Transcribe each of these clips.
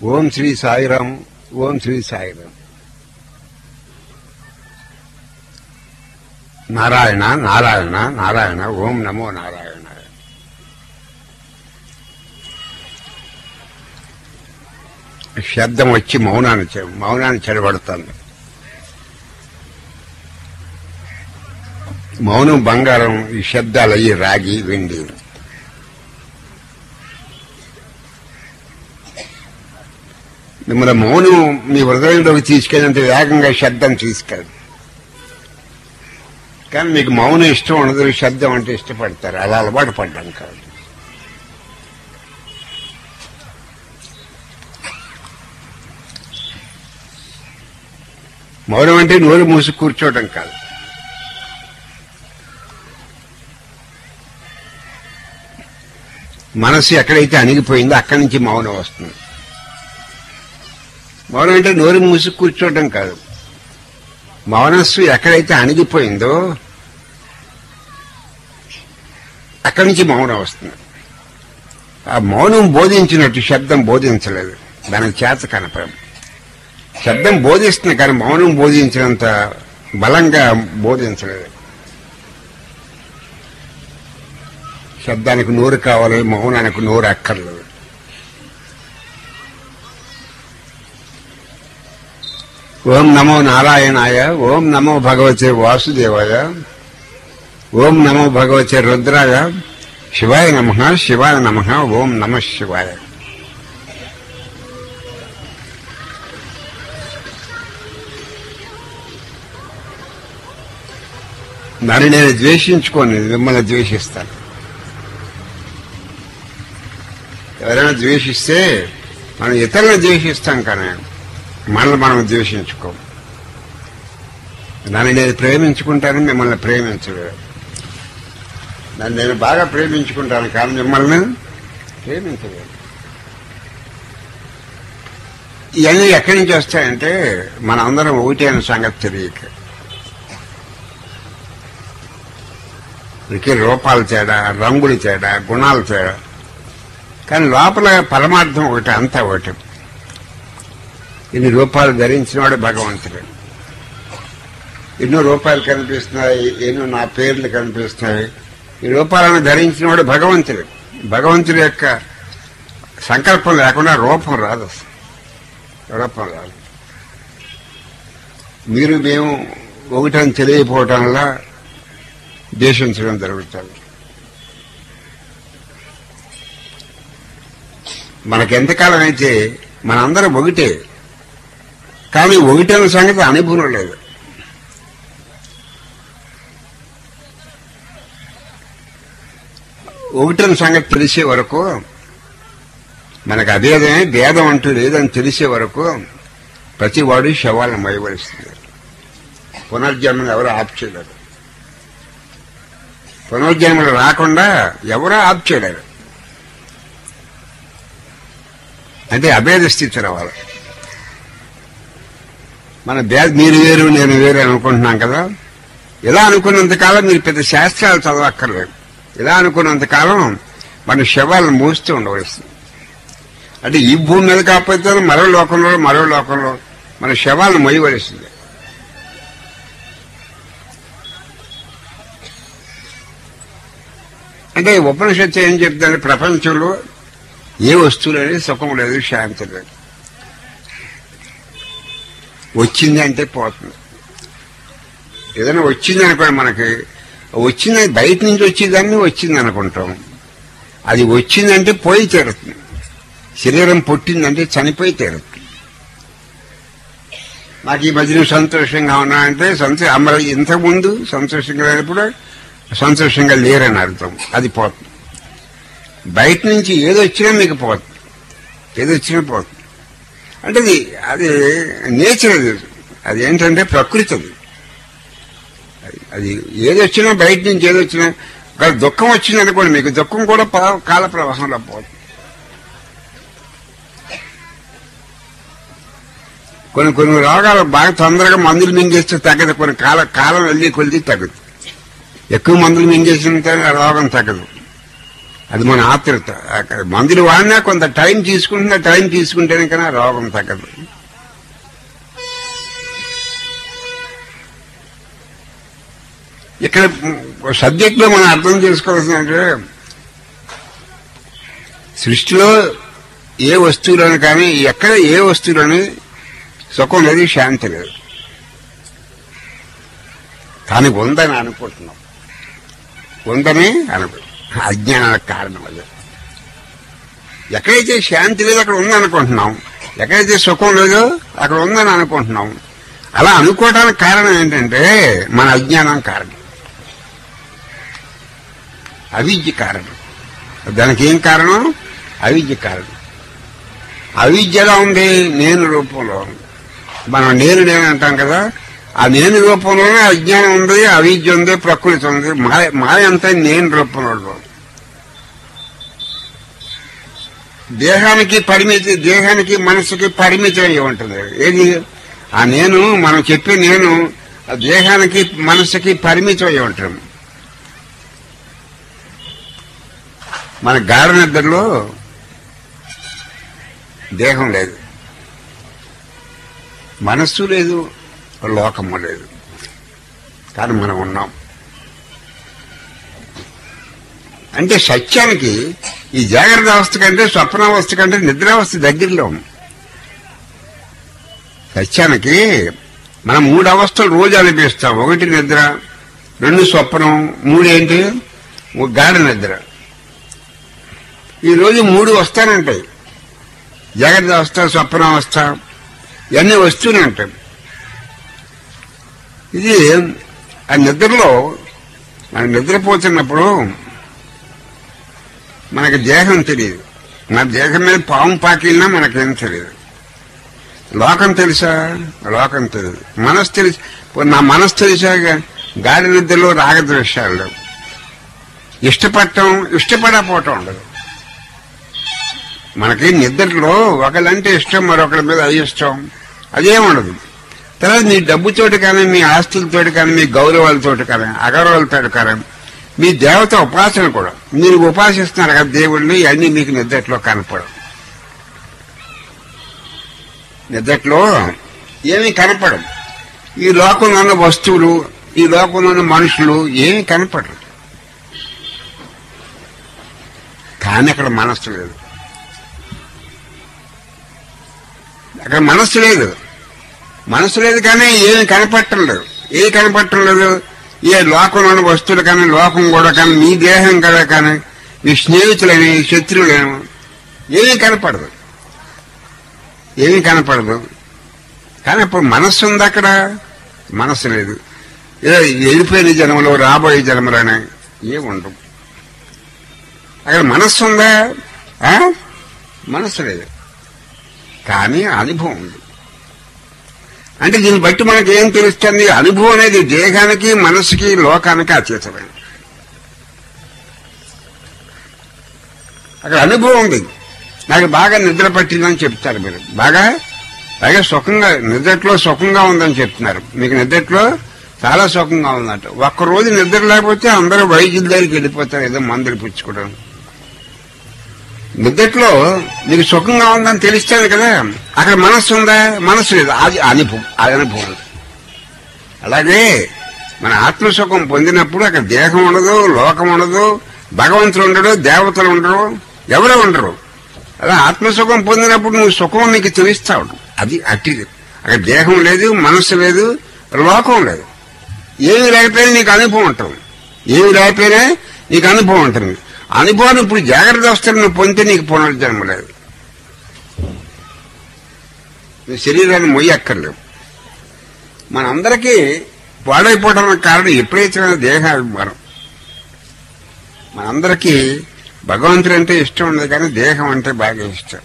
ఓం శ్రీ సాయిరామ్ ఓం శ్రీ సాయిరామ్ నారాయణ నారాయణ నారాయణ ఓం నమో నారాయణ శబ్దం వచ్చి మౌనాన్ని చె- మౌనాన్ని చెడబడుతుంది మౌనం బంగారం ఈ శబ్దాలు అయ్యి రాగి వెండి మిమ్మల్ని మౌనం మీ హృదయంలోకి తీసుకెళ్ళినంత వేగంగా శబ్దం తీసుకెళ్ళదు కానీ మీకు మౌనం ఇష్టం ఉండదు శబ్దం అంటే ఇష్టపడతారు అలా అలవాటు పడ్డాం కాదు మౌనం అంటే నోరు మూసి కూర్చోవడం కాదు మనసు ఎక్కడైతే అణిగిపోయిందో అక్కడి నుంచి మౌనం వస్తుంది మౌనం అంటే నోరు మూసి కూర్చోవడం కాదు మనస్సు ఎక్కడైతే అణిగిపోయిందో అక్కడి నుంచి మౌనం వస్తుంది ఆ మౌనం బోధించినట్టు శబ్దం బోధించలేదు దానికి చేత కనపడం శబ్దం బోధిస్తుంది కానీ మౌనం బోధించినంత బలంగా బోధించలేదు శబ్దానికి నోరు కావాలి మౌనానికి నోరు అక్కర్లేదు ఓం నమో నారాయణాయ ఓం నమో భగవతే వాసుదేవాయ ఓం నమో భగవతే రుద్రాయ శివాయ నమ శివాయ నమ ఓం నమ శివాయ నన్ను నేను ద్వేషించుకోను మిమ్మల్ని ద్వేషిస్తాను ఎవరైనా ద్వేషిస్తే మనం ఇతరులను ద్వేషిస్తాం కానీ మనల్ని మనం ద్వేషించుకోం నన్ను నేను ప్రేమించుకుంటాను మిమ్మల్ని ప్రేమించలేదు నన్ను నేను బాగా ప్రేమించుకుంటాను కానీ మిమ్మల్ని ప్రేమించలేదు ఇవన్నీ ఎక్కడి నుంచి వస్తాయంటే మన అందరం ఒకటి అనే సంగతి తెలియక ఇక రూపాలు తేడా రంగులు తేడా గుణాలు తేడా కానీ లోపల పరమార్థం ఒకటి అంతా ఒకటి ఇన్ని రూపాయలు ధరించినవాడు భగవంతుడు ఎన్నో రూపాయలు కనిపిస్తున్నాయి ఎన్నో నా పేర్లు కనిపిస్తున్నాయి ఈ రూపాలను ధరించినవాడు భగవంతుడు భగవంతుడి యొక్క సంకల్పం లేకుండా రూపం రాదు అసలు. రూపం రాదు మీరు మేము ఒకటని తెలియపోవటంలా దేశించడం జరుగుతుంది మనకెంతకాలం అయితే మనందరం ఒకటే కానీ ఒకటైన సంగతి అనుభవం లేదు ఒకటైన సంగతి తెలిసే వరకు మనకు అభేదమే భేదం అంటూ లేదని తెలిసే వరకు ప్రతి వాడు శవాలను మయవలసింది పునర్జన్మను ఎవరు ఆప్ చేయలేరు పునర్జన్మలు రాకుండా ఎవరూ ఆప్ చేయలేరు అంటే అభేద స్థితి రావాలి మన భేద మీరు వేరు నేను వేరు అనుకుంటున్నాం కదా ఇలా అనుకున్నంతకాలం మీరు పెద్ద శాస్త్రాలు చదవక్కర్లేదు ఇలా అనుకున్నంతకాలం మన శవాలను మోస్తూ ఉండవలసింది అంటే ఈ భూమి మీద కాకపోతే మరో లోకంలో మరో లోకంలో మన శవాలను మొయ్యవలసింది అంటే ఉపనిషత్తు ఏం చెప్తారు ప్రపంచంలో ఏ వస్తువు లేదు సుఖం లేదు శాంతి లేదు వచ్చిందంటే పోతుంది ఏదైనా వచ్చింది అనుకోండి మనకి వచ్చింది బయట నుంచి వచ్చేదాన్ని వచ్చింది అనుకుంటాం అది వచ్చిందంటే పోయి తీరుతుంది శరీరం పుట్టిందంటే చనిపోయి తీరుతుంది నాకు ఈ మధ్యన సంతోషంగా ఉన్నా అంటే సంతో అమ్మ ఇంతకుముందు సంతోషంగా లేనప్పుడు సంతోషంగా లేరని అర్థం అది పోతుంది బయట నుంచి ఏది వచ్చినా మీకు పోతుంది ఏది వచ్చినా పోతుంది అంటే అది అది నేచర్ అది అది ఏంటంటే ప్రకృతి అది అది- అది ఏది వచ్చినా బయట నుంచి ఏది వచ్చినా ఒకవేళ దుఃఖం వచ్చింది అనుకోండి మీకు దుఃఖం కూడా ప- కాల ప్రవాహంలో పోతుంది కొన్ని కొన్ని రోగాలు బాగా తొందరగా మందులు మింగేస్తే తగ్గదు కొన్ని కాల కాలం వెళ్ళి కొలిది తగ్గదు ఎక్కువ మందులు మింగేసిన తర్వాత ఆ రోగం తగ్గదు అది మన ఆతృత అక్కడ మందులు వాడినా కొంత టైం తీసుకుంటున్నా టైం తీసుకుంటేనే కానీ ఆ రోగం తగ్గదు ఇక్కడ సబ్జెక్ట్ లో మనం అర్థం చేసుకోవాల్సిందంటే సృష్టిలో ఏ వస్తువులను కానీ ఎక్కడ ఏ వస్తువులని సుఖం లేదు శాంతి లేదు కానీ ఉందని అనుకుంటున్నాం ఉందని అనుకో అజ్ఞానానికి కారణం అది ఎక్కడైతే శాంతి లేదు అక్కడ ఉందనుకుంటున్నాం ఎక్కడైతే సుఖం లేదో అక్కడ ఉందని అనుకుంటున్నాం అలా అనుకోవడానికి కారణం ఏంటంటే మన అజ్ఞానం కారణం అవిద్య కారణం దానికి ఏం కారణం అవిద్య కారణం అవిద్య ఎలా ఉంది నేను రూపంలో ఉంది మనం నేను నేను అంటాం కదా ఆ నేను రూపంలోనే అజ్ఞానం ఉంది అవిద్య ఉంది ప్రకృతి ఉంది మాయ మాయ అంతా నేను రూపంలో ఉంది. దేహానికి పరిమితి దేహానికి మనసుకి పరిమితి అయి ఉంటుంది ఏది ఆ నేను మనం చెప్పే నేను ఆ దేహానికి మనసుకి పరిమితం అయి ఉంటుంది మన గాఢ నిద్రలో దేహం లేదు మనస్సు లేదు లోకము లేదు కానీ మనం ఉన్నాం అంటే సత్యానికి ఈ జాగ్రత్త అవస్థ కంటే స్వప్నావస్థ కంటే నిద్రావస్థ దగ్గరలో ఉంది సత్యానికి మనం మూడు అవస్థలు రోజు అనిపిస్తాం ఒకటి నిద్ర రెండు స్వప్నం మూడేంటి ఒక గాఢ నిద్ర ఈ రోజు మూడు వస్తానంటాయి జాగ్రత్త అవస్థ స్వప్నావస్థ ఇవన్నీ వస్తూనే ఉంటాయి ఇది ఆ నిద్రలో మనం నిద్రపోతున్నప్పుడు మనకి దేహం తెలియదు మన దేహం మీద పాము పాకిలినా మనకేం తెలియదు లోకం తెలుసా లోకం తెలియదు మనసు తెలుసు ఇప్పుడు నా మనసు తెలుసా గాడి నిద్రలో రాగద్వేషాలు లేవు ఇష్టపడటం ఇష్టపడకపోవటం ఉండదు మనకి నిద్రలో ఒకళ్ళంటే ఇష్టం మరొకరి మీద అయిష్టం అదేం ఉండదు తర్వాత మీ డబ్బుతోటి కానీ మీ ఆస్తులతోటి కానీ మీ గౌరవాలతోటి కానీ అగౌరవాలతోటి కానీ మీ దేవత ఉపాసన కూడా మీరు ఉపాసిస్తున్నారు కదా దేవుడిని అన్ని మీకు నిద్రలో కనపడవు నిద్రలో ఏమీ కనపడవు ఈ లోకంలో ఉన్న వస్తువులు ఈ లోకంలో ఉన్న మనుషులు ఏమీ కనపడరు కానీ అక్కడ మనస్సు లేదు అక్కడ మనస్సు లేదు మనసు లేదు కానీ ఏమి కనపడటం లేదు ఏ కనపడటం లేదు ఏ లోకంలోని వస్తువులు కానీ లోకం కూడా కానీ మీ దేహం కూడా కానీ మీ స్నేహితులని శత్రువులేమో ఏమీ కనపడదు ఏమీ కనపడదు కానీ ఇప్పుడు మనస్సు ఉంది అక్కడ మనస్సు లేదు ఏదో వెళ్ళిపోయిన జన్మలో రాబోయే జన్మలోనే ఏమి ఉండవు అక్కడ మనస్సు ఉందా ఆ? మనస్సు లేదు కానీ అనుభవం ఉంది అంటే దీన్ని బట్టి మనకి ఏం తెలుస్తుంది అనుభవం అనేది దేహానికి మనసుకి లోకానికి అతీతమైన అక్కడ అనుభవం ఉంది నాకు బాగా నిద్ర పట్టిందని చెప్తారు మీరు బాగా బాగా సుఖంగా నిద్రలో సుఖంగా ఉందని చెప్తున్నారు మీకు నిద్రలో చాలా సుఖంగా ఉందంట ఒక్కరోజు నిద్ర లేకపోతే అందరూ వైద్యుల దగ్గరికి వెళ్ళిపోతారు ఏదో మందులు పుచ్చుకోవడం నిద్రలో నీకు సుఖంగా ఉందని తెలుస్తుంది కదా అక్కడ మనస్సు ఉందా మనస్సు లేదు అది అనుభవం అది అనుభవం అలాగే మన ఆత్మసుఖం పొందినప్పుడు అక్కడ దేహం ఉండదు లోకం ఉండదు భగవంతుడు ఉండడు దేవతలు ఉండరు ఎవరు ఉండరు అలా ఆత్మసుఖం పొందినప్పుడు నువ్వు సుఖం నీకు తెలుస్తావు అది అట్టిది అక్కడ దేహం లేదు మనస్సు లేదు లోకం లేదు ఏమి లేకపోయినా నీకు అనుభవం ఉంటుంది ఏమి లేకపోయినా నీకు అనుభవం ఉంటుంది అనుభవం ఇప్పుడు జాగ్రత్త అవస్థలు నువ్వు పొందితే నీకు పునర్జన్మ లేదు నీ శరీరాన్ని మొయ్యక్కర్లేవు మనందరికీ పాడైపోవడానికి కారణం ఎప్పుడైతే దేహాభిమానం మనందరికీ భగవంతుడు అంటే ఇష్టం ఉండదు కానీ దేహం అంటే బాగా ఇష్టం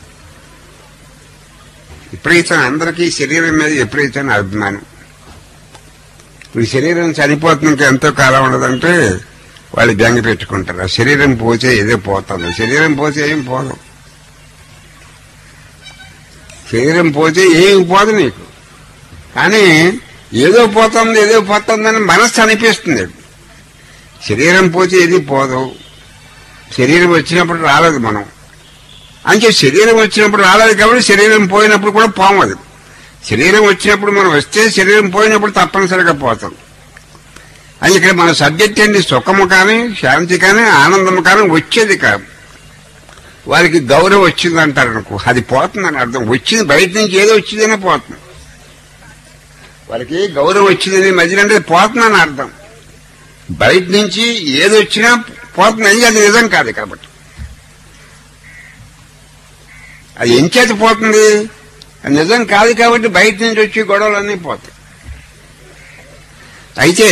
ఎప్పుడైతే అందరికీ శరీరం మీద ఎప్పుడైతే అభిమానం ఇప్పుడు శరీరం చనిపోతున్నాక ఎంతో కాలం ఉండదంటే వాళ్ళు బెంగ పెట్టుకుంటారు ఆ శరీరం పోతే ఏదో పోతుంది శరీరం పోతే ఏం పోదు శరీరం పోతే ఏమి పోదు నీకు కానీ ఏదో పోతుంది ఏదో పోతుందని మనస్సు అనిపిస్తుంది శరీరం పోతే ఏది పోదు శరీరం వచ్చినప్పుడు రాలేదు మనం అంటే శరీరం వచ్చినప్పుడు రాలేదు కాబట్టి శరీరం పోయినప్పుడు కూడా పోమది శరీరం వచ్చినప్పుడు మనం వస్తే శరీరం పోయినప్పుడు తప్పనిసరిగా పోతాం అది ఇక్కడ మన సబ్జెక్ట్ ఏంటి సుఖము కానీ శాంతి కానీ ఆనందము కానీ వచ్చేది కాదు వారికి గౌరవం వచ్చింది అంటారు అనుకో అది పోతుందని అర్థం వచ్చింది బయట నుంచి ఏదో వచ్చిందనే పోతుంది వాళ్ళకి గౌరవం వచ్చిందని మధ్యలో అంటే పోతుందని అర్థం బయట నుంచి ఏది వచ్చినా పోతుంది అది నిజం కాదు కాబట్టి అది ఎంచేత పోతుంది అది నిజం కాదు కాబట్టి బయట నుంచి వచ్చి గొడవలన్నీ పోతాయి అయితే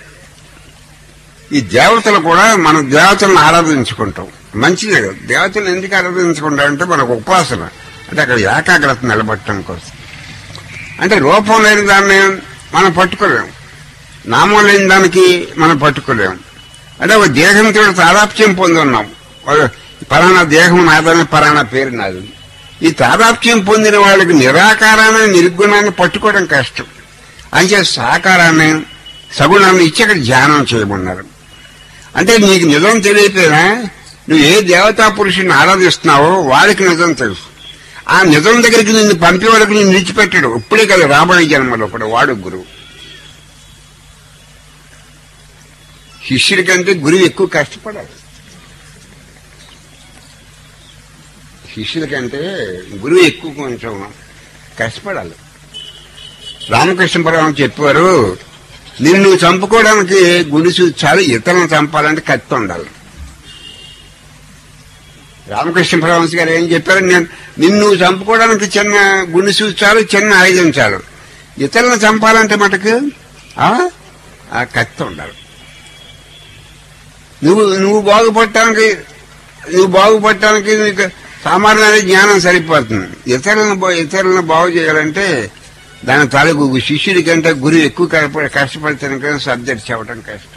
ఈ దేవతలు కూడా మనం దేవతలను ఆరాధించుకుంటాం మంచిదే కదా దేవతలను ఎందుకు ఆరాధించుకుంటాం అంటే మనకు ఉపాసన అంటే అక్కడ ఏకాగ్రత నిలబట్టడం కోసం అంటే రూపం లేని దాన్ని మనం పట్టుకోలేం నామం లేని దానికి మనం పట్టుకోలేం అంటే ఒక దేహంతో తాదాప్యం పొంది ఉన్నాం ఒక పలానా దేహం నాదని పలానా పేరు నాది ఈ తాదాప్యం పొందిన వాళ్ళకి నిరాకారాన్ని నిర్గుణాన్ని పట్టుకోవడం కష్టం అంచే సాకారాన్ని సగుణాన్ని ఇచ్చి అక్కడ ధ్యానం చేయమన్నారు అంటే నీకు నిజం తెలియపోయినా నువ్వు ఏ దేవతా పురుషుని ఆరాధిస్తున్నావో వాడికి నిజం తెలుసు ఆ నిజం దగ్గరికి నిన్ను పంపే వరకు నిన్ను విడిచిపెట్టాడు ఇప్పుడే కదా రాబోయే జన్మలో కూడా వాడు గురువు శిష్యుడి కంటే గురువు ఎక్కువ కష్టపడాలి శిష్యుల కంటే గురువు ఎక్కువ కొంచెం కష్టపడాలి రామకృష్ణ పరమ చెప్పారు నిన్ను చంపుకోవడానికి గుడిసు చాలు ఇతరులను చంపాలంటే కత్తి ఉండాలి రామకృష్ణ పరమహంస గారు ఏం చెప్పారు నేను నిన్ను చంపుకోవడానికి చిన్న గుడిసు చాలు చిన్న ఆయుధం చాలు ఇతరులను చంపాలంటే మటుకు ఆ ఆ కత్తి ఉండాలి నువ్వు నువ్వు బాగుపడటానికి నువ్వు బాగుపడటానికి నీకు సామాన్యమైన జ్ఞానం సరిపోతుంది ఇతరులను బా- ఇతరులను బాగు చేయాలంటే దాని తాలూకు శిష్యుడి కంటే గురువు ఎక్కువ కష్టపడి కష్టపడితేనే కదా సబ్జెక్ట్ చెప్పడం కష్టం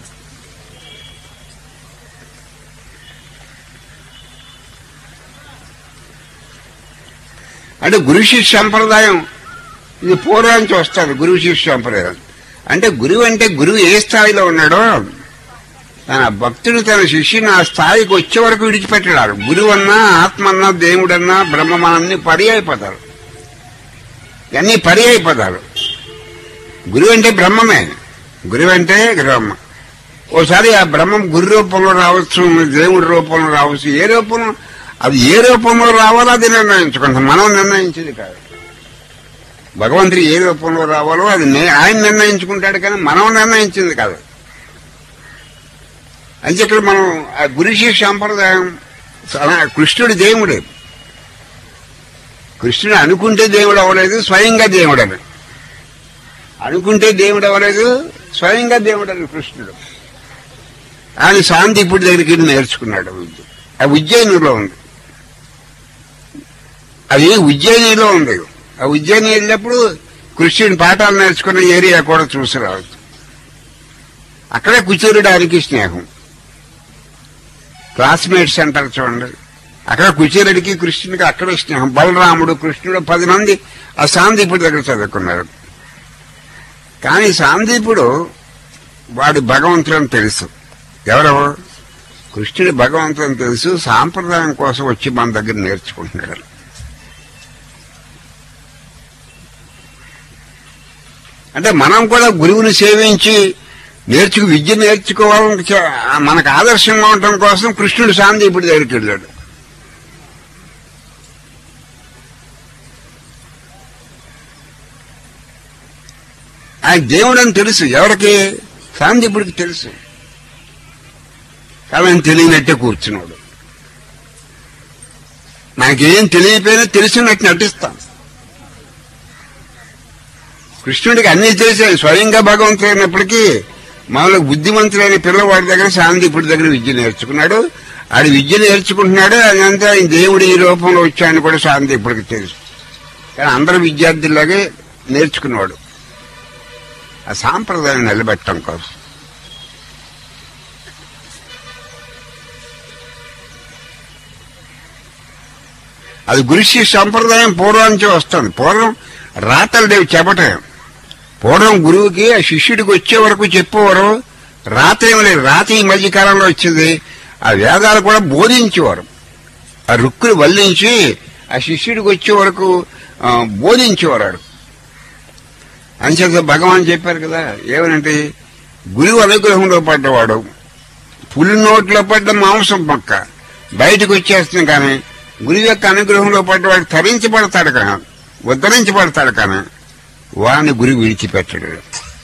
అంటే గురు శిష్య సంప్రదాయం ఇది పూర్వానికి వస్తారు గురువు శిష్య సంప్రదాయం అంటే గురువు అంటే గురువు ఏ స్థాయిలో ఉన్నాడో తన భక్తుడు తన శిష్యుని ఆ స్థాయికి వచ్చే వరకు విడిచిపెట్టాడు గురువు అన్నా ఆత్మ అన్నా దేవుడన్నా బ్రహ్మమానన్ని పడి అయిపోతారు ఇవన్నీ పరి అయిపోతారు గురువు అంటే బ్రహ్మమే గురువు అంటే బ్రహ్మ ఓసారి ఆ బ్రహ్మం గురు రూపంలో రావచ్చు దేవుడి రూపంలో రావచ్చు ఏ రూపంలో అది ఏ రూపంలో రావాలో అది నిర్ణయించుకుంటాం మనం నిర్ణయించేది కాదు భగవంతుడు ఏ రూపంలో రావాలో అది నే- ఆయన నిర్ణయించుకుంటాడు కానీ మనం నిర్ణయించింది కాదు అంటే ఇక్కడ మనం ఆ గురు శిష్య సంప్రదాయం చాలా కృష్ణుడి దేవుడే కృష్ణుడు అనుకుంటే దేవుడు అవ్వలేదు స్వయంగా దేవుడు అని అనుకుంటే దేవుడు అవ్వలేదు స్వయంగా దేవుడు అని కృష్ణుడు ఆయన శాంతి ఇప్పుడు దగ్గరికి వెళ్ళి నేర్చుకున్నాడు ఆ విద్య ఆ ఉజ్జయినిలో ఉంది అది ఉజ్జయినిలో ఉంది ఆ ఉజ్జయిని వెళ్ళినప్పుడు కృష్ణుని పాఠాలు నేర్చుకున్న ఏరియా కూడా చూసి రావచ్చు అక్కడే కుచేరుడానికి స్నేహం క్లాస్మేట్స్ అంటారు చూడండి అక్కడ కుచేరుడికి కృష్ణుడికి అక్కడే స్నేహం బలరాముడు కృష్ణుడు పది మంది ఆ సాందీపుడి దగ్గర చదువుకున్నారు కానీ సాందీపుడు వాడు భగవంతుడని తెలుసు ఎవరు కృష్ణుడి భగవంతుడని తెలుసు సాంప్రదాయం కోసం వచ్చి మన దగ్గర నేర్చుకుంటున్నాడు అంటే మనం కూడా గురువుని సేవించి నేర్చుకు విద్య నేర్చుకోవాలని చ- మనకు ఆదర్శంగా ఉండటం కోసం కృష్ణుడు సాందీపుడి దగ్గరికి వెళ్ళాడు ఆయన దేవుడు అని తెలుసు ఎవరికి సాందీపుడికి తెలుసు కానీ ఆయన తెలియనట్టే కూర్చున్నాడు మనకేం తెలియకపోయినా తెలిసినట్టు నటిస్తాం కృష్ణుడికి అన్ని తెలిసాయి స్వయంగా భగవంతుడైనప్పటికీ మామూలుగా బుద్ధిమంతులైన పిల్లవాడి దగ్గర శాంతిపుడి దగ్గర విద్య నేర్చుకున్నాడు ఆడి విద్య నేర్చుకుంటున్నాడు అదంతా ఆయన దేవుడు ఈ రూపంలో వచ్చాయని కూడా శాంతిపుడికి తెలుసు కానీ అందరు విద్యార్థుల్లాగే నేర్చుకున్నాడు ఆ సాంప్రదాయం నిలబెట్టడం కోసం అది గురుశి సంప్రదాయం పూర్వానికి వస్తుంది పూర్వం రాతలు లేవు చెప్పటం పూర్వం గురువుకి ఆ శిష్యుడికి వచ్చే వరకు చెప్పేవారు రాత ఏం లేదు రాత ఈ మధ్య కాలంలో వచ్చింది ఆ వేదాలు కూడా బోధించేవారు ఆ రుక్కులు వల్లించి ఆ శిష్యుడికి వచ్చే వరకు ఆ, బోధించేవారు వాడు. అంచేత భగవాన్ చెప్పారు కదా ఏమనంటే గురువు అనుగ్రహంలో పడ్డవాడు పులి నోట్లో పడ్డ మాంసం పక్క బయటకు వచ్చేస్తుంది కానీ గురువు యొక్క అనుగ్రహంలో పడ్డవాడు తరించబడతాడు కానీ ఉద్ధరించబడతాడు కానీ వాడిని గురువు విడిచిపెట్టడు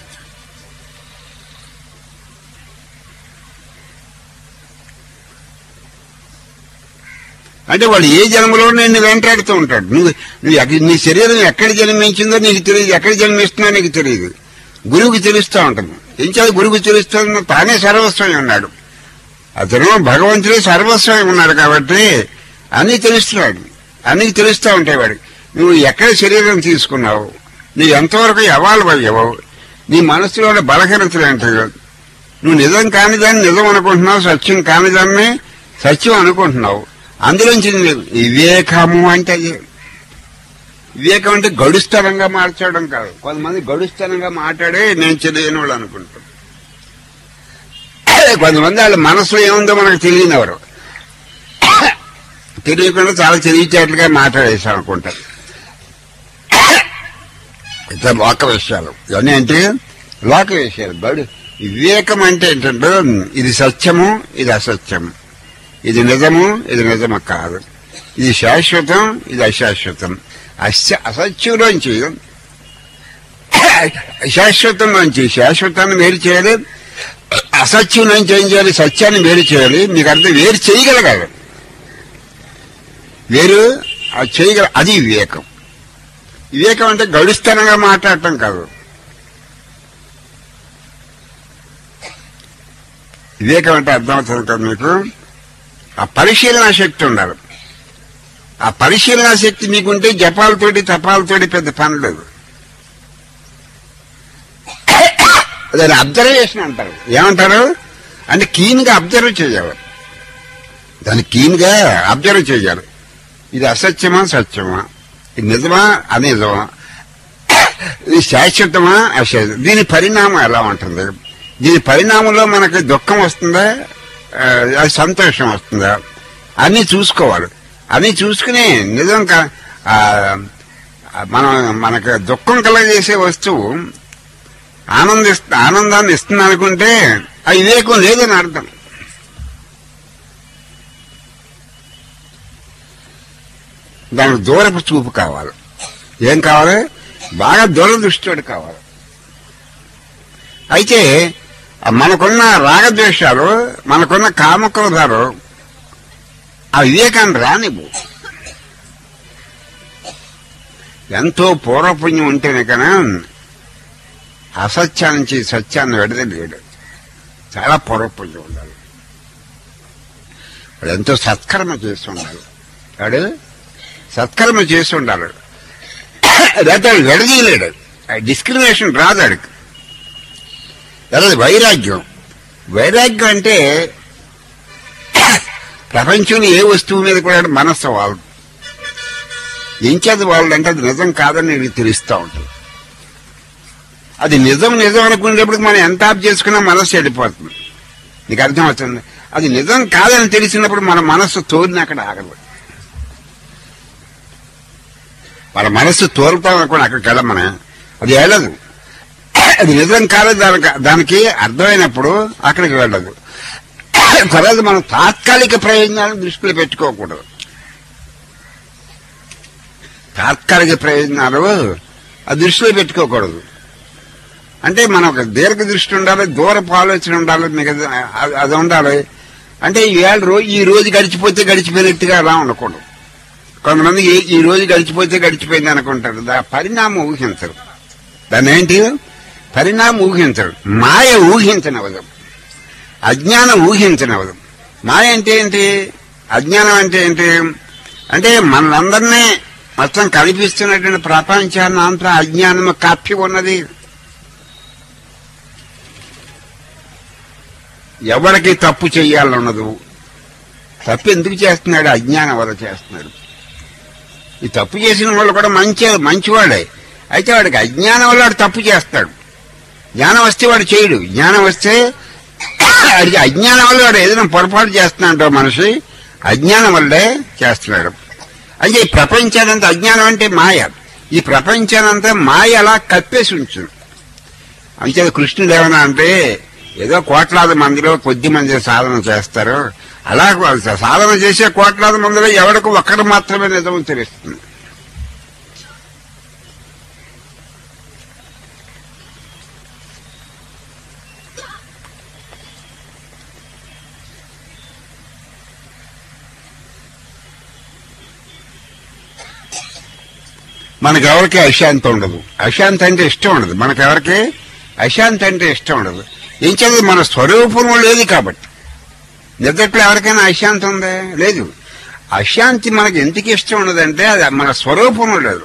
అంటే వాడు ఏ జన్మలో నేను వెంటాడుతూ ఉంటాడు నువ్వు నువ్వు ఎక్క- నీ శరీరం ఎక్కడ జన్మించిందో నీకు తెలియదు ఎక్కడ జన్మిస్తుందో నీకు తెలియదు గురువుకి తెలుస్తూ ఉంటుంది ఎంచాలి గురువుకి తెలుస్తుంది తానే సర్వస్వమై ఉన్నాడు అతను భగవంతుడే సర్వస్వమై ఉన్నాడు కాబట్టి అన్నీ తెలుస్తున్నాడు అన్నీ తెలుస్తూ ఉంటాయి వాడికి నువ్వు ఎక్కడ శరీరం తీసుకున్నావు నువ్వు ఎంతవరకు ఎవాల్వ్ అయ్యావు నీ మనసులో ఉన్న బలహీనతలు ఏంటో నువ్వు నిజం కాని దాన్ని నిజం అనుకుంటున్నావు సత్యం కాని దాన్ని సత్యం అనుకుంటున్నావు అందులోంచి నీ- వివేకము అంటే అది వివేకం అంటే గడుస్తరంగా మార్చడం కాదు కొంతమంది గడుస్తరంగా మాట్లాడే నేను తెలియని వాళ్ళు అనుకుంటారు కొంతమంది వాళ్ళ మనసులో ఏముందో మనకు తెలియనివారు తెలియకుండా చాలా తెలివితేటలుగా మాట్లాడేసాం అనుకుంటారు ఇట్లా లోక విషయాలు ఇవన్నీ అంటే లోక విషయాలు బడు వివేకం అంటే ఏంటంటే ఇది సత్యము ఇది అసత్యము ఇది నిజము ఇది నిజము కాదు ఇది శాశ్వతం ఇది అశాశ్వతం అశ అసత్యంలోంచి శాశ్వతం నుంచి శాశ్వతాన్ని వేరు చేయాలి అసత్యం నుంచి ఏం చేయాలి సత్యాన్ని వేరు చేయాలి మీకు అర్థం వేరు చేయగలగాలి వేరు అది చేయగల అది వివేకం వివేకం అంటే గడుస్తనంగా మాట్లాడటం కాదు వివేకం అంటే అర్థమవుతుంది కదా మీకు ఆ పరిశీలన శక్తి ఉండాలి ఆ పరిశీలన శక్తి మీకుంటే జపాలతోటి తపాలతోటి పెద్ద పని లేదు దాని అబ్జర్వేషన్ అంటారు ఏమంటారు అంటే కీన్ గా అబ్జర్వ్ చేయాలి దాన్ని కీన్ గా అబ్జర్వ్ చేయాలి ఇది అసత్యమా సత్యమా ఇది నిజమా అనిజమా ఇది శాశ్వతమా అశాశ్వతం దీని పరిణామం ఎలా ఉంటుంది దీని పరిణామంలో మనకి దుఃఖం వస్తుందా ఆ, అది సంతోషం వస్తుందా అన్నీ చూసుకోవాలి అన్నీ చూసుకుని నిజం కా- ఆ, ఆ, మనం మనకు దుఃఖం కలగజేసే వస్తువు ఆనందిస్త ఆనందాన్ని ఇస్తుంది అనుకుంటే ఆ వివేకం లేదని అర్థం దానికి దూరపు చూపు కావాలి ఏం కావాలి బాగా దూరదృష్టితోటి కావాలి అయితే ఆ మనకున్న రాగద్వేషాలు మనకున్న కామక్రోధాలు ఆ వివేకాన్ని రానివ్వు ఎంతో పూర్వపుణ్యం ఉంటేనే కదా అసత్యా నుంచి సత్యాన్ని విడదలేడు చాలా పూర్వపుణ్యం ఉండాలి వాడు ఎంతో సత్కర్మ చేసి ఉండాలి వాడు సత్కర్మ చేసి ఉండాలి లేకపోతే వాడు విడదీయలేడు డిస్క్రిమినేషన్ రాదు వాడికి తర్వాత వైరాగ్యం వైరాగ్యం అంటే ప్రపంచంలో ఏ వస్తువు మీద కూడా మనస్సు వాళ్ళు ఎంచేది వాళ్ళు అంటే అది నిజం కాదని నీకు తెలుస్తూ ఉంటుంది అది నిజం నిజం అనుకునేటప్పుడు మనం ఎంత ఆప్ చేసుకున్నా మనస్సు వెళ్ళిపోతుంది నీకు అర్థమవుతుంది అది నిజం కాదని తెలిసినప్పుడు మన మనస్సు తోలిన అక్కడ ఆగదు మన మనస్సు తోలుతాం అనుకోండి అక్కడికి వెళ్ళమని అది వెళ్ళదు అది నిజం కాలేదు దానికి దానికి అర్థమైనప్పుడు అక్కడికి వెళ్ళదు తర్వాత మనం తాత్కాలిక ప్రయోజనాలను దృష్టిలో పెట్టుకోకూడదు తాత్కాలిక ప్రయోజనాలు ఆ దృష్టిలో పెట్టుకోకూడదు అంటే మనం ఒక దీర్ఘ దృష్టి ఉండాలి దూరపు ఆలోచన ఉండాలి మీకు అది- అది- అది ఉండాలి అంటే ఈవేళ రోజు ఈ రోజు గడిచిపోతే గడిచిపోయినట్టుగా అలా ఉండకూడదు కొంతమంది ఈ- ఈ రోజు గడిచిపోతే గడిచిపోయింది అనుకుంటారు దా పరిణామం ఊహించరు దాన్ని ఏంటి పరిణామం ఊహించరు మాయ ఊహించనవదు అజ్ఞానం ఊహించనవదు మాయ అంటే ఏంటి అజ్ఞానం అంటే ఏంటి అంటే మనందరినీ మొత్తం కల్పిస్తున్నటువంటి ప్రపంచాన్ని అంతా అజ్ఞానము కప్పి ఉన్నది ఎవరికి తప్పు చెయ్యాలన్నదు తప్పు ఎందుకు చేస్తున్నాడు అజ్ఞానం వల్ల చేస్తున్నాడు ఈ తప్పు చేసిన వాళ్ళు కూడా మంచి మంచివాడే అయితే వాడికి అజ్ఞానం వల్ల వాడు తప్పు చేస్తాడు జ్ఞానం వస్తే వాడు చేయడు జ్ఞానం వస్తే వాడికి అజ్ఞానం వల్ల వాడు ఏదైనా పొరపాటు చేస్తున్నాడు మనిషి అజ్ఞానం వల్లే చేస్తున్నాడు అయితే ఈ ప్రపంచానంతా అజ్ఞానం అంటే మాయ ఈ ప్రపంచానంతా మాయ అలా కప్పేసి ఉంచుంది అంతే కృష్ణుడు ఏమన్నా అంటే ఏదో కోట్లాది మందిలో కొద్ది మంది సాధన చేస్తారు అలా సాధన చేసే కోట్లాది మందిలో ఎవరికి ఒక్కరు మాత్రమే నిజం తెలుస్తుంది మనకెవరికి అశాంతి ఉండదు అశాంతి అంటే ఇష్టం ఉండదు మనకెవరికి అశాంతి అంటే ఇష్టం ఉండదు ఏం చదువు మన స్వరూపం లేదు కాబట్టి నిద్రట్లో ఎవరికైనా అశాంతి ఉందా లేదు అశాంతి మనకి ఎందుకు ఇష్టం ఉండదంటే అది మన స్వరూపం లేదు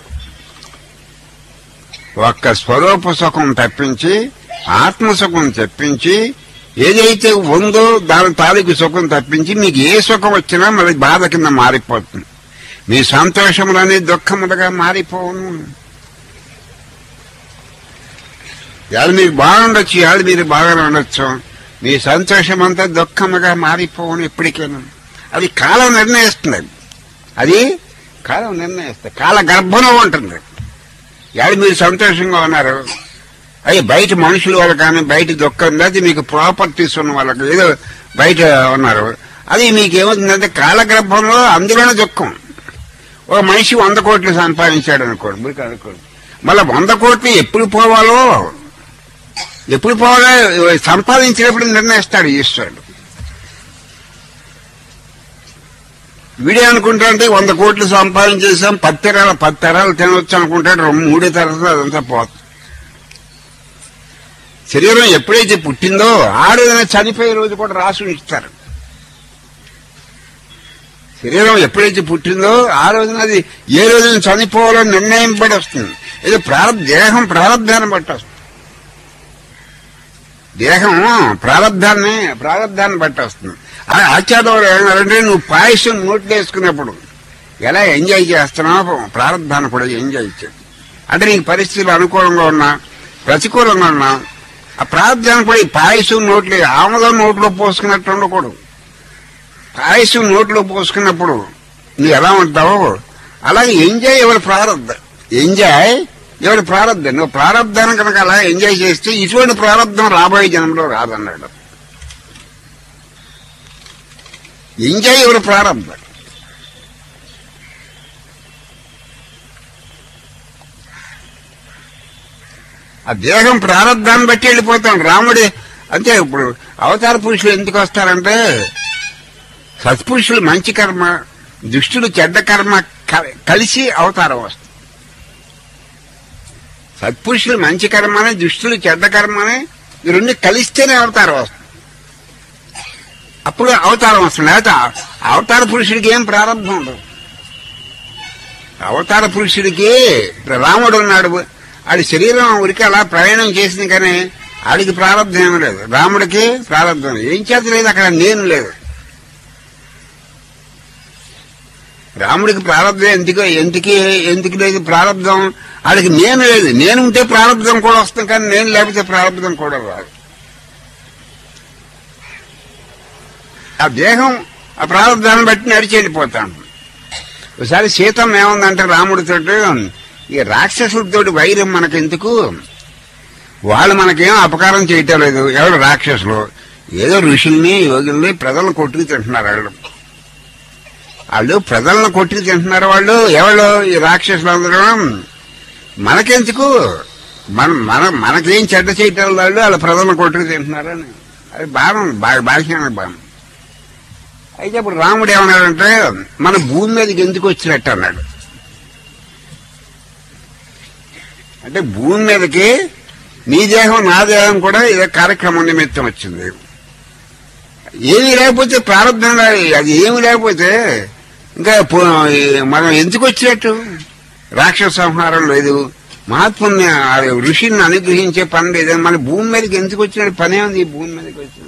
ఒక్క స్వరూప సుఖం తప్పించి ఆత్మ సుఖం తప్పించి ఏదైతే ఉందో దాని తాలూకు సుఖం తప్పించి మీకు ఏ సుఖం వచ్చినా మళ్ళీ బాధ కింద మారిపోతుంది మీ సంతోషములనే దుఃఖములుగా మారిపోవును ఇవాళ మీకు బాగుండొచ్చు ఇవాళ మీరు బాగానే ఉండొచ్చు మీ సంతోషం అంతా దుఃఖముగా మారిపోవును ఎప్పటికైనా అది కాలం నిర్ణయిస్తుంది అది. అది కాలం నిర్ణయిస్తుంది కాల గర్భంలో ఉంటుంది ఇవాళ మీరు సంతోషంగా ఉన్నారు అయ్యి బయట మనుషుల వాళ్ళు కానీ బయట దుఃఖం అది మీకు ప్రాపర్టీస్ ఉన్న వాళ్ళకి ఏదో బయట ఉన్నారు అది మీకు ఏమవుతుందంటే కాలగర్భంలో అందులోనే దుఃఖం ఒక మనిషి వంద కోట్లు సంపాదించాడు అనుకోండి మీరు అనుకోండి మళ్ళీ వంద కోట్లు ఎప్పుడు పోవాలో ఎప్పుడు పోవాలో సంపాదించినప్పుడు నిర్ణయిస్తాడు ఈశ్వరుడు వీడే అనుకుంటాడంటే వంద కోట్లు సంపాదించేసాం పది తరాలు పది తరాలు తినవచ్చు అనుకుంటాడు రెండు మూడే తరాలు అదంతా పోతుంది శరీరం ఎప్పుడైతే పుట్టిందో ఆడేదైనా చనిపోయే రోజు కూడా రాసి ఇస్తారు శరీరం ఎప్పుడైతే పుట్టిందో ఆ రోజున అది ఏ రోజున చనిపోవాలని నిర్ణయం పడి వస్తుంది ఇది ప్రారంభ దేహం ప్రారంభాన్ని బట్టి వస్తుంది దేహం ప్రారంధాన్ని ప్రారంధాన్ని బట్టి వస్తుంది ఆ ఆచార్య ఏమన్నారంటే నువ్వు పాయసం నోట్లో వేసుకున్నప్పుడు ఎలా ఎంజాయ్ చేస్తున్నావు ప్రారంధాన్ని కూడా ఎంజాయ్ చేయి అంటే నీకు పరిస్థితులు అనుకూలంగా ఉన్నా ప్రతికూలంగా ఉన్నా ఆ ప్రారంధాన్ని కూడా ఈ పాయసం నోట్లో ఆమదం నోట్లో పోసుకున్నట్టు ఉండకూడదు పాయసం నోట్లో పోసుకున్నప్పుడు నువ్వు ఎలా ఉంటావో అలాగే ఎంజాయ్ ఎవరి ప్రారంధం ఎంజాయ్ ఎవరి ప్రారంధం నువ్వు ప్రారంధాన్ని కనుక అలా ఎంజాయ్ చేస్తే ఇటువంటి ప్రారంధం రాబోయే జనంలో రాదన్నాడు ఎంజాయ్ ఎవరి ప్రారంధం ఆ దేహం ప్రారంధాన్ని బట్టి వెళ్ళిపోతాం రాముడి అంతే ఇప్పుడు అవతార పురుషులు ఎందుకు వస్తారంటే సత్పురుషులు మంచి కర్మ దుష్టులు చెడ్డ కర్మ క- కలిసి అవతారం వస్తుంది సత్పురుషులు మంచి కర్మనే దుష్టులు చెడ్డ కర్మనే ఈ రెండు కలిస్తేనే అవతారం వస్తుంది అప్పుడు అవతారం వస్తుంది లేకపోతే ఆ- అవతార పురుషుడికి ఏం ప్రారంభం ఉండదు అవతార పురుషుడికి ఇప్పుడు రాముడు ఉన్నాడు ఆడి శరీరం ఉరికి అలా ప్రయాణం చేసింది కానీ ఆడికి ప్రారంభం ఏమీ లేదు రాముడికి ప్రారంభం లేదు. ఏం చేత లేదు అక్కడ నేను లేదు రాముడికి ప్రారంభం ఎందుకు ఎందుకు ఎందుకు లేదు ప్రారంభం ఆడికి నేను లేదు నేను ఉంటే ప్రారంభం కూడా వస్తుంది కానీ నేను లేకపోతే ప్రారంభం కూడా రాదు ఆ దేహం ఆ ప్రారంభాన్ని బట్టి నడిచి వెళ్ళిపోతాను ఒకసారి సీతమ్మ ఏముందంటే రాముడితో ఈ రాక్షసులతోటి వైరం మనకెందుకు వాళ్ళు మనకేం అపకారం చేయటం లేదు ఎవరు రాక్షసులు ఏదో ఋషుల్ని యోగుల్ని ప్రజలను కొట్టుకు తింటున్నారు వాళ్ళు వాళ్ళు ప్రజలను కొట్టుకు తింటున్నారు వాళ్ళు ఎవరు ఈ రాక్షసులందరూ మనకెందుకు మన మన మనకేం చెడ్డ చేయటం వాళ్ళు వాళ్ళ ప్రజలను కొట్టుకు తింటున్నారని అది బాగుంది బాగా బాగా బాగుంది అయితే ఇప్పుడు రాముడు ఏమన్నాడంటే మన భూమి మీదకి ఎందుకు వచ్చినట్టు అన్నాడు అంటే భూమి మీదకి నీ దేహం నా దేహం కూడా ఇదే కార్యక్రమం నిమిత్తం వచ్చింది ఏమీ లేకపోతే ప్రారంభం అది ఏమి లేకపోతే ఇంకా పో- మనం ఎందుకు వచ్చినట్టు రాక్షస సంహారం లేదు మహాత్ముని ఆ ఋషిని అనుగ్రహించే పని లేదు మన భూమి మీదకి ఎందుకు వచ్చినట్టు పనే ఉంది ఈ భూమి మీదకి వచ్చింది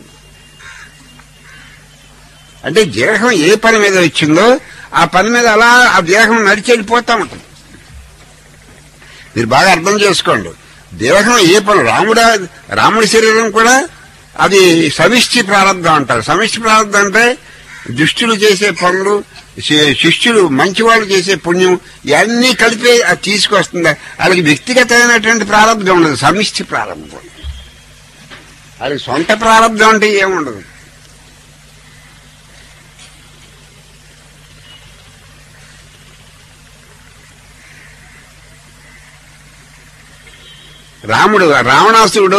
అంటే దేహం ఏ పని మీద వచ్చిందో ఆ పని మీద అలా ఆ దేహం నడిచి వెళ్ళిపోతా ఉంటుంది మీరు బాగా అర్థం చేసుకోండి దేహం ఏ పని రాముడ రాముడి శరీరం కూడా అది సమిష్టి ప్రారంభం అంటారు సమిష్టి ప్రారంభం అంటే దుష్టులు చేసే పనులు శి- శిష్యులు మంచివాళ్ళు చేసే పుణ్యం ఇవన్నీ కలిపి అది తీసుకొస్తుంది వాళ్ళకి వ్యక్తిగతమైనటువంటి ప్రారంభం ఉండదు సమిష్టి ప్రారంభం వాళ్ళకి సొంత ప్రారంభం అంటే ఏముండదు రాముడు రావణాసురుడు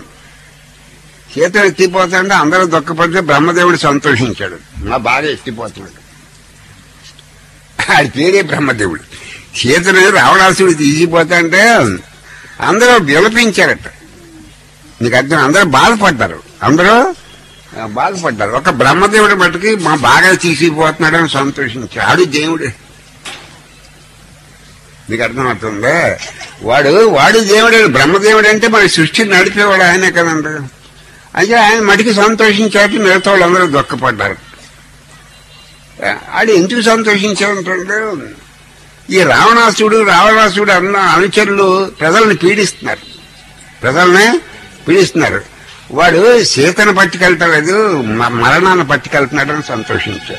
సీతను ఎత్తిపోతాడంటే అందరూ దుఃఖపడితే బ్రహ్మదేవుడు సంతోషించాడు మా బాగా ఎత్తిపోతున్నాడు ఆడి పేరే బ్రహ్మదేవుడు సీతను రావణాసురుడు తీసిపోతాంటే అందరూ విలపించారట నీకు అర్థం అందరూ బాధపడ్డారు అందరూ ఆ, బాధపడ్డారు ఒక బ్రహ్మదేవుడి మట్టుకి మా బాగా తీసిపోతున్నాడని సంతోషించాడు ఆడు దేవుడు నీకు అర్థమవుతుందా వాడు వాడు దేవుడు బ్రహ్మదేవుడు అంటే మన సృష్టిని నడిపేవాడు ఆయనే కదండి అయితే ఆయన మటుకి సంతోషించాక మిగతా వాళ్ళందరూ దుఃఖపడ్డారు ఆడు ఎందుకు సంతోషించారంటే ఈ రావణాసుడు రావణాసుడు అన్న అనుచరులు ప్రజల్ని పీడిస్తున్నారు ప్రజల్ని పీడిస్తున్నారు వాడు సీతను పట్టుకెళ్తలేదు మ- మరణాన్ని పట్టుకెళ్తున్నాడని సంతోషించాడు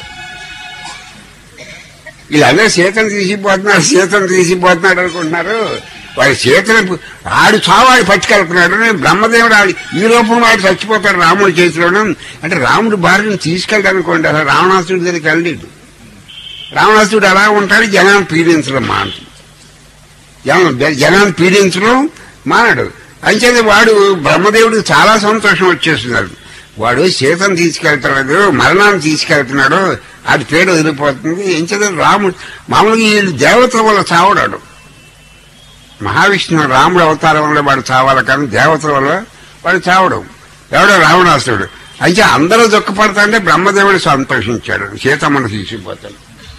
వీళ్ళందరూ సీతను తీసిపోతున్నారు సీతను తీసిపోతున్నాడు అనుకుంటున్నారు వాడు సీతను ఆడు చావాడు పట్టుకెళ్తున్నాడు బ్రహ్మదేవుడు ఆడు ఈ రూపం వాడు చచ్చిపోతాడు రాముడి చేతిలోను అంటే రాముడు భార్యను తీసుకెళ్ళడానికి అసలు రావణాసుడి దగ్గరికి వెళ్ళలేదు రావణాసుడు అలా ఉంటాడు జనాన్ని పీడించడం మానడు జనం జనాన్ని పీడించడం మానడు అంచేది వాడు బ్రహ్మదేవుడికి చాలా సంతోషం వచ్చేస్తున్నాడు వాడు సీతను తీసుకెళ్తున్నాడు మరణాన్ని తీసుకెళ్తున్నాడు అది పేరు వదిలిపోతుంది ఏం చదివి రాముడు మామూలుగా వీళ్ళు దేవత వల్ల చావడాడు మహావిష్ణువు రాముడు అవతారం వల్ల వాడు చావాలి కానీ దేవత వల్ల వాడు చావడం ఎవడో రావణాసుడు అయితే అందరూ దుఃఖపడతాంటే బ్రహ్మదేవుడు సంతోషించాడు సీతమ్మను తీసుకుపోతాడు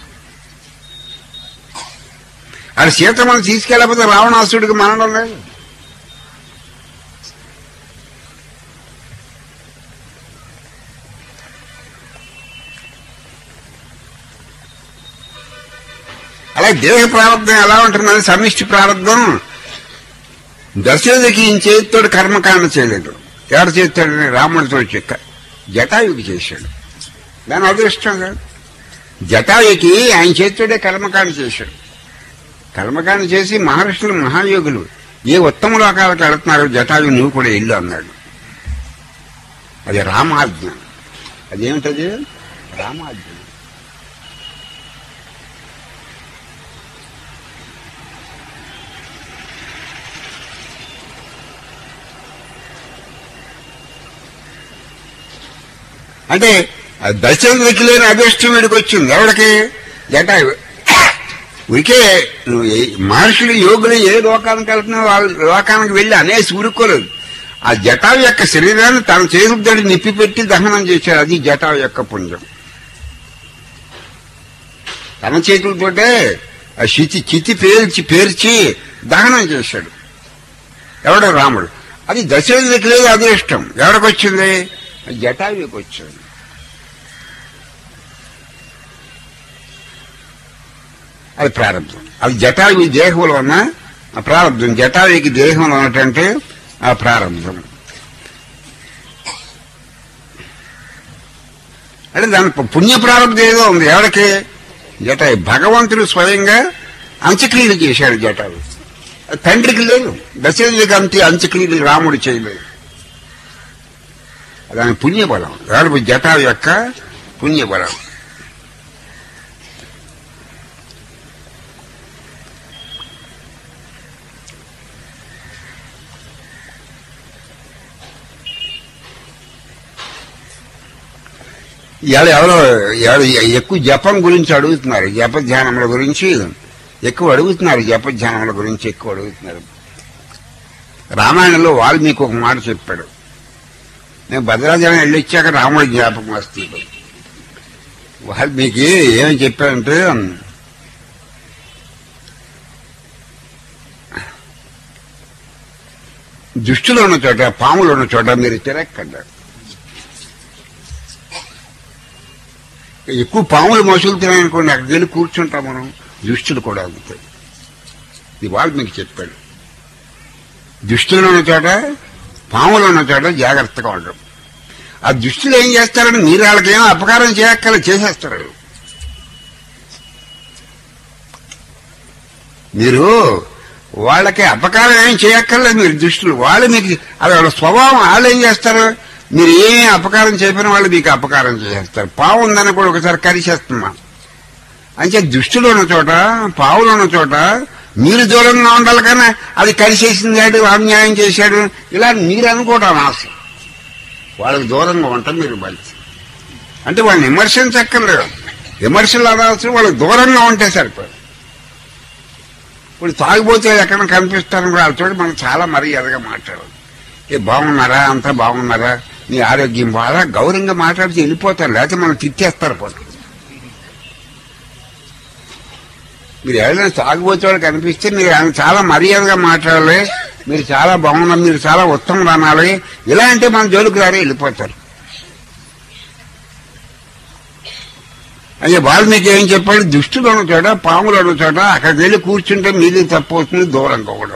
అది సీతమ్మను తీసుకెళ్ళకపోతే రావణాసుడికి మరణం లేదు అలా దేహ ప్రారంభం ఎలా ఉంటుందని సమిష్టి ప్రారంభం దశరథకి ఈయన చేతితోడు కర్మకాండ చేయలేదు ఎవరు చేస్తాడని రాముడితో చెక్క జటాయుకి చేశాడు దాని అదృష్టం కాదు జటాయుకి ఆయన చేతితోడే కర్మకాండ చేశాడు కర్మకాండ చేసి మహర్షులు మహాయోగులు ఏ ఉత్తమ లోకాలకు వెళుతున్నారు జటాయు నువ్వు కూడా ఇల్లు అన్నాడు అది రామాజ్ఞ అదేమిటది రామాజ్ఞ అంటే ఆ దశరథుడికి లేని అదృష్టం వీడికి వచ్చింది ఎవడికి జటాయు ఉరికే నువ్వు ఏ- మహర్షులు యోగులు ఏ లోకానికి వెళ్తున్నావు వాళ్ళ లోకానికి వెళ్ళి అనేసి ఊరుకోలేదు ఆ జటావు యొక్క శరీరాన్ని తన చేతులతో నిప్పి పెట్టి దహనం చేశాడు అది జటావు యొక్క పుణ్యం తన చేతులతోటే ఆ చితి చితి పేర్చి పేర్చి దహనం చేశాడు ఎవడో రాముడు అది దశరథుడికి లేదు అదృష్టం ఎవరికి వచ్చింది జటాయుకి వచ్చింది అది ప్రారంభం అది జటాయువి దేహంలో ఉన్న ఆ ప్రారంభం జటాయుకి దేహంలో ఉన్నటువంటి ఆ ప్రారంభం అంటే దాని పుణ్య ప్రారంభం ఏదో ఉంది ఎవరికి జటాయు భగవంతుడు స్వయంగా అంత్యక్రియలు చేశాడు జటాయు తండ్రికి లేదు దశరథుడికి అంత్య అంత్యక్రియలు రాముడు చేయలేదు దాని పుణ్యబలం ఎవరు జటాయు యొక్క పుణ్యబలం ఇవాళ ఎవరో ఇవాళ ఎక్కువ జపం గురించి అడుగుతున్నారు జప ధ్యానముల గురించి ఎక్కువ అడుగుతున్నారు జప ధ్యానముల గురించి ఎక్కువ అడుగుతున్నారు రామాయణంలో వాల్మీకి ఒక మాట చెప్పాడు నేను భద్రాచలం వెళ్ళొచ్చాక రాముడి జ్ఞాపకం వస్తుంది వాల్మీకి ఏమని చెప్పాడంటే దుష్టులు ఉన్న చోట పాములు ఉన్న చోట మీరు తిరక్కడ్డారు ఎక్కువ పాములు మనుషులు తినాలనుకోండి అక్కడికి వెళ్ళి కూర్చుంటాం మనం దుష్టులు కూడా అందుతాయి ఇది వాళ్ళు మీకు చెప్పాడు దుష్టులు ఉన్న చోట పాములు ఉన్న చోట జాగ్రత్తగా ఉండడం ఆ దుష్టులు ఏం చేస్తారని మీరు వాళ్ళకి ఏమో అపకారం చేయక్కల చేసేస్తారు మీరు వాళ్ళకి అపకారం ఏం చేయక్కర్లేదు మీరు దుష్టులు వాళ్ళు మీకు అది వాళ్ళ స్వభావం వాళ్ళు ఏం చేస్తారు మీరు ఏమీ అపకారం చేయకపోయిన వాళ్ళు మీకు అపకారం చేసేస్తారు పావు ఉందని కూడా ఒకసారి కరిచేస్తున్నా అంటే దుష్టులు ఉన్న చోట పావులు ఉన్న చోట మీరు దూరంగా ఉండాలి కానీ అది కరిచేసిందాడు అన్యాయం చేశాడు ఇలా మీరు అనుకోవటం ఆశ వాళ్ళకి దూరంగా ఉంటాం మీరు మంచి అంటే వాళ్ళని విమర్శించక్కర్లేదు విమర్శలు అనాల్సిన వాళ్ళకి దూరంగా ఉంటే సరిపోయి ఇప్పుడు తాగిపోతే ఎక్కడ కనిపిస్తారని కూడా వాళ్ళతో మనం చాలా మర్యాదగా మాట్లాడాలి ఏ బాగున్నారా అంతా బాగున్నారా మీ ఆరోగ్యం బాగా గౌరవంగా మాట్లాడితే వెళ్ళిపోతారు లేకపోతే మనం తిట్టేస్తారు పోటీ మీరు ఎవరైనా తాగుబోతే వాళ్ళు కనిపిస్తే మీరు ఆయన చాలా మర్యాదగా మాట్లాడాలి మీరు చాలా బాగున్నారు మీరు చాలా ఉత్తములు అనాలి ఇలా అంటే మన జోలికి రారే వెళ్ళిపోతారు అయ్యే వాళ్ళు మీకు ఏం చెప్పాడు దుష్టులు ఉన్న చోట పాములు ఉన్న చోట అక్కడికి వెళ్ళి కూర్చుంటే మీది తప్పు అవుతుంది దూరంగా కూడా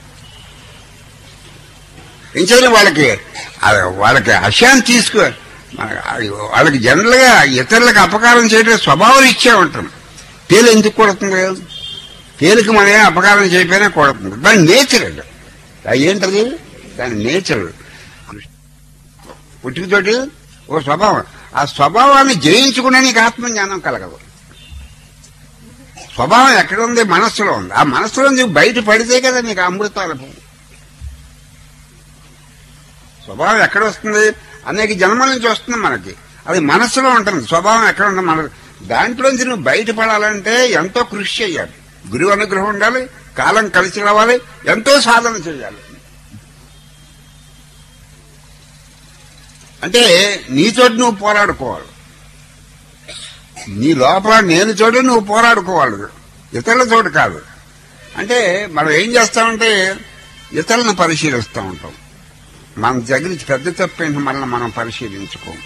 ఇంచని వాళ్ళకి ఆ- వాళ్ళకి అశాంతి తీసుకో మన- వాళ్ళకి జనరల్ గా ఇతరులకు అపకారం చేయడం స్వభావం ఇచ్చే ఉంటాం తేలు ఎందుకు కొడుతుంది తేలికి మనం ఏం అపకారం చేయకపోయినా కొడుతుంది దాని నేచర్ అది అది ఏంటది దాని నేచర్ పుట్టుకతోటి ఓ స్వభావం ఆ స్వభావాన్ని జయించుకునే నీకు ఆత్మజ్ఞానం కలగదు స్వభావం ఎక్కడ ఉంది మనస్సులో ఉంది ఆ మనస్సులో నీకు బయట పడితే కదా నీకు అమృతాలు స్వభావం ఎక్కడ వస్తుంది అనేక జన్మల నుంచి వస్తుంది మనకి అది మనస్సులో ఉంటుంది స్వభావం ఎక్కడ ఉంటుంది మన దాంట్లోంచి నువ్వు బయటపడాలంటే ఎంతో కృషి చేయాలి గురువు అనుగ్రహం ఉండాలి కాలం కలిసి రావాలి ఎంతో సాధన చేయాలి అంటే నీతోటి నువ్వు పోరాడుకోవాలి నీ లోపల నేను చోటు నువ్వు పోరాడుకోవాలి ఇతరుల చోటు కాదు అంటే మనం ఏం చేస్తామంటే ఇతరులను పరిశీలిస్తూ ఉంటాం మన దగ్గర పెద్ద తప్పు ఏంటి మనల్ని మనం పరిశీలించుకోం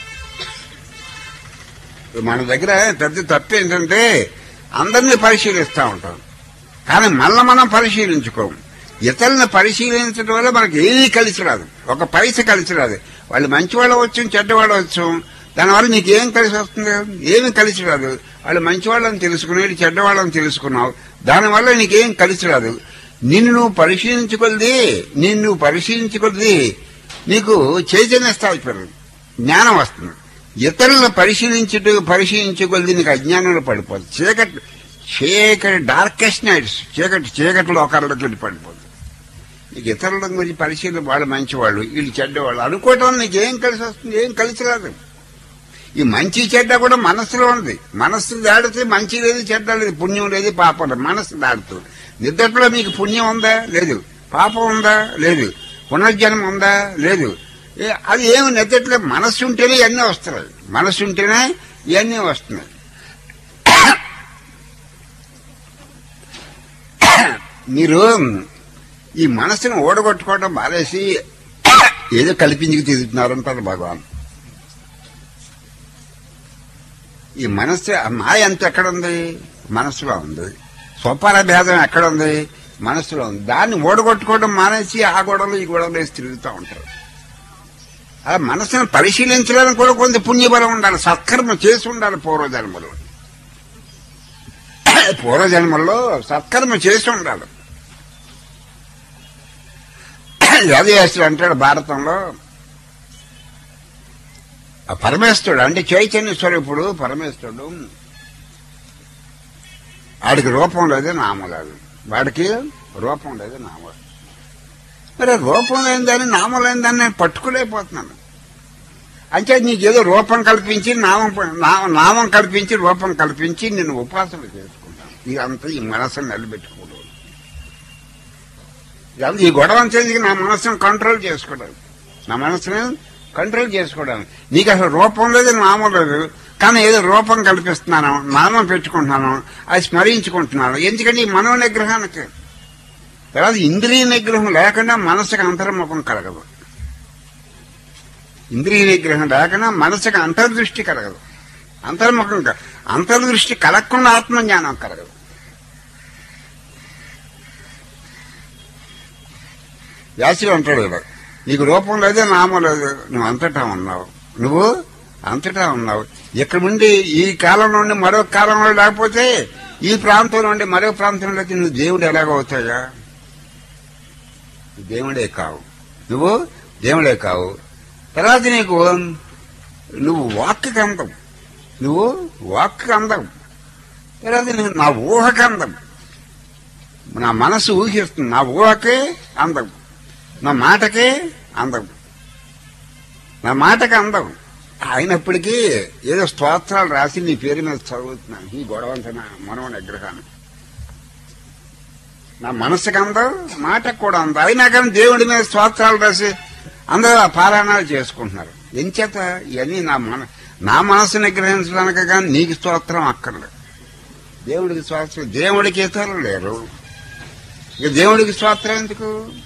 మన దగ్గర పెద్ద తప్పు ఏంటంటే అందరినీ పరిశీలిస్తూ ఉంటాం కానీ మళ్ళీ మనం పరిశీలించుకోం ఇతరులను పరిశీలించడం వల్ల మనకి ఏమీ కలిసి రాదు ఒక పైస కలిసి రాదు వాళ్ళు మంచివాళ్ళు వచ్చు చెడ్డవాళ్ళు వచ్చు దానివల్ల నీకు ఏం కలిసి వస్తుంది ఏమి కలిసి రాదు వాళ్ళు మంచివాళ్ళని తెలుసుకునేది చెడ్డవాళ్ళని తెలుసుకున్నావు దానివల్ల నీకేం కలిసి రాదు నిన్ను నువ్వు పరిశీలించుకొద్ది నిన్ను నువ్వు పరిశీలించుకొద్ది నీకు చైతన్య స్థాయి పెరగదు జ్ఞానం వస్తుంది ఇతరులను పరిశీలించుట పరిశీలించుకొద్ది నీకు అజ్ఞానంలో పడిపోతుంది చీకటి చీకటి డార్కెస్ట్ నైట్స్ చీకటి చీకటి లోకాలలోకి వెళ్ళి పడిపోతుంది నీకు ఇతరుల గురించి పరిశీలన వాళ్ళు మంచివాళ్ళు వీళ్ళు చెడ్డవాళ్ళు అనుకోవటం వల్ల నీకు ఏం కలిసి వస్తుంది ఏం కలిసి రాదు ఈ మంచి చెడ్డ కూడా మనస్సులో ఉంది మనస్సు దాడితే మంచి లేదు చెడ్డ లేదు పుణ్యం లేదు పాపం లేదు మనస్సు దాడుతుంది నిద్రలో మీకు పుణ్యం ఉందా లేదు పాపం ఉందా లేదు పునర్జన్మ ఉందా లేదు ఏ- అది ఏమి నిద్రలో మనస్సు ఉంటేనే ఇవన్నీ వస్తున్నాయి మనస్సు ఉంటేనే ఇవన్నీ వస్తున్నాయి మీరు ఈ మనసును ఓడగొట్టుకోవడం మానేసి ఏదో కల్పించుకు తిరుగుతున్నారంటారు భగవాన్ ఈ మనస్సు ఆ మాయ అంత ఎక్కడ ఉంది మనసులో ఉంది స్వపార భేదం ఎక్కడ ఉంది మనసులో ఉంది దాన్ని ఓడగొట్టుకోవడం మానేసి ఆ గొడవలు ఈ గొడవలు వేసి తిరుగుతూ ఉంటారు ఆ మనసును పరిశీలించడానికి కూడా కొంత పుణ్యబలం ఉండాలి సత్కర్మ చేసి ఉండాలి పూర్వజన్మలో పూర్వజన్మల్లో సత్కర్మ చేసి ఉండాలి వేదవ్యాసుడు అంటాడు భారతంలో ఆ పరమేశ్వరుడు అంటే చైతన్య స్వరూపుడు పరమేశ్వరుడు వాడికి రూపం లేదు నామం లేదు వాడికి రూపం లేదు నామం లేదు. మరి రూపం లేని దాన్ని నామం లేని దాన్ని నేను పట్టుకోలేకపోతున్నాను అంటే నీకేదో రూపం కల్పించి నామం నా- నామం కల్పించి రూపం కల్పించి నేను ఉపాసన చేసుకుంటాను ఇదంతా ఈ మనసును నిలబెట్టుకోవడం ఇదంతా ఈ గొడవ అంతేందుకు నా మనసును కంట్రోల్ చేసుకోవడం నా మనసుని కంట్రోల్ చేసుకోవడం నీకు అసలు రూపం లేదు నామం లేదు కానీ ఏదో రూపం కల్పిస్తున్నాను నామం పెట్టుకుంటున్నాను అది స్మరించుకుంటున్నాను ఎందుకంటే ఈ మనో నిగ్రహానికి తర్వాత ఇంద్రియ నిగ్రహం లేకుండా మనసుకు అంతర్ముఖం కలగదు ఇంద్రియ నిగ్రహం లేకుండా మనసుకు అంతర్దృష్టి కలగదు అంతర్ముఖం క- అంతర్దృష్టి కలగకుండా ఆత్మజ్ఞానం కలగదు వ్యాసుడు అంటాడు ఇలా నీకు రూపం లేదు నామం లేదు నువ్వు అంతటా ఉన్నావు నువ్వు అంతటా ఉన్నావు ఇక్కడ నుండి ఈ కాలం నుండి మరో కాలంలో లేకపోతే ఈ ప్రాంతం నుండి మరో ప్రాంతంలోకి నువ్వు దేవుడు ఎలాగవుతాయా దేవుడే కావు నువ్వు దేవుడే కావు తర్వాత నీకు నువ్వు వాక్కి అందం నువ్వు వాక్కి అందం తర్వాత నీకు నా ఊహకి అందం నా మనసు ఊహిస్తుంది నా ఊహకే అందం నా మాటకే అందం నా మాటకి అందం అయినప్పటికీ ఏదో స్తోత్రాలు రాసి నీ పేరు మీద చదువుతున్నాను ఈ గొడవంతన మనవని విగ్రహాన్ని నా మనసుకి అందం మాటకు కూడా అందం అయినా కానీ దేవుడి మీద స్తోత్రాలు రాసి అందరూ ఆ పారాయణాలు చేసుకుంటున్నారు ఎంచేత ఇవన్నీ నా మన నా మనసు నిగ్రహించడానికి కానీ నీకు స్తోత్రం అక్కర్లేదు దేవుడికి స్తోత్రం దేవుడికి ఇతరులు లేరు ఇక దేవుడికి స్తోత్రం ఎందుకు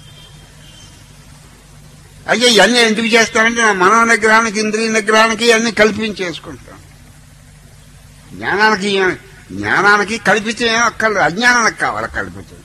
అయ్యే ఇవన్నీ ఎందుకు చేస్తానంటే నా మనో నిగ్రహానికి ఇంద్రియ నిగ్రహానికి అన్ని కల్పించేసుకుంటాం జ్ఞానానికి జ్ఞానానికి కల్పించే అక్కర్లేదు అజ్ఞానానికి కావాలి కల్పించడం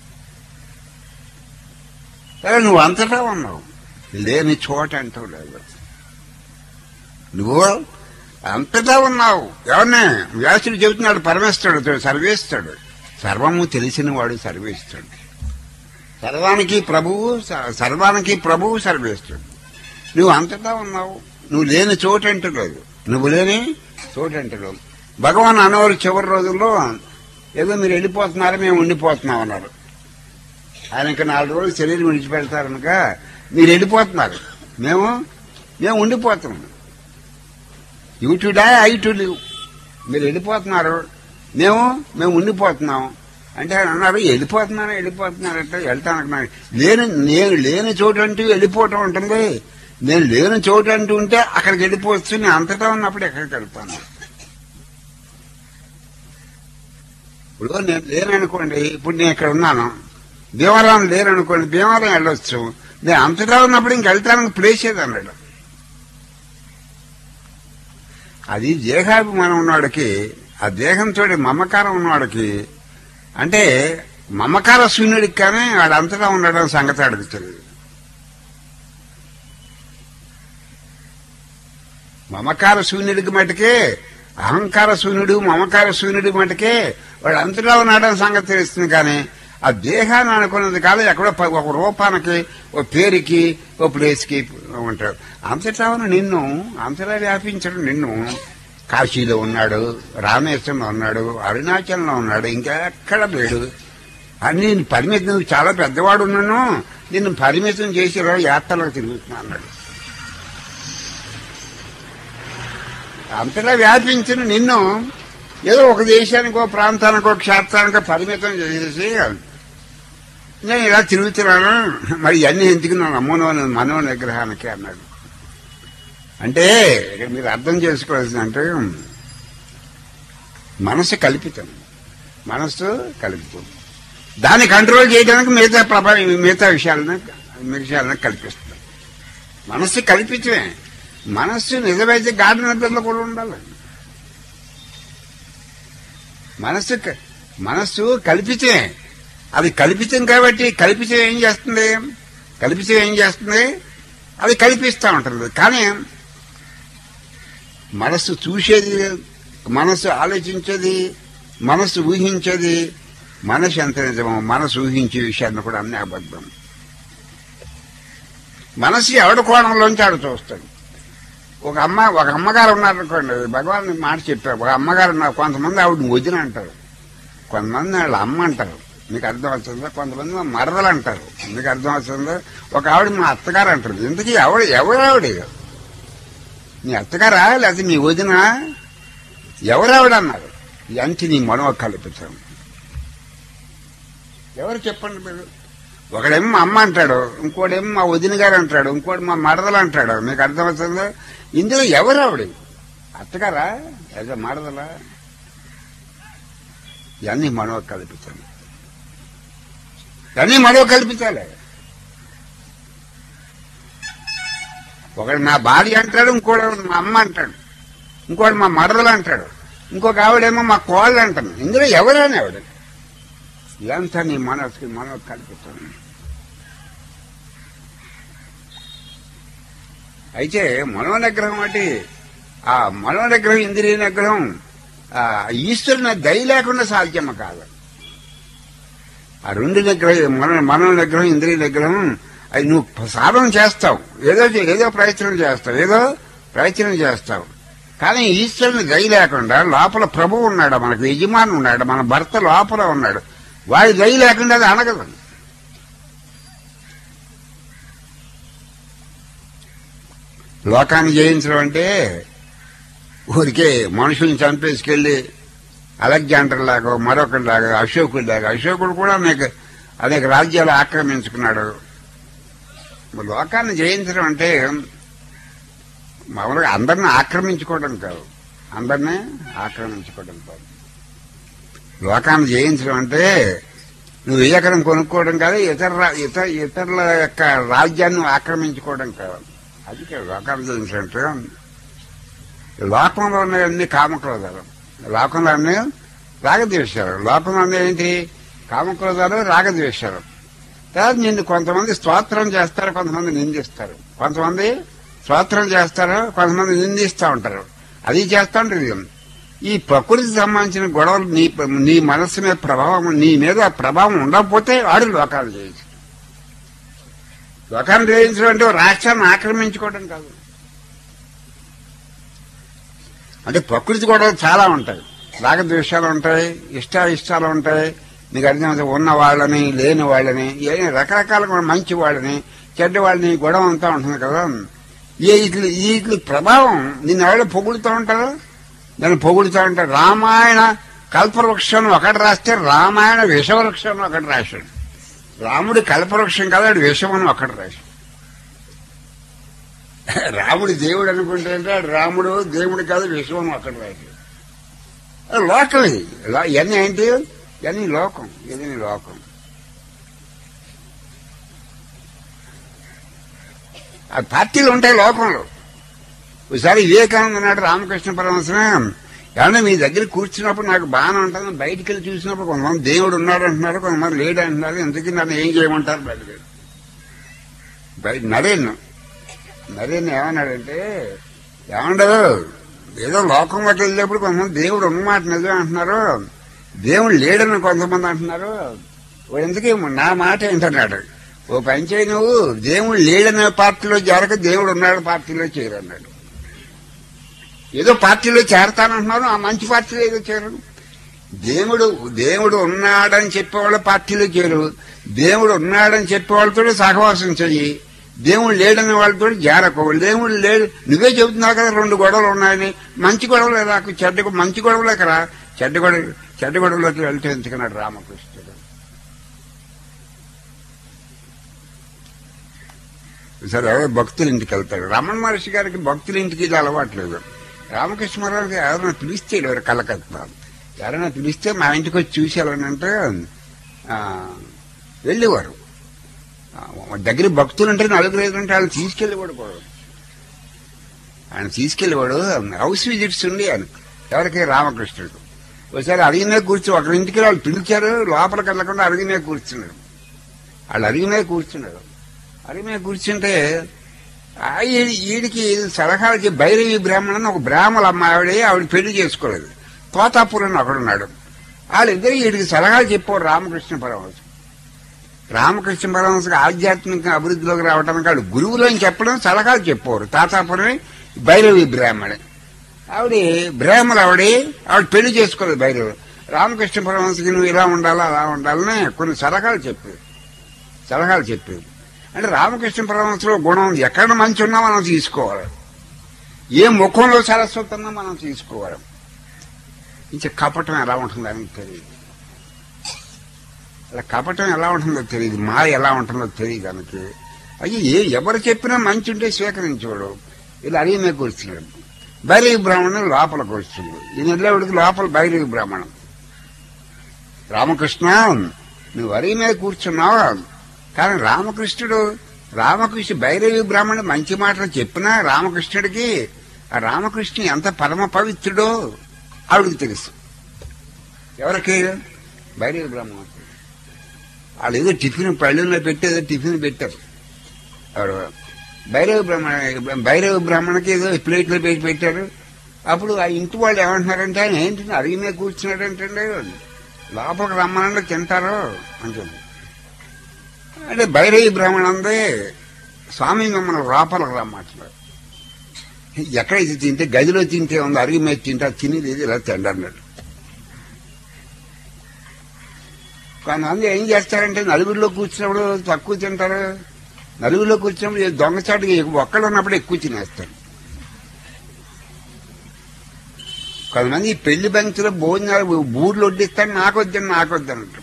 సరే నువ్వు అంతటా ఉన్నావు లేని చోట అంటూ లేదు నువ్వు అంతటా ఉన్నావు ఎవరిని వ్యాసుడు చెబుతున్నాడు పరమేశ్వరుడు సర్వేస్తాడు సర్వము తెలిసిన వాడు సర్వేస్తాడు సర్వానికి ప్రభువు స- సర్వానికి ప్రభువు సర్వేస్తాడు నువ్వు అంతటా ఉన్నావు నువ్వు లేని చోటు అంటలేదు నువ్వు లేని చోటు అంటలేదు భగవాన్ అనవరు చివరి రోజుల్లో ఏదో మీరు వెళ్ళిపోతున్నారు మేము ఉండిపోతున్నాం అన్నారు ఆయన ఇంకా నాలుగు రోజులు శరీరం విడిచిపెడతారు కనుక మీరు వెళ్ళిపోతున్నారు మేము మేము ఉండిపోతున్నాం you to die I to live మీరు వెళ్ళిపోతున్నారు మేము మేము ఉండిపోతున్నాం అంటే ఆయన అన్నారు వెళ్ళిపోతున్నాను వెళ్ళిపోతున్నారంటే వెళ్తాను నాకు లేని నేను లేని చోటు అంటూ వెళ్ళిపోవటం ఉంటుంది నేను లేని చోటు అంటూ ఉంటే అక్కడికి వెళ్ళిపోవచ్చు నేను అంతటా ఉన్నప్పుడు ఎక్కడికి వెళ్తాను ఇప్పుడు నేను లేననుకోండి ఇప్పుడు నేను ఇక్కడ ఉన్నాను భీమవరం లేరనుకోండి భీమవరం వెళ్ళొచ్చు నేను అంతటా ఉన్నప్పుడు ఇంక వెళ్తానికి ప్లేస్ ఏది అన్నాడు అది దేహాభిమానం ఉన్నవాడికి ఆ దేహంతో మమకారం ఉన్నవాడికి అంటే మమకార శూన్యుడికి కానీ వాడు అంతటా ఉండడం సంగతి అడిగి తెలియదు మమకార శూన్యుడికి మటుకే అహంకార శూన్యుడు మమకార శూన్యుడి మటుకే వాడు అంతటా ఉన్నాడని సంగతి తెలుస్తుంది కానీ ఆ దేహాన్ని అనుకున్నది కాదు ఎక్కడో ప- ఒక రూపానికి ఓ పేరుకి ఓ ప్లేస్కి ఉంటాడు అంతటా ఉన్న నిన్ను అంతటా వ్యాపించడం నిన్ను కాశీలో ఉన్నాడు రామేశ్వరంలో ఉన్నాడు అరుణాచలంలో ఉన్నాడు ఇంకా ఎక్కడ లేడు అని నేను పరిమితం నువ్వు చాలా పెద్దవాడు ఉన్నాను నిన్ను పరిమితం చేసి ఇలా యాత్రలకు తిరుగుతున్నా అన్నాడు అంతటా వ్యాపించిన నిన్ను ఏదో ఒక దేశానికో ప్రాంతానికో క్షేత్రానికో పరిమితం చేసేసి నేను ఇలా తిరుగుతున్నాను మరి ఇవన్నీ ఎందుకు నా నమ్మను మనో నిగ్రహానికి అన్నాడు అంటే ఇక్కడ మీరు అర్థం చేసుకోవాల్సింది అంటే మనసు కల్పితం మనస్సు కల్పితం దాన్ని కంట్రోల్ చేయడానికి మిగతా ప్రభా మిగతా విషయాలను విషయాలను కల్పిస్తుంది మనస్సు కల్పించమే మనస్సు నిజమైతే గాఢ నిద్రలో కూడా ఉండాలి మనస్సు క- మనస్సు కల్పితమే అది కల్పితం కాబట్టి కల్పితం ఏం చేస్తుంది కల్పితం ఏం చేస్తుంది అది కల్పిస్తూ ఉంటుంది కానీ మనస్సు చూసేది మనస్సు ఆలోచించేది మనస్సు ఊహించేది మనసు ఎంత నిజమో మనసు ఊహించే విషయాన్ని కూడా అన్ని అబద్ధం మనసు ఎవడి కోణంలోంచి ఆడు చూస్తాడు ఒక అమ్మ ఒక అమ్మగారు ఉన్నారనుకోండి భగవాన్ మాట చెప్పారు ఒక అమ్మగారు ఉన్నారు కొంతమంది ఆవిడ వదిన అంటారు కొంతమంది వాళ్ళ అమ్మ అంటారు మీకు అర్థం అవుతుందా కొంతమంది మా మరదలు అంటారు మీకు అర్థం అవుతుందా ఒక ఆవిడ మా అత్తగారు అంటారు ఇంతకీ ఎవడు ఎవరు ఆవిడ నీ అత్తగారా లేకపోతే నీ వదిన ఎవరావిడ అన్నారు ఎంత నీ మనో కల్పించాం ఎవరు చెప్పండి మీరు ఒకడేమో మా అమ్మ అంటాడు ఇంకోడేమో మా వదిన గారు అంటాడు ఇంకోటి మా మరదలు అంటాడు మీకు అర్థమవుతుందా ఇందులో ఎవరు ఆవిడ అత్తగారా లేదా మరదలా ఇవన్నీ మనో కల్పించాలి ఇవన్నీ మనో కల్పించాలి ఒకడు నా భార్య అంటాడు ఇంకోడు మా అమ్మ అంటాడు ఇంకోటి మా మరదలు అంటాడు ఇంకొక ఆవిడేమో మా కోళ్ళు అంటాను ఇందులో ఎవరైనా ఆవిడ ఇదంతా నీ మనసుకి మనో కల్పిస్తాను అయితే మనో నిగ్రహం అంటే ఆ మనో నిగ్రహం ఇంద్రియ నిగ్రహం ఆ ఈశ్వరుని దయ లేకుండా సాధ్యమ కాదు ఆ రెండు నిగ్రహం మన మనో నిగ్రహం ఇంద్రియ నిగ్రహం అది నువ్వు సాధన చేస్తావు ఏదో ఏదో ప్రయత్నం చేస్తావు ఏదో ప్రయత్నం చేస్తావు కానీ ఈశ్వరుని దయ లేకుండా లోపల ప్రభువు ఉన్నాడు మనకు యజమాని ఉన్నాడు మన భర్త లోపల ఉన్నాడు వాడి దయ లేకుండా అది అనగదు లోకాన్ని జయించడం అంటే ఊరికే మనుషుల్ని చంపేసుకెళ్ళి అలెగ్జాండర్ లాగా మరొకటి లాగా అశోకుడి లాగా అశోకుడు కూడా అనేక అనేక రాజ్యాలు ఆక్రమించుకున్నాడు మరి లోకాన్ని జయించడం అంటే మామూలుగా అందరిని ఆక్రమించుకోవడం కాదు అందరినీ ఆక్రమించుకోవడం కాదు లోకాన్ని జయించడం అంటే నువ్వు ఏ ఎకరం కొనుక్కోవడం కాదు ఇతర రా- ఇతర ఇతరుల యొక్క రాజ్యాన్ని ఆక్రమించుకోవడం కాదు అది కాదు లోకాన్ని జయించడం అంటే లోకంలో ఉన్నవన్నీ కామక్రోధాలు లోకంలో అన్నీ రాగద్వేషాలు లోకంలో అన్నీ ఏంటి కామక్రోధాలు రాగద్వేషాలు తర్వాత నిన్ను కొంతమంది స్తోత్రం చేస్తారు కొంతమంది నిందిస్తారు కొంతమంది స్తోత్రం చేస్తారు కొంతమంది నిందిస్తూ ఉంటారు అది చేస్తూ ఉంటారు ఇది. ఈ ప్రకృతికి సంబంధించిన గొడవలు నీ నీ మనస్సు మీద ప్రభావం నీ మీద ఆ ప్రభావం ఉండకపోతే వాడు లోకాలు చేయొచ్చు లోకాన్ని జయించడం అంటే ఓ రాష్ట్రాన్ని ఆక్రమించుకోవడం కాదు అంటే ప్రకృతి గొడవలు చాలా ఉంటాయి రాగద్వేషాలు ఉంటాయి ఇష్ట ఇష్టాలు ఉంటాయి మీకు అర్థమైతే ఉన్న వాళ్ళని లేని వాళ్ళని ఏ రకరకాల మంచి వాళ్ళని చెడ్డ వాళ్ళని గొడవ అంతా ఉంటుంది కదా ఈ ఇట్ల ఈ ఇట్ల ప్రభావం నిన్ను ఎవరు పొగుడుతూ ఉంటారు నేను పొగుడుతూ ఉంటారు రామాయణ కల్పవృక్షం ఒకటి రాస్తే రామాయణ విషవృక్షం ఒకటి రాశాడు రాముడి కల్పవృక్షం కదా వాడు విషం అని ఒకటి రాశాడు రాముడు దేవుడు అనుకుంటే అంటే వాడు రాముడు దేవుడు కాదు విషం అని ఒకటి రాశాడు అది లోకల్ ఇది. లో- ఇవన్నీ ఏంటి ఇవన్నీ లోకం ఇవన్నీ లోకం ఆ పార్టీలు ఉంటాయి లోకంలో ఒకసారి వివేకానంద నాడు రామకృష్ణ పరమశివ ఏమన్నా మీ దగ్గర కూర్చున్నప్పుడు నాకు బాగానే ఉంటుంది బయటికి వెళ్ళి చూసినప్పుడు కొంతమంది దేవుడు ఉన్నాడు అంటున్నారు కొంతమంది లేడు అంటున్నారు ఎందుకు నన్ను ఏం చేయమంటారు బయటకు బయట నరేన్ నరేన్ ఏమన్నాడంటే ఏమండదు ఏదో లోకంలోకి వెళ్ళేప్పుడు కొంతమంది దేవుడు ఉన్నమాట నిజం అంటున్నారు దేవుడు లేడని కొంతమంది అంటున్నారు ఓ ఎందుకు నా మాట ఏంటన్నాడు ఓ పని చేయి నువ్వు దేవుడు లేడనే పార్టీలో చేరక దేవుడు ఉన్నాడు పార్టీలో చేరన్నాడు ఏదో పార్టీలో చేరతానంటున్నారు ఆ మంచి పార్టీలో ఏదో చేరరు దేవుడు దేవుడు ఉన్నాడని చెప్పేవాళ్ళ పార్టీలో చేరు దేవుడు ఉన్నాడని చెప్పేవాళ్ళతో సహవాసం చెయ్యి దేవుడు లేడని వాళ్ళతో జారకు దేవుడు లేడు నువ్వే చెబుతున్నావు కదా రెండు గొడవలు ఉన్నాయని మంచి గొడవలు రాకు చెడ్డ గొ- మంచి గొడవలోకి రా చెడ్డ గొడవ చెడ్డ గొడవలోకి వెళ్తే ఎందుకన్నాడు రామకృష్ణుడు సరే ఎవరో భక్తుల ఇంటికి వెళ్తాడు రమణ మహర్షి గారికి భక్తుల ఇంటికి ఇది అలవాట్లేదు రామకృష్ణరావు ఎవరైనా పిలిస్తే ఎవరు కలకత్తా ఎవరైనా పిలిస్తే మా ఇంటికి వచ్చి చూసేవాళ్ళనంటే ఆ, వెళ్ళేవారు ఆ, దగ్గర భక్తులు అంటే నలుగురు ఐదు ఉంటే వాళ్ళు తీసుకెళ్ళేవాడు కూడా ఆయన తీసుకెళ్ళేవాడు హౌస్ విజిట్స్ ఉండి ఆయన ఎవరికి రామకృష్ణుడు ఒకసారి అడిగినే కూర్చో ఒకరి ఇంటికి వాళ్ళు పిలిచారు లోపలికి వెళ్ళకుండా అడిగినే కూర్చున్నాడు వాళ్ళు అడిగినే కూర్చున్నాడు అడిగినే కూర్చుంటే ఆ ఈ- ఈడికి సలహాలకి భైరవి బ్రాహ్మణ్ ఒక బ్రాహ్మణ అమ్మాయి ఆవిడ పెళ్లి చేసుకోలేదు తోతాపురం ఒకడున్నాడు వాళ్ళిద్దరు వీడికి సలహాలు చెప్పారు రామకృష్ణ పరమహంస రామకృష్ణ పరమహంసకి ఆధ్యాత్మిక అభివృద్ధిలోకి రావడానికి వాళ్ళు గురువులు అని చెప్పడం సలహాలు చెప్పారు తాతాపురం భైరవి బ్రాహ్మణి ఆవిడ బ్రాహ్మణ ఆవిడ ఆవిడ పెళ్లి చేసుకోలేదు భైరవి రామకృష్ణ పరమహంసకి నువ్వు ఇలా ఉండాలా అలా ఉండాలని కొన్ని సలహాలు చెప్పారు సలహాలు చెప్పేది అంటే రామకృష్ణ పరమహంసలో గుణం ఎక్కడ మంచి ఉన్నా మనం తీసుకోవాలి ఏ ముఖంలో సరస్వతి ఉన్నా మనం తీసుకోవాలి ఇంకా కపటం ఎలా ఉంటుందో అని తెలియదు అలా కపటం ఎలా ఉంటుందో తెలియదు మాయ ఎలా ఉంటుందో తెలియదు దానికి అయ్యి ఏ ఎవరు చెప్పినా మంచి ఉంటే స్వీకరించేవాడు ఇలా అడిగినే కూర్చున్నాడు బైరవి బ్రాహ్మణం లోపల కూర్చుంది ఈయన వెళ్ళేవాడికి లోపల బైరవి బ్రాహ్మణం రామకృష్ణ నువ్వు అరిగి మీద కూర్చున్నావు కానీ రామకృష్ణుడు రామకృష్ణ భైరవి బ్రాహ్మణుడు మంచి మాటలు చెప్పినా రామకృష్ణుడికి ఆ రామకృష్ణ ఎంత పరమ పవిత్రుడో ఆవిడకి తెలుసు ఎవరికి భైరవి బ్రాహ్మణుడు వాళ్ళు ఏదో టిఫిన్ పళ్ళులో పెట్టి ఏదో టిఫిన్ పెట్టారు ఎవరు భైరవ బ్రాహ్మణ భైరవ బ్రాహ్మణకి ఏదో ప్లేట్లో పెట్టి పెట్టారు అప్పుడు ఆ ఇంటి వాళ్ళు ఏమంటున్నారంటే ఆయన ఏంటి అడిగి మీద కూర్చున్నాడంటే లోపలికి రమ్మనండి తింటారు అంటుంది అంటే భైరవి బ్రాహ్మణ అందే స్వామి మిమ్మల్ని లోపలికి రమ్మంటున్నారు ఎక్కడ ఇది తింటే గదిలో తింటే ఉంది అరిగి మీద తింటే అది తినేది ఇది ఇలా తిండన్నాడు కొంతమంది ఏం చేస్తారంటే నలుగురిలో కూర్చున్నప్పుడు తక్కువ తింటారు నలుగురిలో కూర్చున్నప్పుడు ఈ దొంగచాటుగా ఒక్కడు ఉన్నప్పుడు ఎక్కువ తినేస్తారు కొంతమంది ఈ పెళ్లి బంక్స్లో భోజనాలు బూర్లు వడ్డిస్తాను నాకు వద్దని నాకు వద్దని అంటారు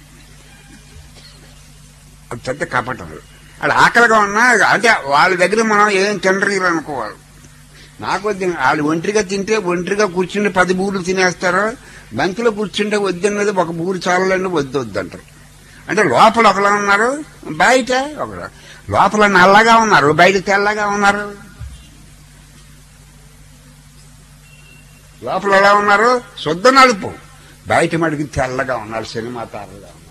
అది పెద్ద కపటం అది ఆకలిగా ఉన్నా అంటే వాళ్ళ దగ్గర మనం ఏం తినరు అనుకోవాలి నాకు వద్దు వాళ్ళు ఒంటరిగా తింటే ఒంటరిగా కూర్చుంటే పది బూర్లు తినేస్తారు బంకిలో కూర్చుంటే వద్దన్నది ఒక బూరు చాలండి వద్దు వద్దంటారు అంటే లోపల ఒకలా ఉన్నారు బయట ఒకలా లోపల నల్లగా ఉన్నారు బయట తెల్లగా ఉన్నారు లోపల ఎలా ఉన్నారు శుద్ధ నలుపు బయట మడికి తెల్లగా ఉన్నారు సినిమా తారలుగా ఉన్నారు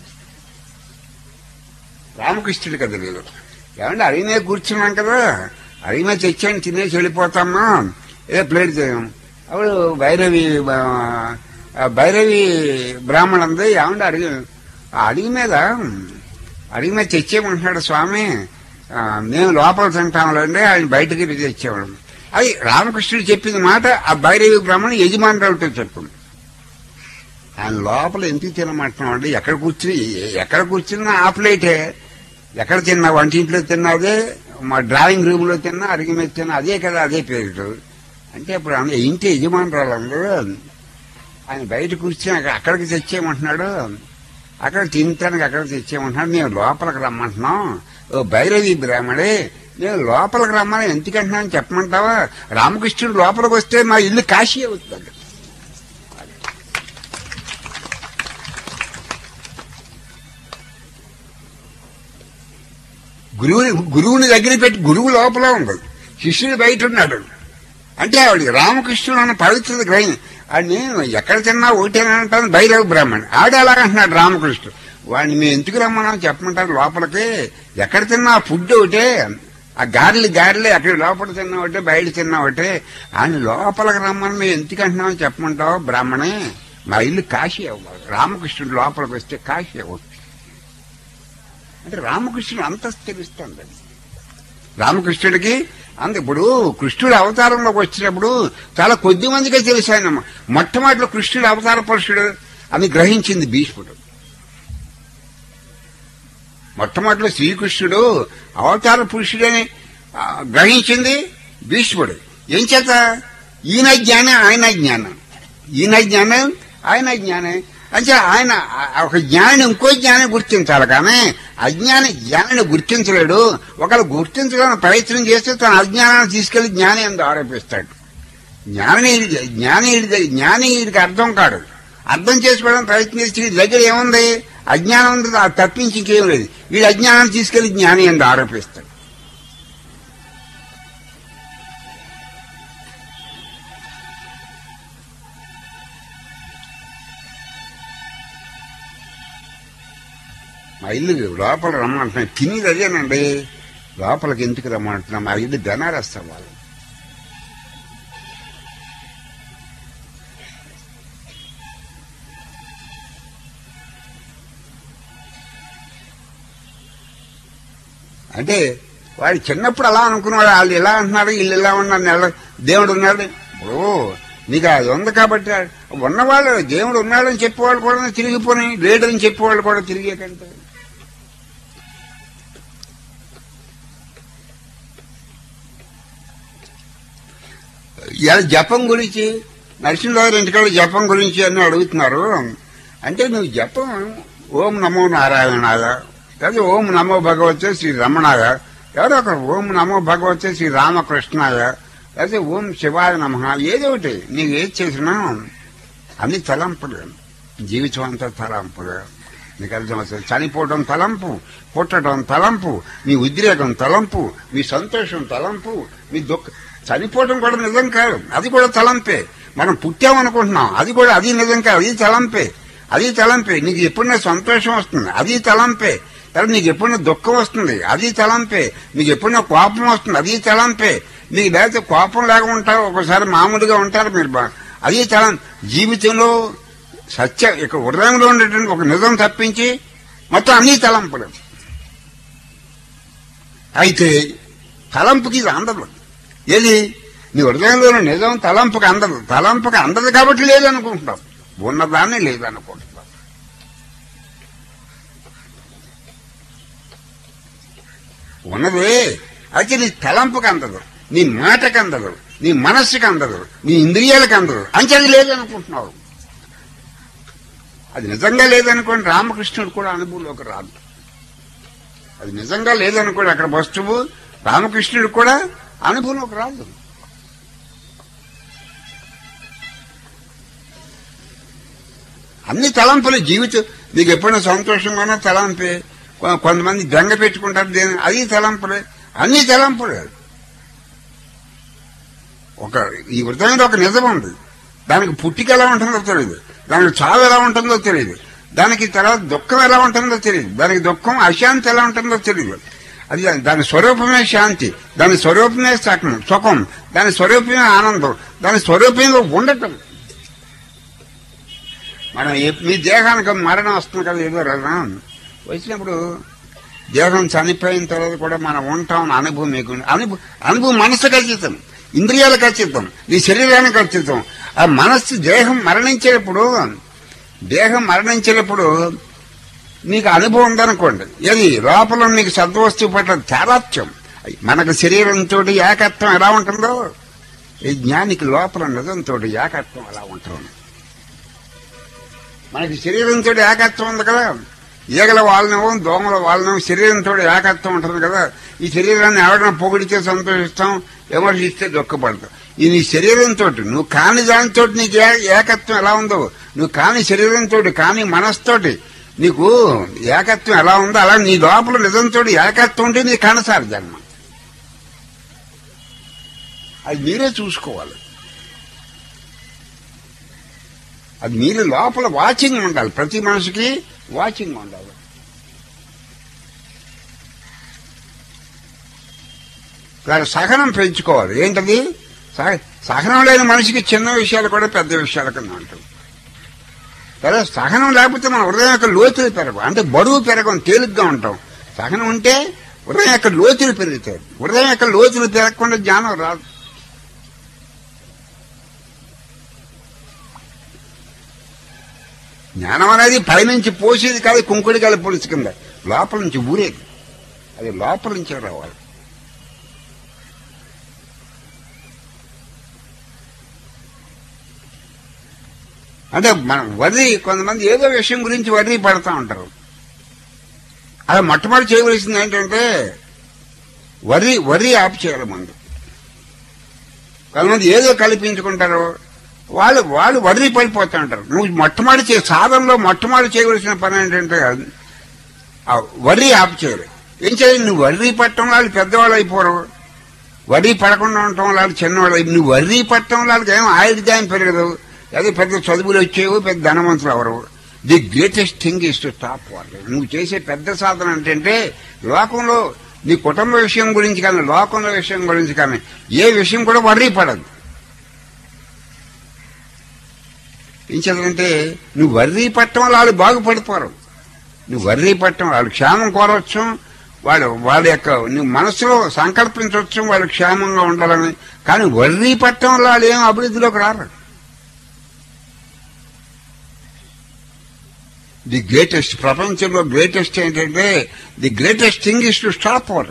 రామకృష్ణుడు కదా వీళ్ళు ఏమంటే అడిగినే కూర్చున్నాం కదా అడిగినా తెచ్చాను తినేసి వెళ్ళిపోతామా ఏదో ప్లేట్ చేయం అప్పుడు భైరవి ఆ, భైరవి బ్రాహ్మణంది ఏమంటే అడిగి ఆ అడిగి మీద అడిగి మీద తెచ్చేయమంటున్నాడు స్వామి ఆ, మేము లోపల తింటాంలేండి ఆయన బయటకి తెచ్చేవాళ్ళం అది రామకృష్ణుడు చెప్పింది మాట ఆ భైరవి బ్రాహ్మణ్ యజమానురాలతో చెప్పింది ఆయన లోపల ఎందుకు తినమంటున్నాం అండి ఎక్కడ కూర్చుని ఎక్కడ కూర్చున్నా ఆ ప్లేటే ఎక్కడ తిన్నా వంటింట్లో తిన్నా అదే మా డ్రాయింగ్ రూమ్ లో తిన్నా అరిగి మీద తిన్నా అదే కదా అదే పేరు అంటే ఇప్పుడు ఆమె ఇంటి యజమానురాలందరూ ఆయన బయట కూర్చొని అక్కడ- అక్కడికి తెచ్చేయమంటున్నాడు అక్కడ తింటానికి అక్కడ తెచ్చేయమంటున్నాడు మేము లోపలికి రమ్మంటున్నాం ఓ భైరవి బ్రాహ్మడే నేను లోపలికి రమ్మని ఎందుకంటున్నాను చెప్పమంటావా రామకృష్ణుడు లోపలికి వస్తే మా ఇల్లు కాశీ అవుతుంది గురువుని గురువుని దగ్గర పెట్టి గురువు లోపల ఉండదు శిష్యుడు బయట ఉన్నాడు అంటే ఆవిడ రామకృష్ణుడు అన్న పవిత్రత గ్రహం ఆడిని ఎక్కడ తిన్నా ఒకటేనా అంటాను భైరవ బ్రాహ్మణ్ ఆవిడ అలాగంటున్నాడు రామకృష్ణుడు వాడిని మేము ఎందుకు రమ్మన్నాం చెప్పమంటారు లోపలికి ఎక్కడ తిన్నా ఫుడ్ ఒకటే ఆ గారెలు గారెలే అక్కడ లోపల తిన్నా ఒకటే బయట తిన్నా ఒకటే ఆయన లోపలికి రమ్మని మేము ఎందుకు అంటున్నామని చెప్పమంటావు బ్రాహ్మణే మా ఇల్లు కాశీ అవ్వాలి రామకృష్ణుడు లోపలికి వస్తే కాశీ అవ్వచ్చు అంటే రామకృష్ణుడు అంతస్తు తెలుస్తుంది రామకృష్ణుడికి అంత ఇప్పుడు కృష్ణుడు అవతారంలోకి వచ్చినప్పుడు చాలా కొద్ది మందికే తెలుసు ఆయన మొట్టమొదటిలో కృష్ణుడు అవతార పురుషుడు అని గ్రహించింది భీష్ముడు మొట్టమొదటిలో శ్రీకృష్ణుడు అవతార పురుషుడని ఆ, గ్రహించింది భీష్ముడు ఏం చేత ఈయన జ్ఞానం ఆయన జ్ఞానం ఈయన జ్ఞానం ఆయన జ్ఞానం అంటే ఆయన ఆ- ఒక జ్ఞాని ఇంకో జ్ఞానం గుర్తించాలి కానీ అజ్ఞాని జ్ఞానిని గుర్తించలేడు ఒకళ్ళు గుర్తించడానికి ప్రయత్నం చేస్తే తన అజ్ఞానాన్ని తీసుకెళ్లి జ్ఞాని అందు ఆరోపిస్తాడు జ్ఞాని జ్ఞాని జ్ఞాని వీడికి అర్థం కాడు అర్థం చేసుకోవడానికి ప్రయత్నం చేస్తే వీడి దగ్గర ఏముంది అజ్ఞానం ఉంది అది తప్పించి ఇంకేం లేదు వీడి అజ్ఞానాన్ని తీసుకెళ్లి జ్ఞాని అందు ఆరోపిస్తాడు మా ఇల్లు లోపల రమ్మంటున్నాం తినేది అదేనండి లోపలికి ఎందుకు రమ్మంటున్నాం మా ఇల్లు బెనారస్ అవ్వాలి అంటే వాడు చిన్నప్పుడు అలా అనుకున్నాడు వాళ్ళు ఇలా అంటున్నారు వీళ్ళు ఇలా ఉన్నారు నెల దేవుడు ఉన్నాడు ఓ నీకు అది ఉంది కాబట్టి ఉన్నవాళ్ళు దేవుడు ఉన్నాడని చెప్పేవాళ్ళు కూడా తిరిగిపోయి లేడని చెప్పేవాళ్ళు కూడా తిరిగేకంటే ఇలా జపం గురించి నరసింహరావు ఇంటికాడ జపం గురించి అని అడుగుతున్నారు అంటే నువ్వు జపం ఓం నమో నారాయణాయ లేదా ఓం నమో భగవతే శ్రీ రమణాయ ఎవరో ఒకరు ఓం నమో భగవతే శ్రీ రామకృష్ణాయ లేదా ఓం శివాయ నమ ఏదో ఒకటి నీకు ఏది చేసినా అన్ని తలంపులు జీవితం అంతా తలంపులు నీకు అర్థమవుతుంది చనిపోవడం తలంపు పుట్టడం తలంపు మీ ఉద్రేకం తలంపు మీ సంతోషం తలంపు మీ దుఃఖ చనిపోవడం కూడా నిజం కాదు అది కూడా తలంపే మనం పుట్టామనుకుంటున్నాం అది కూడా అది నిజం కాదు అది తలంపే అది తలంపే నీకు ఎప్పుడైనా సంతోషం వస్తుంది అది తలంపే తర్వాత నీకు ఎప్పుడైనా దుఃఖం వస్తుంది అది తలంపే నీకు ఎప్పుడైనా కోపం వస్తుంది అది తలంపే నీకు లేకపోతే కోపం లేక ఉంటారు ఒకసారి మామూలుగా ఉంటారు మీరు బా- అది తలం జీవితంలో సత్య ఇక హృదయంలో ఉండేటువంటి ఒక నిజం తప్పించి మొత్తం అన్ని తలంపులు అయితే తలంపుకి ఇది అందదు ఏది నీ హృదయంలో ఉన్న నిజం తలంపుకి అందదు తలంపుకి అందదు కాబట్టి లేదనుకుంటున్నావు ఉన్నదాన్ని లేదనుకుంటున్నావు ఉన్నదే అయితే నీ తలంపుకి అందదు నీ మాటకి అందదు నీ మనస్సుకి అందదు నీ ఇంద్రియాలకు అందదు అంటే అది లేదనుకుంటున్నావు అది నిజంగా లేదనుకోండి రామకృష్ణుడు కూడా అనుభవంలోకి రాదు అది నిజంగా లేదనుకోండి అక్కడ వస్తువు రామకృష్ణుడు కూడా అనుభవంలోకి రాదు అన్ని తలంపులు జీవితం నీకు ఎప్పుడైనా సంతోషంగానో తలంపే కొ- కొంతమంది బెంగ పెట్టుకుంటారు దేని అది తలంపులే అన్ని తలంపులే ఒక ఈ హృదయంలో ఒక నిజం ఉంది దానికి పుట్టిక ఎలా ఉంటుందో తెలియదు దానికి చావు ఎలా ఉంటుందో తెలియదు దానికి తర్వాత దుఃఖం ఎలా ఉంటుందో తెలియదు దానికి దుఃఖం అశాంతి ఎలా ఉంటుందో తెలియదు అది దాని- దాని స్వరూపమే శాంతి దాని స్వరూపమే సుఖం సుఖం దాని స్వరూపమే ఆనందం దాని స్వరూపంగా ఉండటం మనం ఎప్- మీ దేహానికి మరణం వస్తుంది కదా ఏదో రకం వచ్చినప్పుడు దేహం చనిపోయిన తర్వాత కూడా మనం ఉంటాం అన్న అనుభవం మీకు ఉంది. అనుభవం అనుభవం మనసు ఖచ్చితం ఇంద్రియాలు ఖచ్చితం నీ శరీరానికి ఖచ్చితం ఆ మనస్సు దేహం మరణించేటప్పుడు దేహం మరణించేటప్పుడు నీకు అనుభవం ఉందనుకోండి ఏది లోపల నీకు సద్వస్తువు పట్ల తాదాత్యం మనకు శరీరంతో ఏకత్వం ఎలా ఉంటుందో ఈ జ్ఞానికి లోపల నిజంతో ఏకత్వం ఎలా ఉంటుంది మనకి శరీరంతో ఏకత్వం ఉంది కదా ఈగల వాళ్ళనేమో దోమల వాళ్ళనేమో శరీరంతో ఏకత్వం ఉంటుంది కదా ఈ శరీరాన్ని ఎవరైనా పొగిడితే సంతోషిస్తాం విమర్శిస్తే దుఃఖపడతాం ఈ నీ శరీరంతో నువ్వు కాని దానితో నీకు ఏ- ఏకత్వం ఎలా ఉందో నువ్వు కాని శరీరంతో కాని మనస్తోటి నీకు ఏకత్వం ఎలా ఉందో అలా నీ లోపల నిజంతో ఏకత్వం ఉంటే నీ కనసారి జన్మ అది మీరే చూసుకోవాలి అది మీరు లోపల వాచింగ్ ఉండాలి ప్రతి మనిషికి వాచింగ్ ఉండాలి దాని సహనం పెంచుకోవాలి ఏంటది సహ- సహనం లేని మనిషికి చిన్న విషయాలు కూడా పెద్ద విషయాల కింద ఉంటుంది సరే సహనం లేకపోతే మన హృదయం యొక్క లోతులు పెరగవు అంటే బరువు పెరగం తేలిగ్గా ఉంటాం సహనం ఉంటే హృదయం యొక్క లోతులు పెరుగుతాయి హృదయం యొక్క లోతులు పెరగకుండా జ్ఞానం రాదు జ్ఞానం అనేది పైనుంచి పోసేది కాదు కుంకుడి కాదు పొలుసు కింద లోపల నుంచి ఊరేది అది లోపల నుంచే రావాలి అంటే మన వర్రి కొంతమంది ఏదో విషయం గురించి వర్రి పడతా ఉంటారు అలా మొట్టమొదటి చేయవలసింది ఏంటంటే వరి వరి ఆపు చేయాలి ముందు కొంతమంది ఏదో కల్పించుకుంటారు వాళ్ళు వాళ్ళు వరి పడిపోతూ ఉంటారు నువ్వు మొట్టమొదటి చే సాధనలో మొట్టమొదటి చేయవలసిన పని ఏంటంటే ఆ వరి ఆపు చేయాలి ఏం చేయాలి నువ్వు వరి పట్టడం వాళ్ళు పెద్దవాళ్ళు అయిపోరు వరి పడకుండా ఉండటం వాళ్ళు చిన్నవాళ్ళు అయి- నువ్వు వరి పట్టడం వాళ్ళకి ఏం ఆయుర్దాయం పెరగదు అదే పెద్ద చదువులు వచ్చేవి పెద్ద ధనవంతులు ఎవరు the greatest thing is to top వాళ్ళు నువ్వు చేసే పెద్ద సాధన ఏంటంటే లోకంలో నీ కుటుంబ విషయం గురించి కానీ లోకంలో విషయం గురించి కానీ ఏ విషయం కూడా వర్రీ పడదు ఏం చదవంటే నువ్వు వర్రీ పట్టడం వల్ల వాళ్ళు బాగుపడిపోరు నువ్వు వర్రీ పట్టడం వాళ్ళు క్షేమం కోరవచ్చు వాళ్ళు వాళ్ళ యొక్క నువ్వు మనసులో సంకల్పించవచ్చు వాళ్ళు క్షేమంగా ఉండాలని కానీ వర్రీ పట్టడం వల్ల వాళ్ళు ఏం అభివృద్ధిలోకి రారు ది గ్రేటెస్ట్ ప్రపంచంలో గ్రేటెస్ట్ ఏంటంటే the greatest thing is to stop our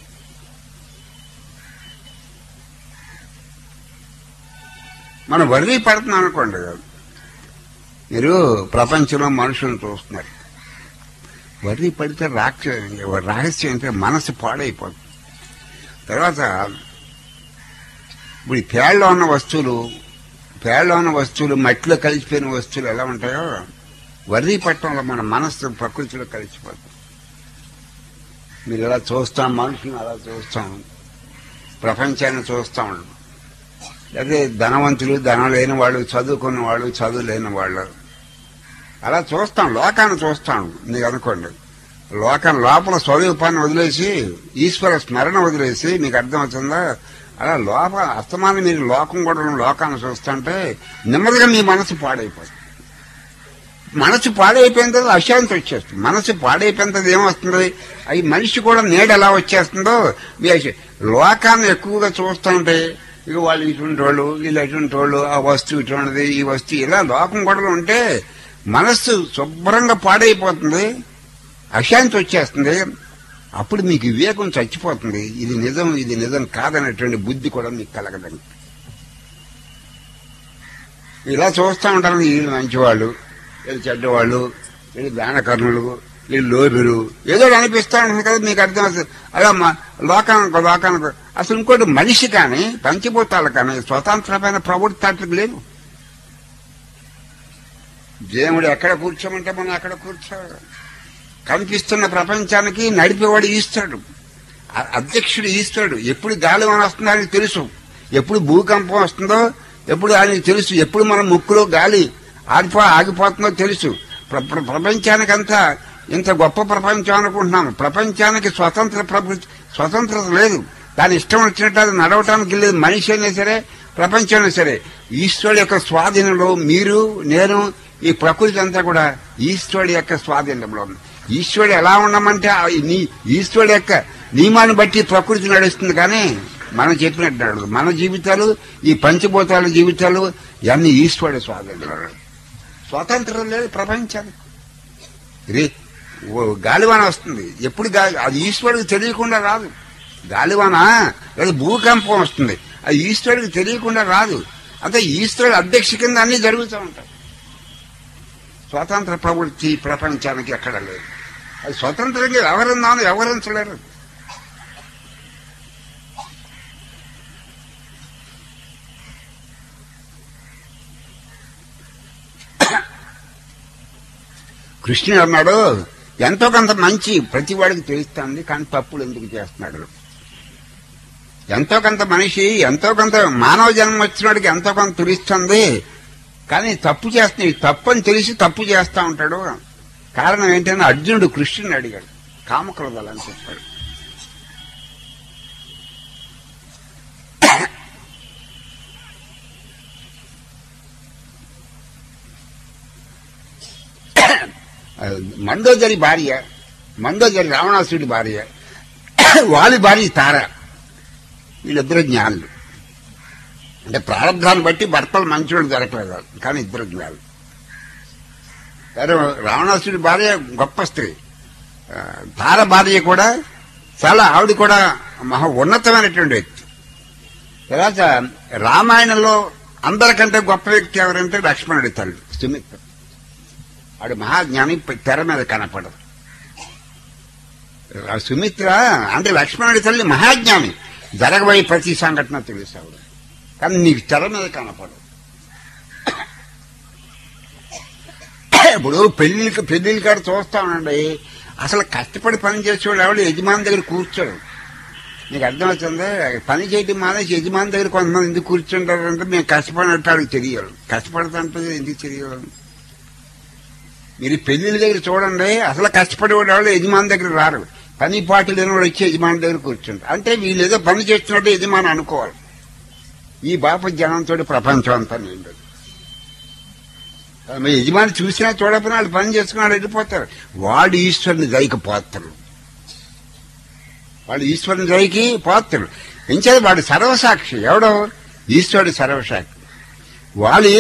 మనం వర్రీ పడుతున్నాం అనుకోండి మీరు ప్రపంచంలో మనుషులను చూస్తున్నారు వర్రీ పడితే రాక్ష రహస్యం అంటే మనసు పాడైపోతుంది తర్వాత ఇప్పుడు ఈ పేళ్ళలో ఉన్న వస్తువులు పేళ్ళలో ఉన్న వస్తువులు మట్టిలో కలిసిపోయిన వస్తువులు ఎలా ఉంటాయో వర్రీ పట్టడంలో మన మనస్సు ప్రకృతిలో కలిసిపోతుంది మీరు ఎలా చూస్తాం మనుషులను అలా చూస్తాం ప్రపంచాన్ని చూస్తాం అదే ధనవంతులు ధనం లేని వాళ్ళు చదువుకున్న వాళ్ళు చదువు లేని వాళ్ళు అలా చూస్తాం లోకాన్ని చూస్తాం నీకు అనుకోండి లోకం లోపల స్వరూపాన్ని వదిలేసి ఈశ్వర స్మరణ వదిలేసి మీకు అర్థమవుతుందా అలా లోపల అస్తమానం మీరు లోకం కూడా లోకాన్ని చూస్తుంటే నెమ్మదిగా మీ మనసు పాడైపోతుంది మనసు పాడైపోయిన తర్వాత అశాంతి వచ్చేస్తుంది మనసు పాడైపోయిన తర్వాత ఏమొస్తుంది అవి మనిషి కూడా నీడ ఎలా వచ్చేస్తుందో మీ అశ- లోకాన్ని ఎక్కువగా చూస్తుంటే ఇక వాళ్ళు ఇటువంటి వాళ్ళు వీళ్ళు ఇటువంటి వాళ్ళు ఆ వస్తువు ఇటువంటిది ఈ వస్తువు ఇలా లోకం కూడా ఉంటే మనస్సు శుభ్రంగా పాడైపోతుంది అశాంతి వచ్చేస్తుంది అప్పుడు మీకు వివేకం చచ్చిపోతుంది ఇది నిజం ఇది నిజం కాదనేటువంటి బుద్ధి కూడా మీకు కలగదండి ఇలా చూస్తూ ఉంటారు వీళ్ళు మంచివాళ్ళు వీళ్ళు చెడ్డవాళ్ళు వీళ్ళు దానకర్ణులు వీళ్ళు లోబిరు ఏదో ఒకటి అనిపిస్తా ఉంటుంది కదా మీకు అర్థం అవుతుంది అలా మా లోకానికి లోకానికి అసలు ఇంకోటి మనిషి కానీ పంచభూతాలు కానీ స్వతంత్రమైన ప్రవృత్తి అట్లకు లేదు దేవుడు ఎక్కడ కూర్చోమంటే మనం అక్కడ కూర్చోవాలి కనిపిస్తున్న ప్రపంచానికి నడిపేవాడు ఈస్తాడు అ- అధ్యక్షుడు ఈస్తాడు ఎప్పుడు గాలి మన వస్తుందో ఆయనకు తెలుసు ఎప్పుడు భూకంపం వస్తుందో ఎప్పుడు ఆయనకు తెలుసు ఎప్పుడు మన ముక్కులో గాలి ఆగిపో ఆగిపోతుందో తెలుసు ప్ర- ప్ర- ప్రపంచానికంతా ఇంత గొప్ప ప్రపంచం అనుకుంటున్నాం ప్రపంచానికి స్వతంత్ర ప్రభు స్వతంత్రత లేదు దాని ఇష్టం వచ్చినట్టు అది నడవటానికి లేదు మనిషి అయినా సరే ప్రపంచం అయినా సరే ఈశ్వరుడు యొక్క స్వాధీనంలో మీరు నేను ఈ ప్రకృతి అంతా కూడా ఈశ్వరుడు యొక్క స్వాధీనంలో ఉంది ఈశ్వరుడు ఎలా ఉండమంటే ఆ నీ ఈశ్వరుడు యొక్క నియమాన్ని బట్టి ప్రకృతి నడుస్తుంది కానీ మనం చెప్పినట్టు నడదు మన జీవితాలు ఈ పంచభూతాల జీవితాలు ఇవన్నీ ఈశ్వరుడు స్వాతంత్రం స్వాతంత్రం లేదు ప్రపంచానికి రే ఓ గాలివాన వస్తుంది ఎప్పుడు గాలి అది ఈశ్వరుడికి తెలియకుండా రాదు గాలివాన లేదా భూకంపం వస్తుంది అది ఈశ్వరుడికి తెలియకుండా రాదు అంటే ఈశ్వరుడు అధ్యక్ష కింద అన్ని జరుగుతూ ఉంటాయి స్వతంత్ర ప్రవృత్తి ప్రపంచానికి ఎక్కడ లేదు అది స్వతంత్రంగా ఎవరన్నాను వ్యవహరించలేరు కృష్ణుడు అన్నాడు ఎంతో కొంత మంచి ప్రతి వాడికి తెలుస్తుంది కానీ తప్పులు ఎందుకు చేస్తున్నాడు ఎంతో కొంత మనిషి ఎంతో కొంత మానవ జన్మ వచ్చినవాడికి ఎంతో కొంత తెలుస్తుంది కానీ తప్పు చేస్తుంది ఈ తప్పు అని తెలిసి తప్పు చేస్తా ఉంటాడు కారణం ఏంటంటే అర్జునుడు కృష్ణుని అడిగాడు కామక్రోధాలని చెప్పాడు మండోదరి భార్య మండోదరి రావణాసుడి భార్య వాలి భార్య తార వీళ్ళిద్దరు జ్ఞానులు అంటే ప్రారంభాన్ని బట్టి భర్తలు మంచివాళ్ళు దొరకలేదు కానీ ఇద్దరు జ్ఞానులు సరే రావణాసుడి భార్య గొప్ప స్త్రీ ఆ, తార భార్య కూడా చాలా ఆవిడ కూడా మహా ఉన్నతమైనటువంటి వ్యక్తి తర్వాత రామాయణంలో అందరికంటే గొప్ప వ్యక్తి ఎవరంటే లక్ష్మణుడి తల్లి సుమిత్ర ఆడు మహాజ్ఞాని తెర మీద కనపడదు ఆ సుమిత్ర అంటే లక్ష్మణుడి తల్లి మహాజ్ఞాని జరగబోయే ప్రతి సంఘటన తెలుసు ఆవిడ కానీ నీకు తెర మీద కనపడదు ఇప్పుడు పెళ్లికి పెళ్లిళ్ళ కాడ చూస్తామండి అసలు కష్టపడి పని చేసేవాడు ఎవడు యజమాని దగ్గర కూర్చోడు నీకు అర్థమవుతుంది పని చేయటం మానేసి యజమాని దగ్గర కొంతమంది ఎందుకు కూర్చుంటారంటే మేము కష్టపడినట్టు వాళ్ళకి తెలియాలి కష్టపడతాంటే ఎందుకు తెలియాలి మీరు పెళ్లిళ్ళ దగ్గర చూడండి అసలు కష్టపడేవాడు వాళ్ళు యజమాని దగ్గర రారు పని పాటలు లేనివాడు వచ్చి యజమాని దగ్గర కూర్చుంటారు అంటే వీళ్ళు ఏదో పని చేస్తున్నట్టు యజమాని అనుకోవాలి ఈ బాప జనంతో ప్రపంచం అంతా నిండదు మీ యజమాని చూసినా చూడకపోయినా వాళ్ళు పని చేసుకుని వెళ్ళిపోతారు వాడు ఈశ్వరుని దయకి పాత్రలు వాడు ఈశ్వరుని దయకి పాత్రలు ఎంచేది వాడు సర్వసాక్షి ఎవడో ఈశ్వరుడు సర్వసాక్షి వాళ్ళు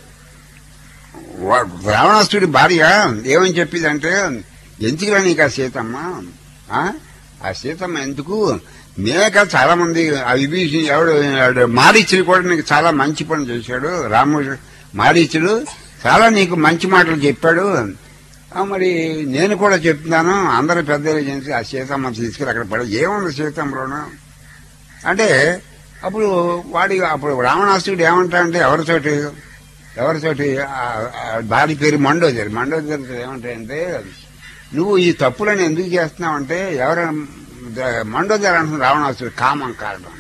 వా- రావణాసుడి భార్య ఏమని చెప్పిందంటే ఎందుకురా నీకు ఆ సీతమ్మ ఆ? ఆ సీతమ్మ ఎందుకు మేక చాలా మంది ఆ విభీషి ఎవడు ఎవడు మారీచుడు కూడా నీకు చాలా మంచి పని చేశాడు రాముడు మారీచుడు చాలా నీకు మంచి మాటలు చెప్పాడు ఆ, మరి నేను కూడా చెప్తున్నాను అందరూ పెద్దలు చేసి ఆ సీతమ్మ తీసుకుని అక్కడ పడ ఏముంది సీతమ్మలోను అంటే అప్పుడు వాడి అప్పుడు రావణాసుడు ఏమంటాడంటే ఎవరితోటి ఎవరితోటి ఆ- ఆ భార్య పేరు మండోదరి మండోదరి ఏమంటాయంటే నువ్వు ఈ తప్పులను ఎందుకు చేస్తున్నావంటే ఎవరు మండోదరి అంటున్న రావణాసుడు కామం కారణం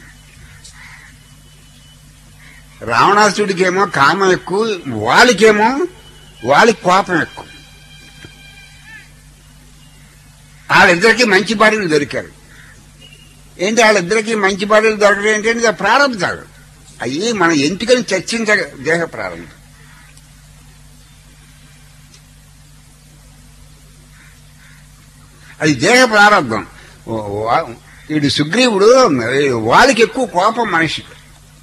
రావణాసుడికేమో కామం ఎక్కువ వాళ్ళకేమో వాళ్ళకి కోపం ఎక్కువ వాళ్ళిద్దరికి మంచి భార్యలు దొరికారు ఏంటి వాళ్ళిద్దరికి మంచి భార్యలు దొరకడం ఏంటంటే ఇది ప్రారంభాలు అవి మన ఎంటికని చర్చించ దేహ ప్రారంభం అది దేహ ప్రారంభం ఓ- వా- వీడు సుగ్రీవుడు వాళ్ళకి ఎక్కువ కోపం మనిషికి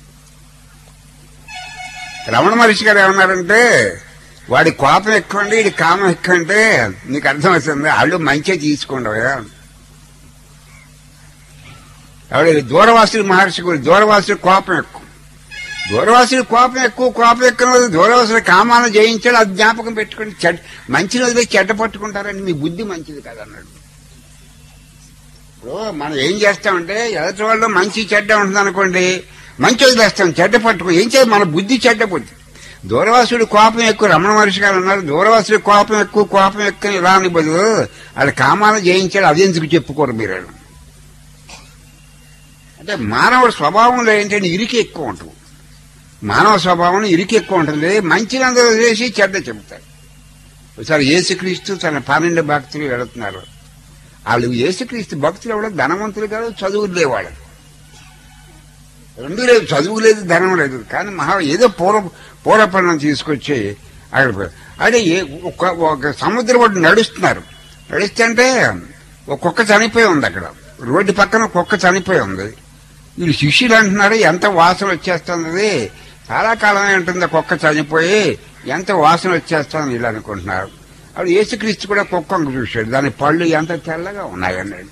రమణ మహర్షి గారు ఏమన్నారంటే వాడి కోపం ఎక్కువ అండి వీడి కామం ఎక్కువ అంటే నీకు అర్థమవుతుంది వాళ్ళు మంచిగా తీసుకోండి ఆవిడ దూరవాసుడి మహర్షి కూడా దూరవాసుడి కోపం ఎక్కువ దూరవాసుడి కోపం ఎక్కువ కోపం ఎక్కువ దూరవాసుడి కామాలను జయించాడు అది జ్ఞాపకం పెట్టుకుని చెడ్ మంచి వదిలే చెడ్డ పట్టుకుంటారండి మీ బుద్ధి మంచిది కాదన్నాడు ఇప్పుడు మనం ఏం చేస్తామంటే ఎదుటి వాళ్ళు మంచి చెడ్డ ఉంటుంది అనుకోండి మంచి వదిలేస్తాం చెడ్డ పట్టుకో ఏం చేయాలి మన బుద్ధి చెడ్డ బుద్ధి దూరవాసుడి కోపం ఎక్కువ రమణ మహర్షి గారు అన్నారు దూరవాసుడి కోపం ఎక్కువ కోపం ఎక్కువ ఇలా అని బదులు వాళ్ళ కామాలను జయించాడు అది ఎందుకు చెప్పుకోరు మీరు అంటే మానవుడి స్వభావంలో ఏంటంటే ఇరికి ఎక్కువ ఉంటుంది మానవ స్వభావం ఇరికి ఎక్కువ ఉంటుంది మంచినందరూ చేసి చెడ్డ చెబుతారు ఒకసారి యేసుక్రీస్తు తన పన్నెండు భక్తులు వెళుతున్నారు వాళ్ళు యేసుక్రీస్తు భక్తులు ఎవడో ధనవంతులు కాదు చదువు లేవాడు రెండు లేదు చదువు లేదు ధనం లేదు కానీ మహా ఏదో పూర్వ పూర్వపన్నం తీసుకొచ్చి అక్కడ పోయి- అదే ఏ- ఒక ఒక సముద్రం ఒడ్డు నడుస్తున్నారు నడుస్తుంటే ఒక కుక్క చనిపోయి ఉంది అక్కడ రోడ్డు పక్కన కుక్క చనిపోయి ఉంది వీళ్ళు శిష్యులు అంటున్నారు ఎంత వాసన వచ్చేస్తుంది చాలా కాలమే ఉంటుంది ఆ కుక్క చనిపోయి ఎంత వాసన వచ్చేస్తుంది వీళ్ళు అనుకుంటున్నారు అప్పుడు యేసుక్రీస్తు కూడా కుక్క వంక చూశాడు దాని పళ్ళు ఎంత తెల్లగా ఉన్నాయన్నాడు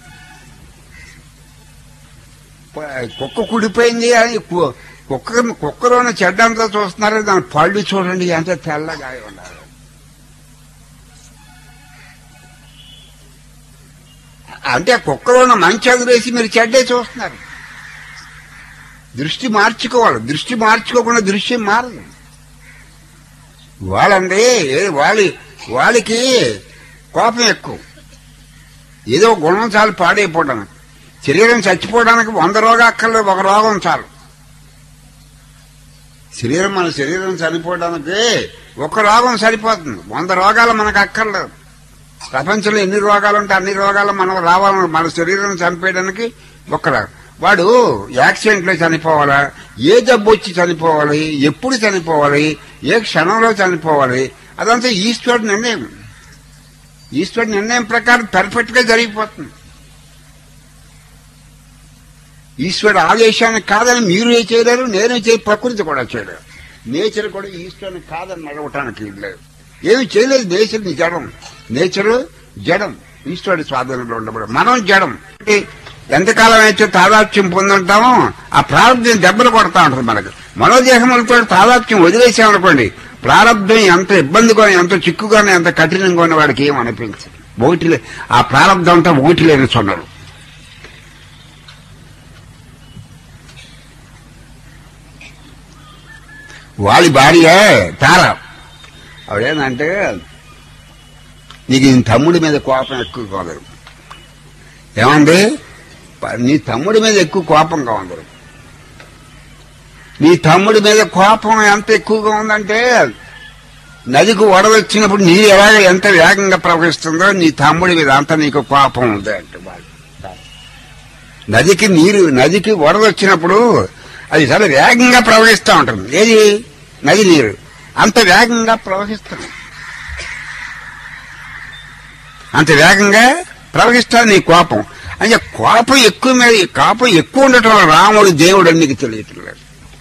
ప- కుక్క కుడిపోయింది అని కు- కుక్క కుక్కలోని చెడ్డంతా చూస్తున్నారు దాని పళ్ళు చూడండి ఎంత తెల్లగా ఉన్నారు అంటే ఆ కుక్కలోని మంచి వదిలేసి మీరు చెడ్డే చూస్తున్నారు దృష్టి మార్చుకోవాలి దృష్టి మార్చుకోకుండా దృశ్యం మారదు వాళ్ళండి ఏ- వాళ్ళి వాళ్ళకి కోపం ఎక్కువ ఏదో ఒక గుణం చాలు పాడైపోవడానికి శరీరం చచ్చిపోవడానికి వంద రోగం అక్కర్లేదు ఒక రోగం చాలు శరీరం మన శరీరం చనిపోవడానికి ఒక రోగం సరిపోతుంది వంద రోగాలు మనకు అక్కర్లేదు ప్రపంచంలో ఎన్ని రోగాలు ఉంటే అన్ని రోగాలు మనం రావాలని మన శరీరం చనిపోయడానికి ఒక రోగం. వాడు యాక్సిడెంట్ లో చనిపోవాలా ఏ జబ్బు వచ్చి చనిపోవాలి ఎప్పుడు చనిపోవాలి ఏ క్షణంలో చనిపోవాలి అదంతా ఈశ్వరుడు నిర్ణయం ఈశ్వరుడు నిర్ణయం ప్రకారం పర్ఫెక్ట్ గా జరిగిపోతుంది ఈశ్వరుడు ఆదేశానికి కాదని మీరు ఏ చేయలేరు నేను చేయ ప్రకృతి కూడా చేయలేరు నేచర్ కూడా ఈశ్వరుని కాదని నడవటానికి లేదు ఏమి చేయలేదు నేచర్ జడం నేచర్ జడం ఈశ్వరుడి స్వాధీనంలో ఉండబడి మనం జడం అంటే ఎంతకాలం అయితే తాదాత్యం పొందుంటామో ఆ ప్రారంభం దెబ్బలు కొడతా ఉంటుంది మనకు మనోదేహములతో తాదాత్యం వదిలేసామనుకోండి ప్రారంభం ఎంత ఇబ్బందిగా ఎంత చిక్కుగానే ఎంత కఠినంగా ఉన్న వాడికి ఏం అనిపించదు ఒకటి లే- ఆ ప్రారంభం అంతా ఒకటి లేని సొన్నారు వాళ్ళ భార్య తార ఆవిడేందంటే నీకు నీ తమ్ముడి మీద కోపం ఎక్కువ కాదు ఏమండి ప- నీ తమ్ముడి మీద ఎక్కువ కోపంగా ఉంది నీ తమ్ముడి మీద కోపం ఎంత ఎక్కువగా ఉందంటే నదికి వరద వచ్చినప్పుడు నీరు ఎలాగ ఎంత వేగంగా ప్రవహిస్తుందో నీ తమ్ముడి మీద అంత నీకు కోపం ఉంది అంటే వాళ్ళు నదికి నీరు నదికి వరద వచ్చినప్పుడు అది చాలా వేగంగా ప్రవహిస్తూ ఉంటుంది ఏది నది నీరు అంత వేగంగా ప్రవహిస్తుంది అంత వేగంగా ప్రవహిస్తుంది నీ కోపం అంటే కోపం ఎక్కువ మీద కోపం ఎక్కువ ఉండటం వల్ల రాముడు దేవుడు అని నీకు తెలియట్లేదు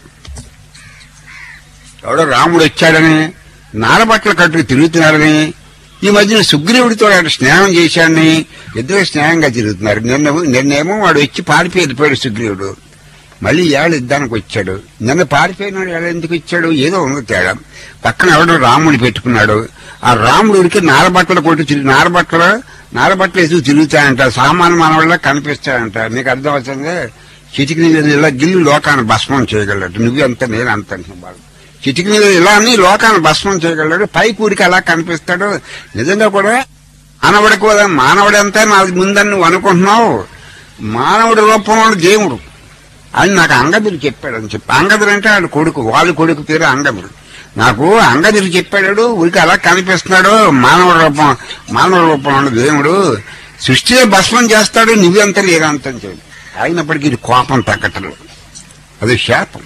ఎవడో రాముడు వచ్చాడని నారబట్టలు కట్టుకు తిరుగుతున్నారని ఈ మధ్యన సుగ్రీవుడితో ఆయన స్నేహం చేశాడని ఇద్దరు స్నేహంగా తిరుగుతున్నారు నిన్న నిన్నేమో వాడు వచ్చి పారిపోయి వెళ్ళిపోయాడు సుగ్రీవుడు మళ్ళీ ఏళ్ళు ఇద్దానికి వచ్చాడు నిన్న పారిపోయినాడు ఏళ్ళు ఎందుకు ఇచ్చాడు ఏదో ఉంది తేడా పక్కన ఎవడో రాముడు పెట్టుకున్నాడు ఆ రాముడికి నారబట్టలు కొట్టి తిరిగి నారబట్టలు నారబట్టలు వేసుకు తిరుగుతాయంట సామాన్య మానవుల్లో కనిపిస్తాయంట నీకు అర్థం అవుతుంది చిటికి నీళ్ళు ఇలా గిల్లు లోకాన్ని భస్మం చేయగలడు నువ్వు అంత నేను అంత అంటున్నావు చిటికి మీద ఇలా అని లోకాన్ని భస్మం చేయగలడు పై కూడికి అలా కనిపిస్తాడు నిజంగా కూడా మానవుడి కూడా మానవుడు అంతా నాది ముందని నువ్వు అనుకుంటున్నావు మానవుడి రూపంలో దేవుడు అని నాకు అంగదుడు చెప్పాడు అని చెప్పి అంగదుడు అంటే వాడు కొడుకు వాళ్ళ కొడుకు పేరు అంగదుడు నాకు అంగదుడు చెప్పాడు ఊరికి అలా కనిపిస్తున్నాడు మానవ రూపం మానవ రూపంలో దేవుడు సృష్టిని భస్మం చేస్తాడు నువ్వెంత లేదంతం చేయడు అయినప్పటికీ ఇది కోపం తగ్గటం అది శాపం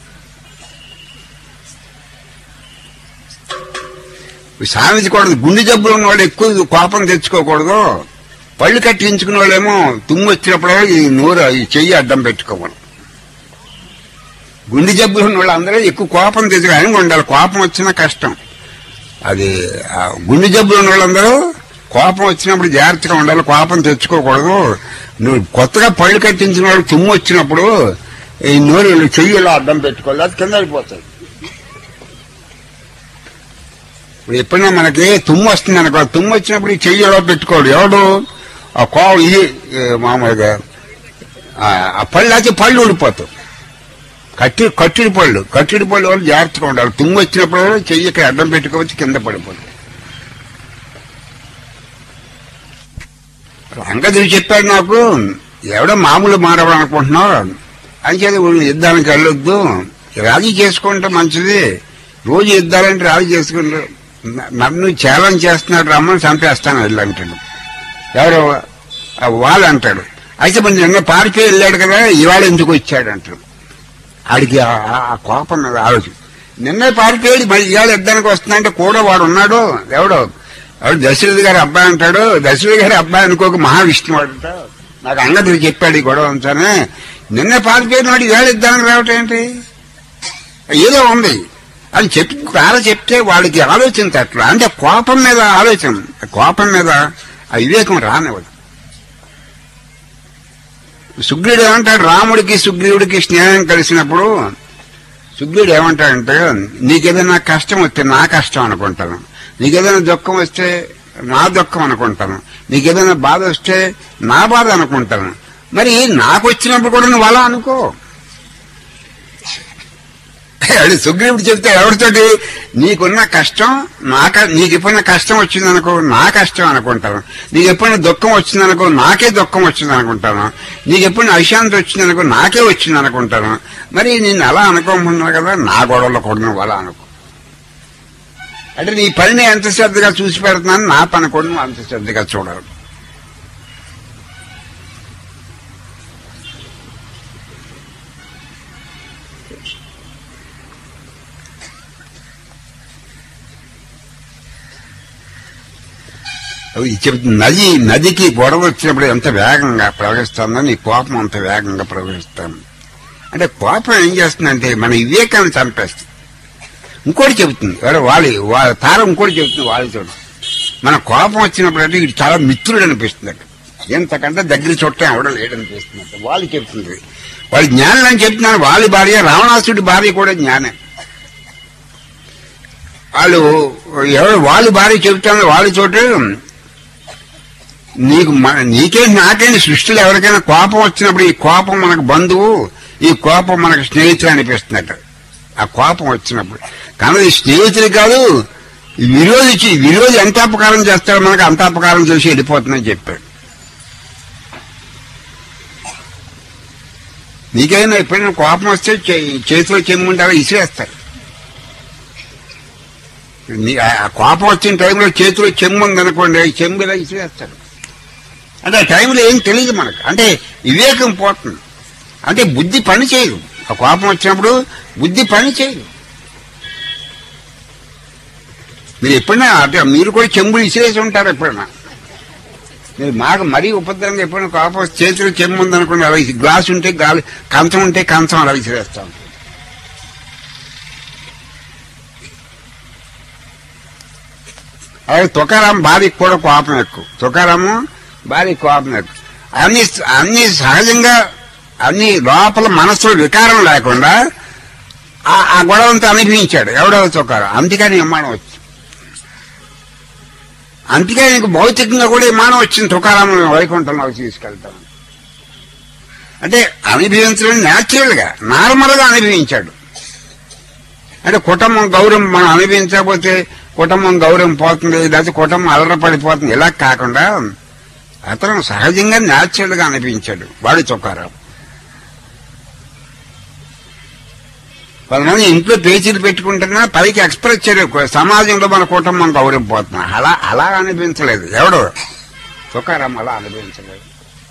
సాధించకూడదు గుండె జబ్బులు ఉన్న వాళ్ళు ఎక్కువ కోపం తెచ్చుకోకూడదు పళ్ళు కట్టించుకున్న వాళ్ళేమో తుమ్ము వచ్చినప్పుడు ఈ నోరు ఈ చెయ్యి అడ్డం పెట్టుకోవాలి గుండె జబ్బులు ఉన్న వాళ్ళందరూ ఎక్కువ కోపం తెచ్చుకోవాలి ఉండాలి కోపం వచ్చినా కష్టం అది ఆ గుండె జబ్బులు ఉన్న వాళ్ళందరూ కోపం వచ్చినప్పుడు జాగ్రత్తగా ఉండాలి కోపం తెచ్చుకోకూడదు నువ్వు కొత్తగా పళ్ళు కట్టించిన వాళ్ళు తుమ్ము వచ్చినప్పుడు ఈ నోరు చెయ్యిలో అడ్డం పెట్టుకోవాలి అది కింద అయిపోతుంది ఇప్పుడు ఎప్పుడైనా మనకి తుమ్ము వస్తుంది అనుకో తుమ్ము వచ్చినప్పుడు ఈ చెయ్యిలో పెట్టుకోడు ఎవడు ఆ కోవ ఇది ఏ, మామూలుగా ఆ, ఆ పళ్ళు అయితే పళ్ళు ఊడిపోతాయి కట్టి కట్టిడి పళ్ళు కట్టిడి పళ్ళు వాళ్ళు జాగ్రత్తగా ఉండాలి తుమ్ము వచ్చినప్పుడు చెయ్యికి అడ్డం పెట్టుకోవచ్చు కింద పడిపోతుంది అంగదుడు చెప్పాడు నాకు ఎవడో మామూలు మారవడం అనుకుంటున్నావు అంచేది వీళ్ళు యుద్ధానికి వెళ్ళొద్దు రాజీ చేసుకుంటే మంచిది రోజు యుద్ధాలంటే రాజీ చేసుకుంటే న- నన్ను ఛాలెంజ్ చేస్తున్నాడు రమ్మని చంపేస్తాను వెళ్ళంటాడు ఎవరు ఆ వాళ్ళు అంటాడు అయితే మరి నిన్న పారిపోయి వెళ్ళాడు కదా ఇవాళ ఎందుకు వచ్చాడు అంటాడు ఆడికి ఆ- ఆ- ఆ కోపం మీద ఆలోచన నిన్నే పారిపోయాడు మరి ఇవాళ యుద్ధానికి వస్తుందంటే కూడా వాడు ఉన్నాడు ఎవడో ఎవడు దశరథి గారి అబ్బాయి అంటాడు దశరథి గారి అబ్బాయి అనుకోక మహావిష్ణువు అంట నాకు అంగదుడు చెప్పాడు ఈ గొడవ అంతానే నిన్నే పారిపోయిన వాడు ఇవాళ యుద్ధానికి రావటం ఏంటి ఏదో ఉంది అని చెప్పి చాలా చెప్తే వాడికి ఆలోచన తట్ల అంటే కోపం మీద ఆలోచన కోపం మీద ఆ వివేకం రానివ్వదు సుగ్రీవుడు ఏమంటాడు రాముడికి సుగ్రీవుడికి స్నేహం కలిసినప్పుడు సుగ్రీవుడు ఏమంటాడంటే నీకేదైనా కష్టం వస్తే నా కష్టం అనుకుంటాను నీకేదైనా దుఃఖం వస్తే నా దుఃఖం అనుకుంటాను నీకేదైనా బాధ వస్తే నా బాధ అనుకుంటాను మరి నాకు వచ్చినప్పుడు కూడా నువ్వు అలా అనుకో అది సుగ్రీవుడు చెప్తే ఎవరితోటి నీకున్న కష్టం నాక నీకు ఎప్పుడైనా కష్టం వచ్చిందనుకో నా కష్టం అనుకుంటాను నీకు ఎప్పుడైనా దుఃఖం వచ్చిందనుకో నాకే దుఃఖం వచ్చింది అనుకుంటాను నీకు ఎప్పుడైనా అశాంతి వచ్చిందనుకో నాకే వచ్చింది అనుకుంటాను మరి నేను అలా అనుకోమన్నావు కదా నా గొడవలో కూడా నువ్వు అలా అనుకో అంటే నీ పనిని ఎంత శ్రద్ధగా చూసి పెడుతున్నాను నా పని కూడా నువ్వు అంత శ్రద్ధగా చూడాలి అవి చెబుతుంది నది నదికి గొడవ వచ్చినప్పుడు ఎంత వేగంగా ప్రవహిస్తుందో నీ కోపం అంత వేగంగా ప్రవహిస్తాను అంటే కోపం ఏం చేస్తుందంటే మన వివేకాన్ని చంపేస్తుంది ఇంకోటి చెబుతుంది ఎవరో వాలి వా- తార ఇంకోటి చెబుతుంది వాళ్ళతో మన కోపం వచ్చినప్పుడు అంటే వీడు చాలా మిత్రుడు అనిపిస్తుంది అక్కడ ఎంతకంటే దగ్గర చుట్టం ఎవడో లేడనిపిస్తుంది వాళ్ళు చెప్తుంది వాళ్ళు జ్ఞానం అని చెప్తున్నారు వాళ్ళ భార్య రావణాసుడి భార్య కూడా జ్ఞానం వాళ్ళు ఎవరు వాళ్ళ భార్య చెబుతాను వాళ్ళ చోట నీకు మన- నీకేంటి నాకేంటి సృష్టిలో ఎవరికైనా కోపం వచ్చినప్పుడు ఈ కోపం మనకు బంధువు ఈ కోపం మనకు స్నేహితులు అనిపిస్తున్నట్టు ఆ కోపం వచ్చినప్పుడు కానీ ఇది స్నేహితులు కాదు ఈ విరోధి చి- విరోధి ఎంత అపకారం చేస్తాడో మనకు అంత అపకారం చేసి వెళ్ళిపోతుందని చెప్పాడు నీకైనా ఎప్పుడైనా కోపం వస్తే చే- చేతిలో చెమ్ముంటారో ఇసిరేస్తారు నీ ఆ ఆ కోపం వచ్చిన టైంలో చేతిలో చెమ్ము ఉందనుకోండి ఈ చెమ్ము ఇలా ఇసిరేస్తారు అంటే ఆ టైంలో ఏం తెలియదు మనకు అంటే వివేకం పోతుంది అంటే బుద్ధి పని చేయదు ఆ కోపం వచ్చినప్పుడు బుద్ధి పని చేయదు మీరు ఎప్పుడైనా అంటే మీరు కూడా చెంబులు ఇసిరేసి ఉంటారు ఎప్పుడైనా మీరు మాకు మరీ ఉపద్రవంగా ఎప్పుడైనా కోపం వస్తే చేతిలో చెంబు ఉందనుకోండి అలా ఇసి- గ్లాస్ ఉంటే గాలి కంచం ఉంటే కంచం అలా విసిరేస్తాం అలాగే తుకారాం భార్యకి కూడా కోపం ఎక్కువ తుకారాము భార్యకి కోపం ఎక్కువ అన్ని అన్ని సహజంగా అన్ని లోపల మనసులో వికారం లేకుండా ఆ- ఆ గొడవంతా అనుభవించాడు ఎవడో తుకారం అందుకని విమానం వచ్చింది అందుకే నీకు భౌతికంగా కూడా విమానం వచ్చింది తుకారాం వైకుంఠంలోకి తీసుకెళ్తాం అంటే అనుభవించడం న్యాచురల్ గా నార్మల్ గా అనుభవించాడు అంటే కుటుంబం గౌరవం మనం అనుభవించకపోతే కుటుంబం గౌరవం పోతుంది లేకపోతే కుటుంబం అలరపడిపోతుంది ఇలా కాకుండా అతను సహజంగా న్యాచురల్ గా అనిపించాడు వాడు చొక్కారావు కొంతమంది ఇంట్లో పేచీలు పెట్టుకుంటున్నా పైకి ఎక్స్ప్రెస్ చేయరు సమాజంలో మన కుటుంబం గౌరవం పోతున్నా అలా అలా అనిపించలేదు ఎవడు తుకారం అలా అనుభవించలేదు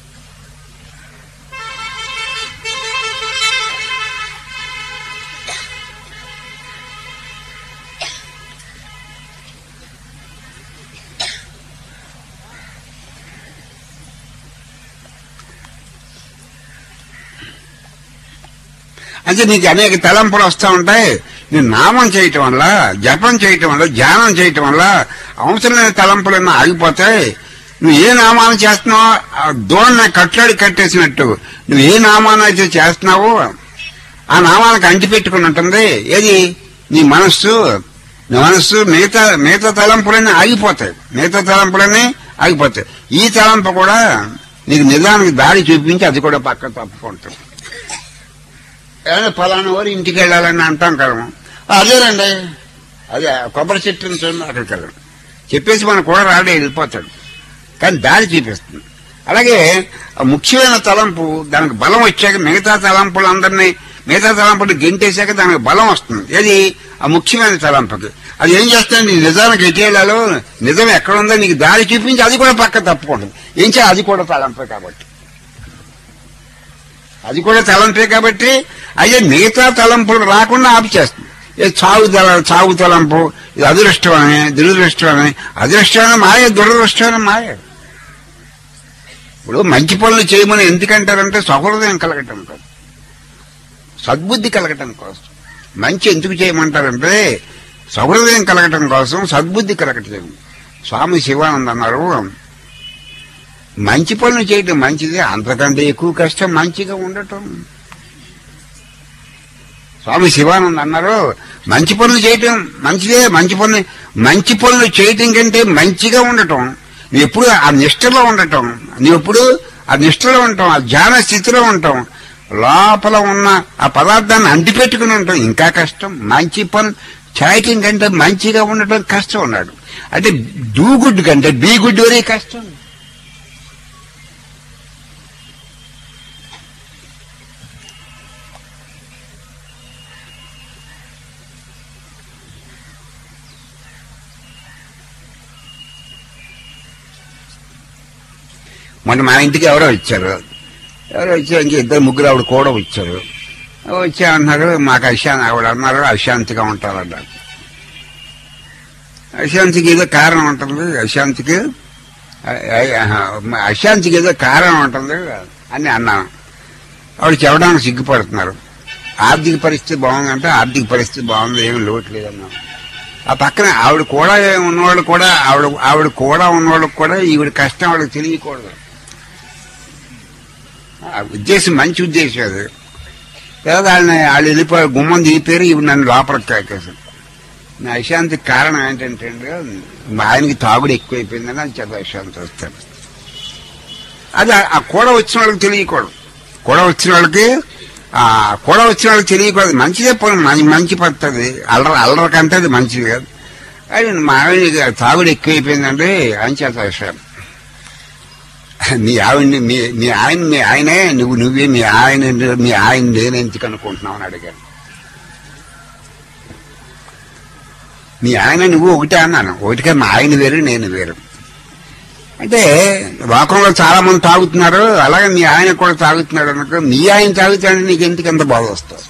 అంటే నీకు అనేక తలంపులు వస్తూ ఉంటాయి నీ నామం చేయటం వల్ల జపం చేయటం వల్ల ధ్యానం చేయటం వల్ల అవసరమైన తలంపులన్నీ ఆగిపోతాయి నువ్వు ఏ నామాన్ని చేస్తున్నావో ఆ దూడని కట్లాడి కట్టేసినట్టు నువ్వు ఏ నామాన్ని అయితే చేస్తున్నావో ఆ నామానికి అంటిపెట్టుకుని ఉంటుంది ఏది నీ మనస్సు నీ మనస్సు మిగతా మిగతా తలంపులన్నీ ఆగిపోతాయి మిగతా తలంపులన్నీ ఆగిపోతాయి ఈ తలంపు కూడా నీకు నిజానికి దారి చూపించి అది కూడా పక్క తప్పుకుంటుంది ఏదైనా ఫలానా వారు ఇంటికి వెళ్ళాలని అంటాం కదా అదేనండి అదే కొబ్బరి చెట్టు చూడండి అక్కడికి వెళ్ళండి చెప్పేసి మన కూడా రాడే వెళ్ళిపోతాడు కానీ దారి చూపిస్తుంది అలాగే ఆ ముఖ్యమైన తలంపు దానికి బలం వచ్చాక మిగతా తలంపులందరినీ మిగతా తలంపులు గెంటేశాక దానికి బలం వస్తుంది ఏది ఆ ముఖ్యమైన తలంపుకి అది ఏం చేస్తుంది నీ నిజానికి ఎటేళ్లలో నిజం ఎక్కడ ఉందో నీకు దారి చూపించి అది కూడా పక్క తప్పుకుంటుంది ఏం చేయాలి అది కూడా తలంపే కాబట్టి అది కూడా తలంపే కాబట్టి అయ్యే మిగతా తలంపులు రాకుండా ఆపి చేస్తుంది ఇది చావు తల చావు తలంపు ఇది అదృష్టమని దురదృష్టమని అదృష్టమైన మాయ దురదృష్టమైన మాయ ఇప్పుడు మంచి పనులు చేయమని ఎందుకంటారంటే సహృదయం కలగటం కోసం సద్బుద్ధి కలగటం కోసం మంచి ఎందుకు చేయమంటారంటే సహృదయం కలగటం కోసం సద్బుద్ధి కలగటం స్వామి శివానంద్ అన్నారు మంచి పనులు చేయటం మంచిది అంతకంటే ఎక్కువ కష్టం మంచిగా ఉండటం స్వామి శివానంద్ అన్నారు మంచి పనులు చేయటం మంచిదే మంచి పనులు మంచి పనులు చేయటం కంటే మంచిగా ఉండటం నువ్వు ఎప్పుడు ఆ నిష్టలో ఉండటం నువ్వు ఎప్పుడు ఆ నిష్టలో ఉంటాం ఆ ధ్యాన స్థితిలో ఉంటాం లోపల ఉన్న ఆ పదార్థాన్ని అంటిపెట్టుకుని ఉంటాం ఇంకా కష్టం మంచి పనులు చేయటం కంటే మంచిగా ఉండటం కష్టం ఉన్నాడు అంటే డూ గుడ్ కంటే బీ గుడ్ వరే కష్టం మొన్న మా ఇంటికి ఎవరో వచ్చారు ఎవరో వచ్చి ఇంక ఇద్దరు ముగ్గురు ఆవిడ కూడా వచ్చారు వచ్చి అన్నారు మాకు అశాంతి ఆవిడ అన్నారు అశాంతిగా ఉంటారు అన్నారు అశాంతికి ఏదో కారణం ఉంటుంది అశాంతికి అ- అ- అశాంతికి ఏదో కారణం ఉంటుంది అని అన్నాను ఆవిడ చెప్పడానికి సిగ్గుపడుతున్నారు ఆర్థిక పరిస్థితి బాగుందంటే ఆర్థిక పరిస్థితి బాగుంది ఏమి లోటు లేదన్నాం ఆ పక్కన ఆవిడ కూడా ఉన్నవాళ్ళు కూడా ఆవిడ ఆవిడ కూడా ఉన్నవాళ్ళకి కూడా ఈవిడ కష్టం వాళ్ళకి తెలియకూడదు ఆ ఉద్దేశం మంచి ఉద్దేశం అది తర్వాత వాళ్ళని వాళ్ళు వెళ్ళిపోయి గుమ్మం దిగిపోయారు ఇవి నన్ను లోపలికి కాకేశారు నా అశాంతికి కారణం ఏంటంటే అండి, మా ఆయనకి తాగుడు ఎక్కువైపోయిందని అది చేత అశాంతి వస్తాడు అది ఆ- ఆ కూడా వచ్చిన వాళ్ళకి తెలియకూడదు కూడా వచ్చిన వాళ్ళకి ఆ కూడా వచ్చిన వాళ్ళకి తెలియకూడదు మంచిదే పోనీ మంచి మంచి పడుతుంది అల్లర అల్లర కంటే అది మంచిది కాదు అది మా ఆయన తాగుడు ఎక్కువైపోయిందండి అని చేత విషయం మీ ఆవిడ్ని మీ మీ ఆయన మీ ఆయనే నువ్వు నువ్వే మీ ఆయన మీ ఆయన నేను ఎందుకు అనుకుంటున్నావు అని అడిగాను మీ ఆయన నువ్వు ఒకటే అన్నాను ఒకటికే మా ఆయన వేరు నేను వేరు అంటే లోకంలో చాలా మంది తాగుతున్నారు అలాగే మీ ఆయన కూడా తాగుతున్నాడు అనుకో మీ ఆయన తాగుతాడని నీకు ఎందుకు ఎంత బాధ వస్తుంది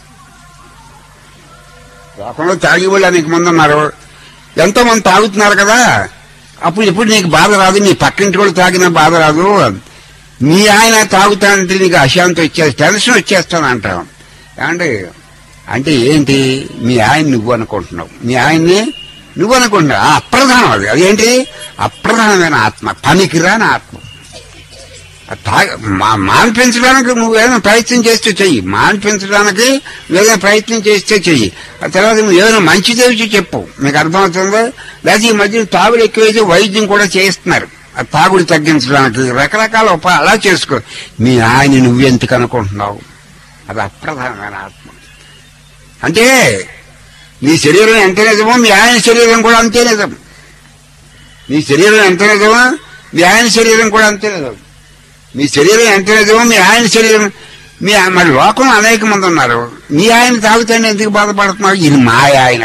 లోకంలో తాగి వాళ్ళు అనేక మంది ఉన్నారు ఎంతో మంది తాగుతున్నారు కదా అప్పుడు ఎప్పుడు నీకు బాధ రాదు నీ పక్కింటి కూడా తాగినా బాధ రాదు మీ ఆయన తాగుతానంటే నీకు అశాంతి వచ్చేసి టెన్షన్ వచ్చేస్తాను అంటాం ఏమంటే అంటే ఏంటి మీ ఆయన నువ్వు అనుకుంటున్నావు మీ ఆయన్ని నువ్వు అనుకుంటున్నావు ఆ అప్రధానం అది అదేంటి అప్రధానమైన ఆత్మ పనికిరాని ఆత్మ అది తా- మా- మాన్పించడానికి నువ్వు ఏదైనా ప్రయత్నం చేస్తే చెయ్యి మాన్పించడానికి ఏదైనా ప్రయత్నం చేస్తే చెయ్యి ఆ తర్వాత నువ్వు ఏదైనా మంచి తెలిసి చెప్పు మీకు అర్థమవుతుందో లేకపోతే ఈ మధ్య తాగుడు ఎక్కువైతే వైద్యం కూడా చేయిస్తున్నారు ఆ తాగుడు తగ్గించడానికి రకరకాల ఉపా అలా చేసుకో మీ ఆయన నువ్వెందుకు అనుకుంటున్నావు అది అప్రధానమైన ఆత్మ అంటే నీ శరీరం ఎంత నిజమో మీ ఆయన శరీరం కూడా అంతే నిజం నీ శరీరం ఎంత నిజమో మీ ఆయన శరీరం కూడా అంతే నిజం మీ శరీరం ఎంత నిజమో మీ ఆయన శరీరం మీ మరి లోకంలో అనేక మంది ఉన్నారు మీ ఆయన తాగుతానే ఎందుకు బాధపడుతున్నావు ఇది మా ఆయన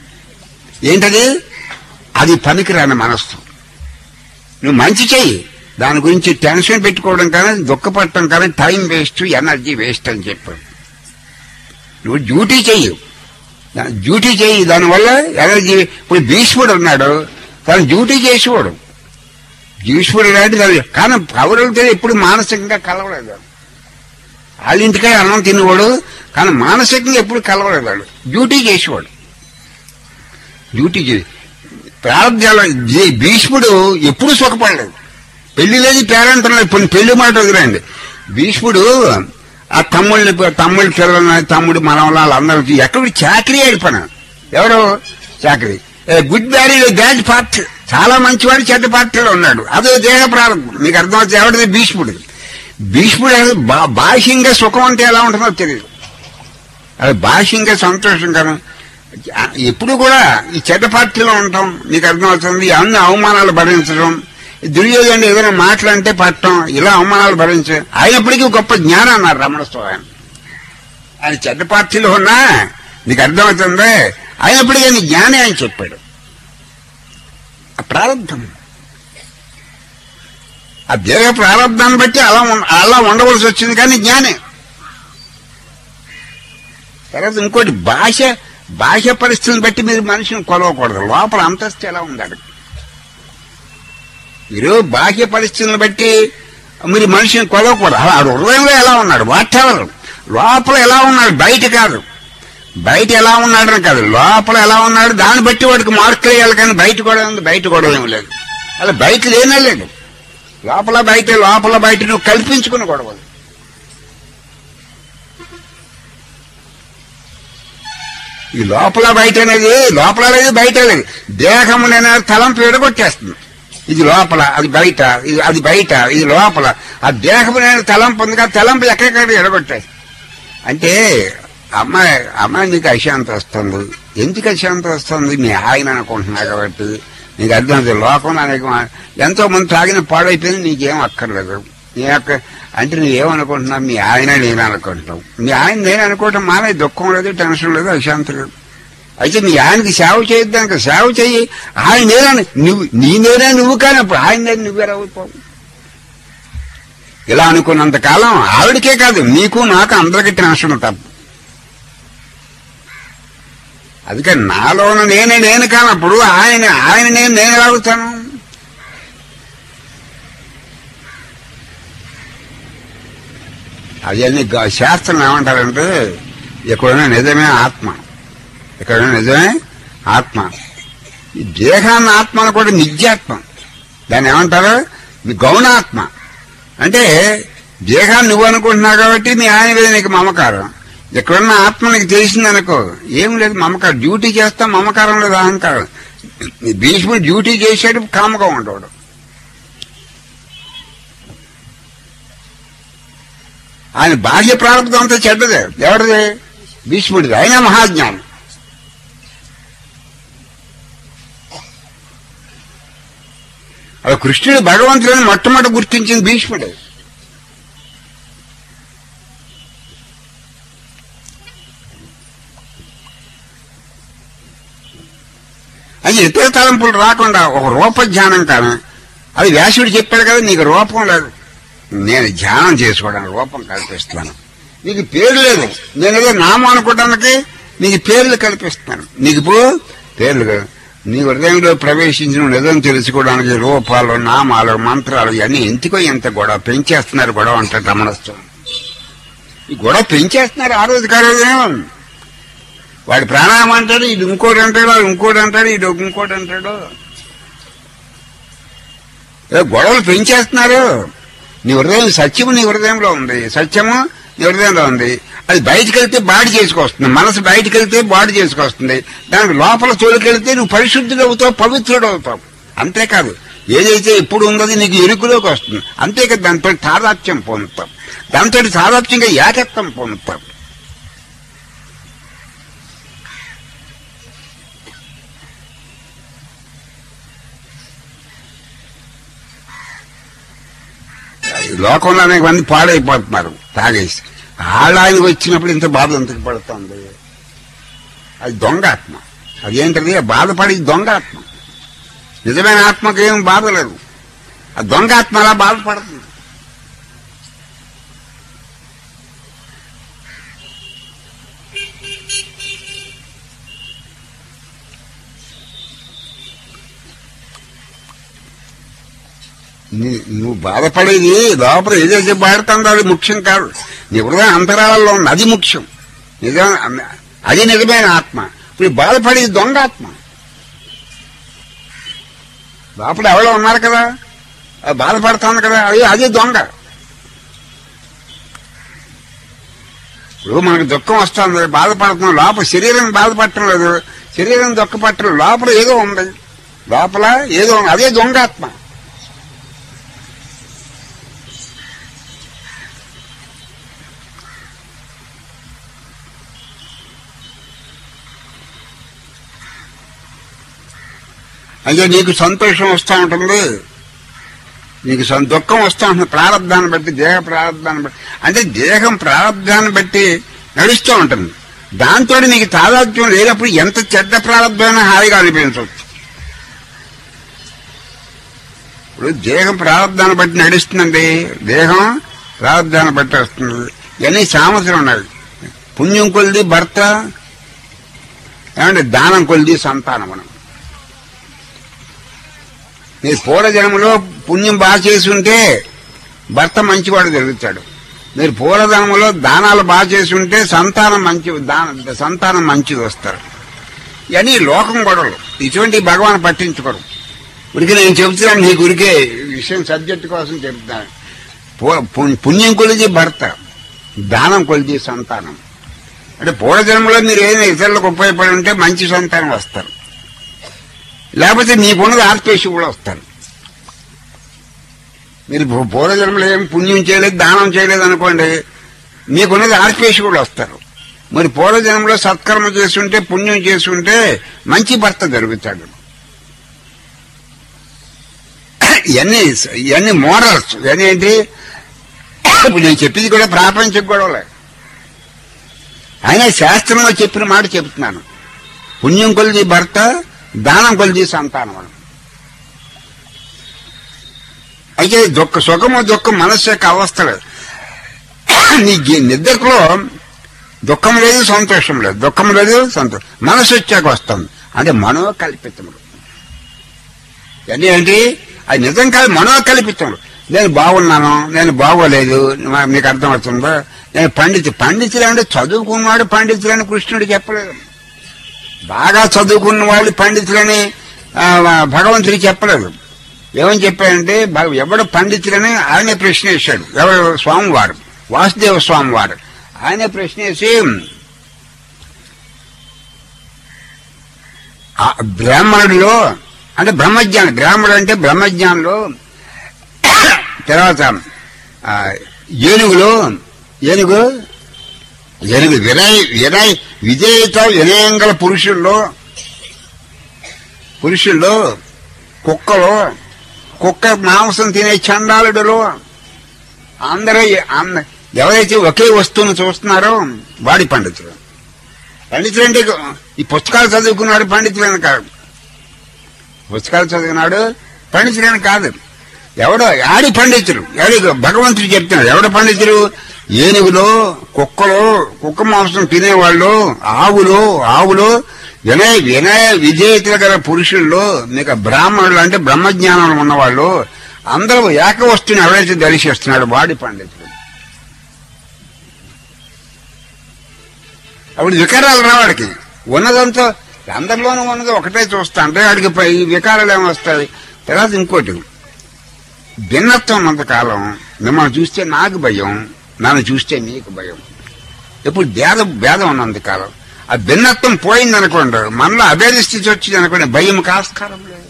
ఏంటది అది పనికిరాని మనస్సు నువ్వు మంచి చెయ్యి దాని గురించి టెన్షన్ పెట్టుకోవడం కానీ దుఃఖపడటం కానీ టైం వేస్ట్ ఎనర్జీ వేస్ట్ అని చెప్పాడు నువ్వు డ్యూటీ చెయ్యి దా- డ్యూటీ చెయ్యి దానివల్ల ఎనర్జీ ఇప్పుడు భీష్ముడు ఉన్నాడు తను డ్యూటీ చేసేవాడు భీష్ముడు లాంటి దాని- కానీ పౌరులతో ఎప్పుడు మానసికంగా కలవలేదు వాళ్ళ ఇంటికే అన్నం తినేవాడు కానీ మానసికంగా ఎప్పుడు కలవలేదు వాడు డ్యూటీ చేసేవాడు డ్యూటీ చేసి ప్రారంభాల భీష్ముడు ఎప్పుడు సుఖపడలేదు పెళ్లి లేదు పేరంతం లేదు పోనీ పెళ్లి మాట వదిలేండి భీష్ముడు ఆ తమ్ముళ్ళని తమ్ముడి పిల్లలని తమ్ముడు మనవల వాళ్ళందరికీ ఎక్కడ చాకరీ అయిపోయినా ఎవరు చాకరీ గుడ్ బ్యారీ బ్యాడ్ పార్ట్ చాలా మంచివాడు చెడ్డ పార్టీలో ఉన్నాడు అదే దేహ ప్రారంభం మీకు అర్థమవుతుంది ఎవరిది భీష్ముడు భీష్ముడు అసలు బా- బాహ్యంగా సుఖం అంటే ఎలా ఉంటుందో తెలియదు అది బాహ్యంగా సంతోషంగా ఎప్పుడు కూడా ఈ చెడ్డ పార్టీలో ఉంటాం మీకు అర్థమవుతుంది అన్ని అవమానాలు భరించడం దుర్యోధన ఏదైనా మాటలంటే పట్టడం ఇలా అవమానాలు భరించ అయినప్పటికీ గొప్ప జ్ఞానం అన్నారు రమణ స్వామి ఆయన చెడ్డ పార్టీలో ఉన్నా నీకు అర్థమవుతుంది అయినప్పటికీ ఆయన జ్ఞానే అని చెప్పాడు ఆ ప్రారంభం ఆ దేహ ప్రారంభాన్ని బట్టి అలా ఉం- అలా ఉండవలసి వచ్చింది కానీ జ్ఞానే తర్వాత ఇంకోటి భాష భాష పరిస్థితిని బట్టి మీరు మనిషిని కొలవకూడదు లోపల అంతస్తు ఎలా ఉండాలి మీరు బాహ్య పరిస్థితులను బట్టి మీరు మనిషిని కొలవకూడదు అలా ఆడు హృదయంలో ఎలా ఉన్నాడు వాటెవర్ లోపల ఎలా ఉన్నాడు బయట కాదు బయట ఎలా ఉన్నాడని కాదు లోపల ఎలా ఉన్నాడు దాన్ని బట్టి వాడికి మార్కులు వేయాలి కానీ బయట కూడా ఉంది బయట కూడా ఏం లేదు అలా బయట లేనే లేదు లోపల బయట లోపల బయట నువ్వు కల్పించుకుని గొడవలు ఈ లోపల బయట అనేది లోపల లేదు బయట లేదు దేహం అనేది తలంపు ఎడగొట్టేస్తుంది ఇది లోపల అది బయట ఇది అది బయట ఇది లోపల ఆ దేహం అనేది తలంపు ఉంది కదా తలంపు ఎక్కడెక్కడ ఎడగొట్టేస్తుంది అంటే అమ్మాయి అమ్మాయి నీకు అశాంతి వస్తుంది ఎందుకు అశాంతి వస్తుంది మీ ఆయన అనుకుంటున్నా కాబట్టి నీకు అర్థం అవుతుంది లోకంలో అనేక మా- ఎంతో మంది తాగిన పాడైపోయింది నీకేం అక్కర్లేదు నీ యొక్క అంటే నువ్వేమనుకుంటున్నావు మీ ఆయన నేను అనుకుంటున్నావు మీ ఆయన నేను అనుకోవటం మానే దుఃఖం లేదు టెన్షన్ లేదు అశాంతి లేదు అయితే మీ ఆయనకి సేవ చేయొద్దానికి సేవ చెయ్యి ఆయన నేనని నువ్వు నీ నేనే నువ్వు కానప్పుడు ఆయన నేను నువ్వేరవుతావు ఇలా అనుకున్నంత కాలం ఆవిడకే కాదు నీకు నాకు అందరికీ టెన్షన్ తప్పు అందుకని నాలోన నేనే నేను కానప్పుడు ఆయన ఆయన నేను నేను ఎలా అవుతాను అవన్నీ గా- శాస్త్రం ఏమంటారంటే ఎక్కడైనా నిజమే ఆత్మ ఎక్కడైనా నిజమే ఆత్మ ఈ దేహాన్ని ఆత్మ అని కూడా నిత్యాత్మ దాన్ని ఏమంటారు మీ గౌణాత్మ అంటే దేహాన్ని నువ్వు అనుకుంటున్నావు కాబట్టి మీ ఆయన మీద నీకు మమకారం ఎక్కడున్న ఆత్మ నీకు తెలిసిందనుకో ఏం లేదు మమకారం డ్యూటీ చేస్తా మమకారం లేదు అహంకారం ఈ భీష్ముడు డ్యూటీ చేసాడు కామగా ఉండవాడు ఆయన బాహ్య ప్రారంభం అంతా చెడ్డదే ఎవరిది భీష్ముడిది ఆయన మహాజ్ఞానం అది కృష్ణుడు భగవంతుడిని మొట్టమొదటి గుర్తించింది భీష్ముడే అది ఇతర తలంపులు రాకుండా ఒక రూప ధ్యానం కానీ అది వ్యాసుడు చెప్పాడు కదా నీకు రూపం లేదు నేను ధ్యానం చేసుకోవడానికి రూపం కల్పిస్తున్నాను నీకు పేరు లేదు నేను ఏదో నామం అనుకోవడానికి నీకు పేర్లు కల్పిస్తున్నాను నీకు ఇప్పుడు పేర్లు కాదు. నీ హృదయంలో ప్రవేశించిన నిజం తెలుసుకోవడానికి రూపాలు నామాలు మంత్రాలు ఇవన్నీ ఎందుకో ఎంత గొడవ పెంచేస్తున్నారు గొడవ అంటారు రమణస్థం ఈ గొడవ పెంచేస్తున్నారు ఆ రోజు కారోజు వాడి ప్రాణాయామం అంటాడు ఇది ఇంకోటి అంటాడు వాడు ఇంకోటి అంటాడు ఇది ఇంకోటి అంటాడు ఏదో గొడవలు పెంచేస్తున్నారు నీ హృదయం సత్యము నీ హృదయంలో ఉంది సత్యము నీ హృదయంలో ఉంది అది బయటికి వెళ్తే బాడీ చేసుకొస్తుంది మనసు బయటికి వెళ్తే బాడీ చేసుకొస్తుంది దానికి లోపల తోలికెళ్తే నువ్వు పరిశుద్ధుడు అవుతావు పవిత్రుడు అవుతావు అంతేకాదు ఏదైతే ఇప్పుడు ఉందది నీకు ఎరుకులోకి వస్తుంది అంతేకాదు దానితో తాదాత్యం పొందుతాం దాంతో తాదాత్యంగా ఏకత్వం పొందుతాం ఈ లోకంలో అనేక మంది పాడైపోతున్నారు తాగేసి ఆళ్ళాయనకు వచ్చినప్పుడు ఇంత బాధ ఎందుకు పడుతుంది అది దొంగ ఆత్మ అదేంటది బాధపడి దొంగ ఆత్మ నిజమైన ఆత్మకు ఏం బాధ లేదు ఆ దొంగ ఆత్మ అలా బాధపడుతుంది నీ- నువ్వు బాధపడేది లోపల ఏదైతే బాడుతుందో అది ముఖ్యం కాదు నీ హృదయ అంతరాలలో ఉంది అది ముఖ్యం నిజం అది నిజమైన ఆత్మ ఇప్పుడు ఈ బాధపడేది దొంగ ఆత్మ లోపల ఎవరో ఉన్నారు కదా అది బాధపడుతుంది కదా అది అది దొంగ ఇప్పుడు మనకు దుఃఖం వస్తుంది బాధపడుతున్నాం లోపల శరీరం బాధపడటం లేదు శరీరం దుఃఖపట్టడం లోపల ఏదో ఉంది లోపల ఏదో ఉంది అదే దొంగ ఆత్మ అయితే నీకు సంతోషం వస్తూ ఉంటుంది నీకు సం- దుఃఖం వస్తూ ఉంటుంది ప్రారంధాన్ని బట్టి దేహ ప్రారంధాన్ని బట్టి అంటే దేహం ప్రారంధాన్ని బట్టి నడుస్తూ ఉంటుంది దాంతో నీకు తాదాత్మ్యం లేనప్పుడు ఎంత చెడ్డ ప్రారంభమైనా హాయిగా అనిపించవచ్చు ఇప్పుడు దేహం ప్రారంధాన్ని బట్టి నడుస్తుందండి దేహం ప్రారంధాన్ని బట్టి వస్తుంది ఇవన్నీ సామర్థ్యం ఉన్నాయి పుణ్యం కొలిది భర్త ఏమంటే దానం కొలిది సంతానం మనం మీరు పూర్వజన్మలో పుణ్యం బాగా చేసి ఉంటే భర్త మంచివాడు జరుగుతాడు మీరు పూర్వజన్మలో దానాలు బాగా చేసి ఉంటే సంతానం మంచి దాన సంతానం మంచిది వస్తారు ఇవన్నీ లోకం గొడవలు ఇటువంటి భగవాన్ పట్టించుకోరు ఉరికి నేను చెబుతున్నాను నీకు ఉరికే ఈ విషయం సబ్జెక్ట్ కోసం చెప్తాను పు- పు- పుణ్యం కొలిది భర్త దానం కొలిది సంతానం అంటే పూర్వజన్మలో మీరు ఏదైనా ఇతరులకు ఉపయోగపడి ఉంటే మంచి సంతానం వస్తారు లేకపోతే మీకున్నది ఆర్పేసి కూడా వస్తారు మీరు పూ- పూర్వజన్మలో ఏం పుణ్యం చేయలేదు దానం చేయలేదు అనుకోండి మీకున్నది ఆర్పేసి కూడా వస్తారు మరి పూర్వజన్మలో సత్కర్మ చేస్తుంటే పుణ్యం చేస్తుంటే మంచి భర్త జరుగుతాడు ఇవన్నీ ఇవన్నీ మోరల్స్ ఇవన్నీ ఏంటి ఇప్పుడు నేను చెప్పింది కూడా ప్రాపంచిక గొడవలే అయినా శాస్త్రంలో చెప్పిన మాట చెప్తున్నాను పుణ్యం కొలిది భర్త దానం కొలిది సంతానం అని అయితే దుఃఖ సుఖము దుఃఖం మనస్సు యొక్క అవస్థలు నీ గి- నిద్రలో దుఃఖం లేదు సంతోషం లేదు దుఃఖం లేదు సంతోషం మనసు వచ్చాక వస్తుంది అంటే మనోకల్పితములు ఇవన్నీ ఏంటి అది నిజం కాదు మనోకల్పితములు నేను బాగున్నాను నేను బాగోలేదు మా- మీకు అర్థమవుతుందా నేను పండితు పండితులు అంటే చదువుకున్నాడు పండితులని కృష్ణుడు చెప్పలేదు బాగా చదువుకున్న వాళ్ళు పండితులని ఆ, భగవంతుడు చెప్పలేదు ఏమని చెప్పాడంటే భగ- ఎవడు పండితులని ఆయనే ప్రశ్న వేశాడు ఎవరు స్వామివారు వాసుదేవ స్వామివారు ఆయనే ప్రశ్న వేసి ఆ బ్రాహ్మణుడిలో అంటే బ్రహ్మజ్ఞాని బ్రాహ్మణుడు అంటే బ్రహ్మజ్ఞానంలో తర్వాత ఆ, ఏనుగులో ఏనుగు ఏనుగు వినయ్ వినయ్ విజేత వినయం గల పురుషుల్లో పురుషుల్లో కుక్కలో కుక్క మాంసం తినే చండాలుడులో అందరూ అంద- ఎవరైతే ఒకే వస్తువును చూస్తున్నారో వాడి పండితుడు పండితుడు అంటే ఈ పుస్తకాలు చదువుకున్నాడు పండితులని కాదు పుస్తకాలు చదివినాడు పండితులని కాదు ఎవడో ఆడి పండితుడు ఎవడి భగవంతుడు చెప్తున్నాడు ఎవడ పండితుడు ఏనుగులో కుక్కలో కుక్క మాంసం తినేవాళ్ళు ఆవులు ఆవులు వినయ వినయ విజేతలు గల పురుషుల్లో మీకు బ్రాహ్మణులు అంటే బ్రహ్మజ్ఞానం ఉన్నవాళ్ళు అందరూ ఏక వస్తువుని ఎవరైతే దర్శిస్తున్నాడు వాడి పండితుడు అప్పుడు వికారాలు రావాడికి ఉన్నదంతా అందరిలోనూ ఉన్నది ఒకటే చూస్తా అంటే వాడికి పై- ఈ వికారాలు ఏమొస్తాయి తర్వాత ఇంకోటి భిన్నత్వం ఉన్నంత కాలం మిమ్మల్ని చూస్తే నాకు భయం నన్ను చూస్తే నీకు భయం ఇప్పుడు భేదం భేదం ఉన్నంత కాలం ఆ భిన్నత్వం పోయింది అనుకోండి మనలో అభేద స్థితి వచ్చింది అనుకోండి భయం కాస్కారం లేదు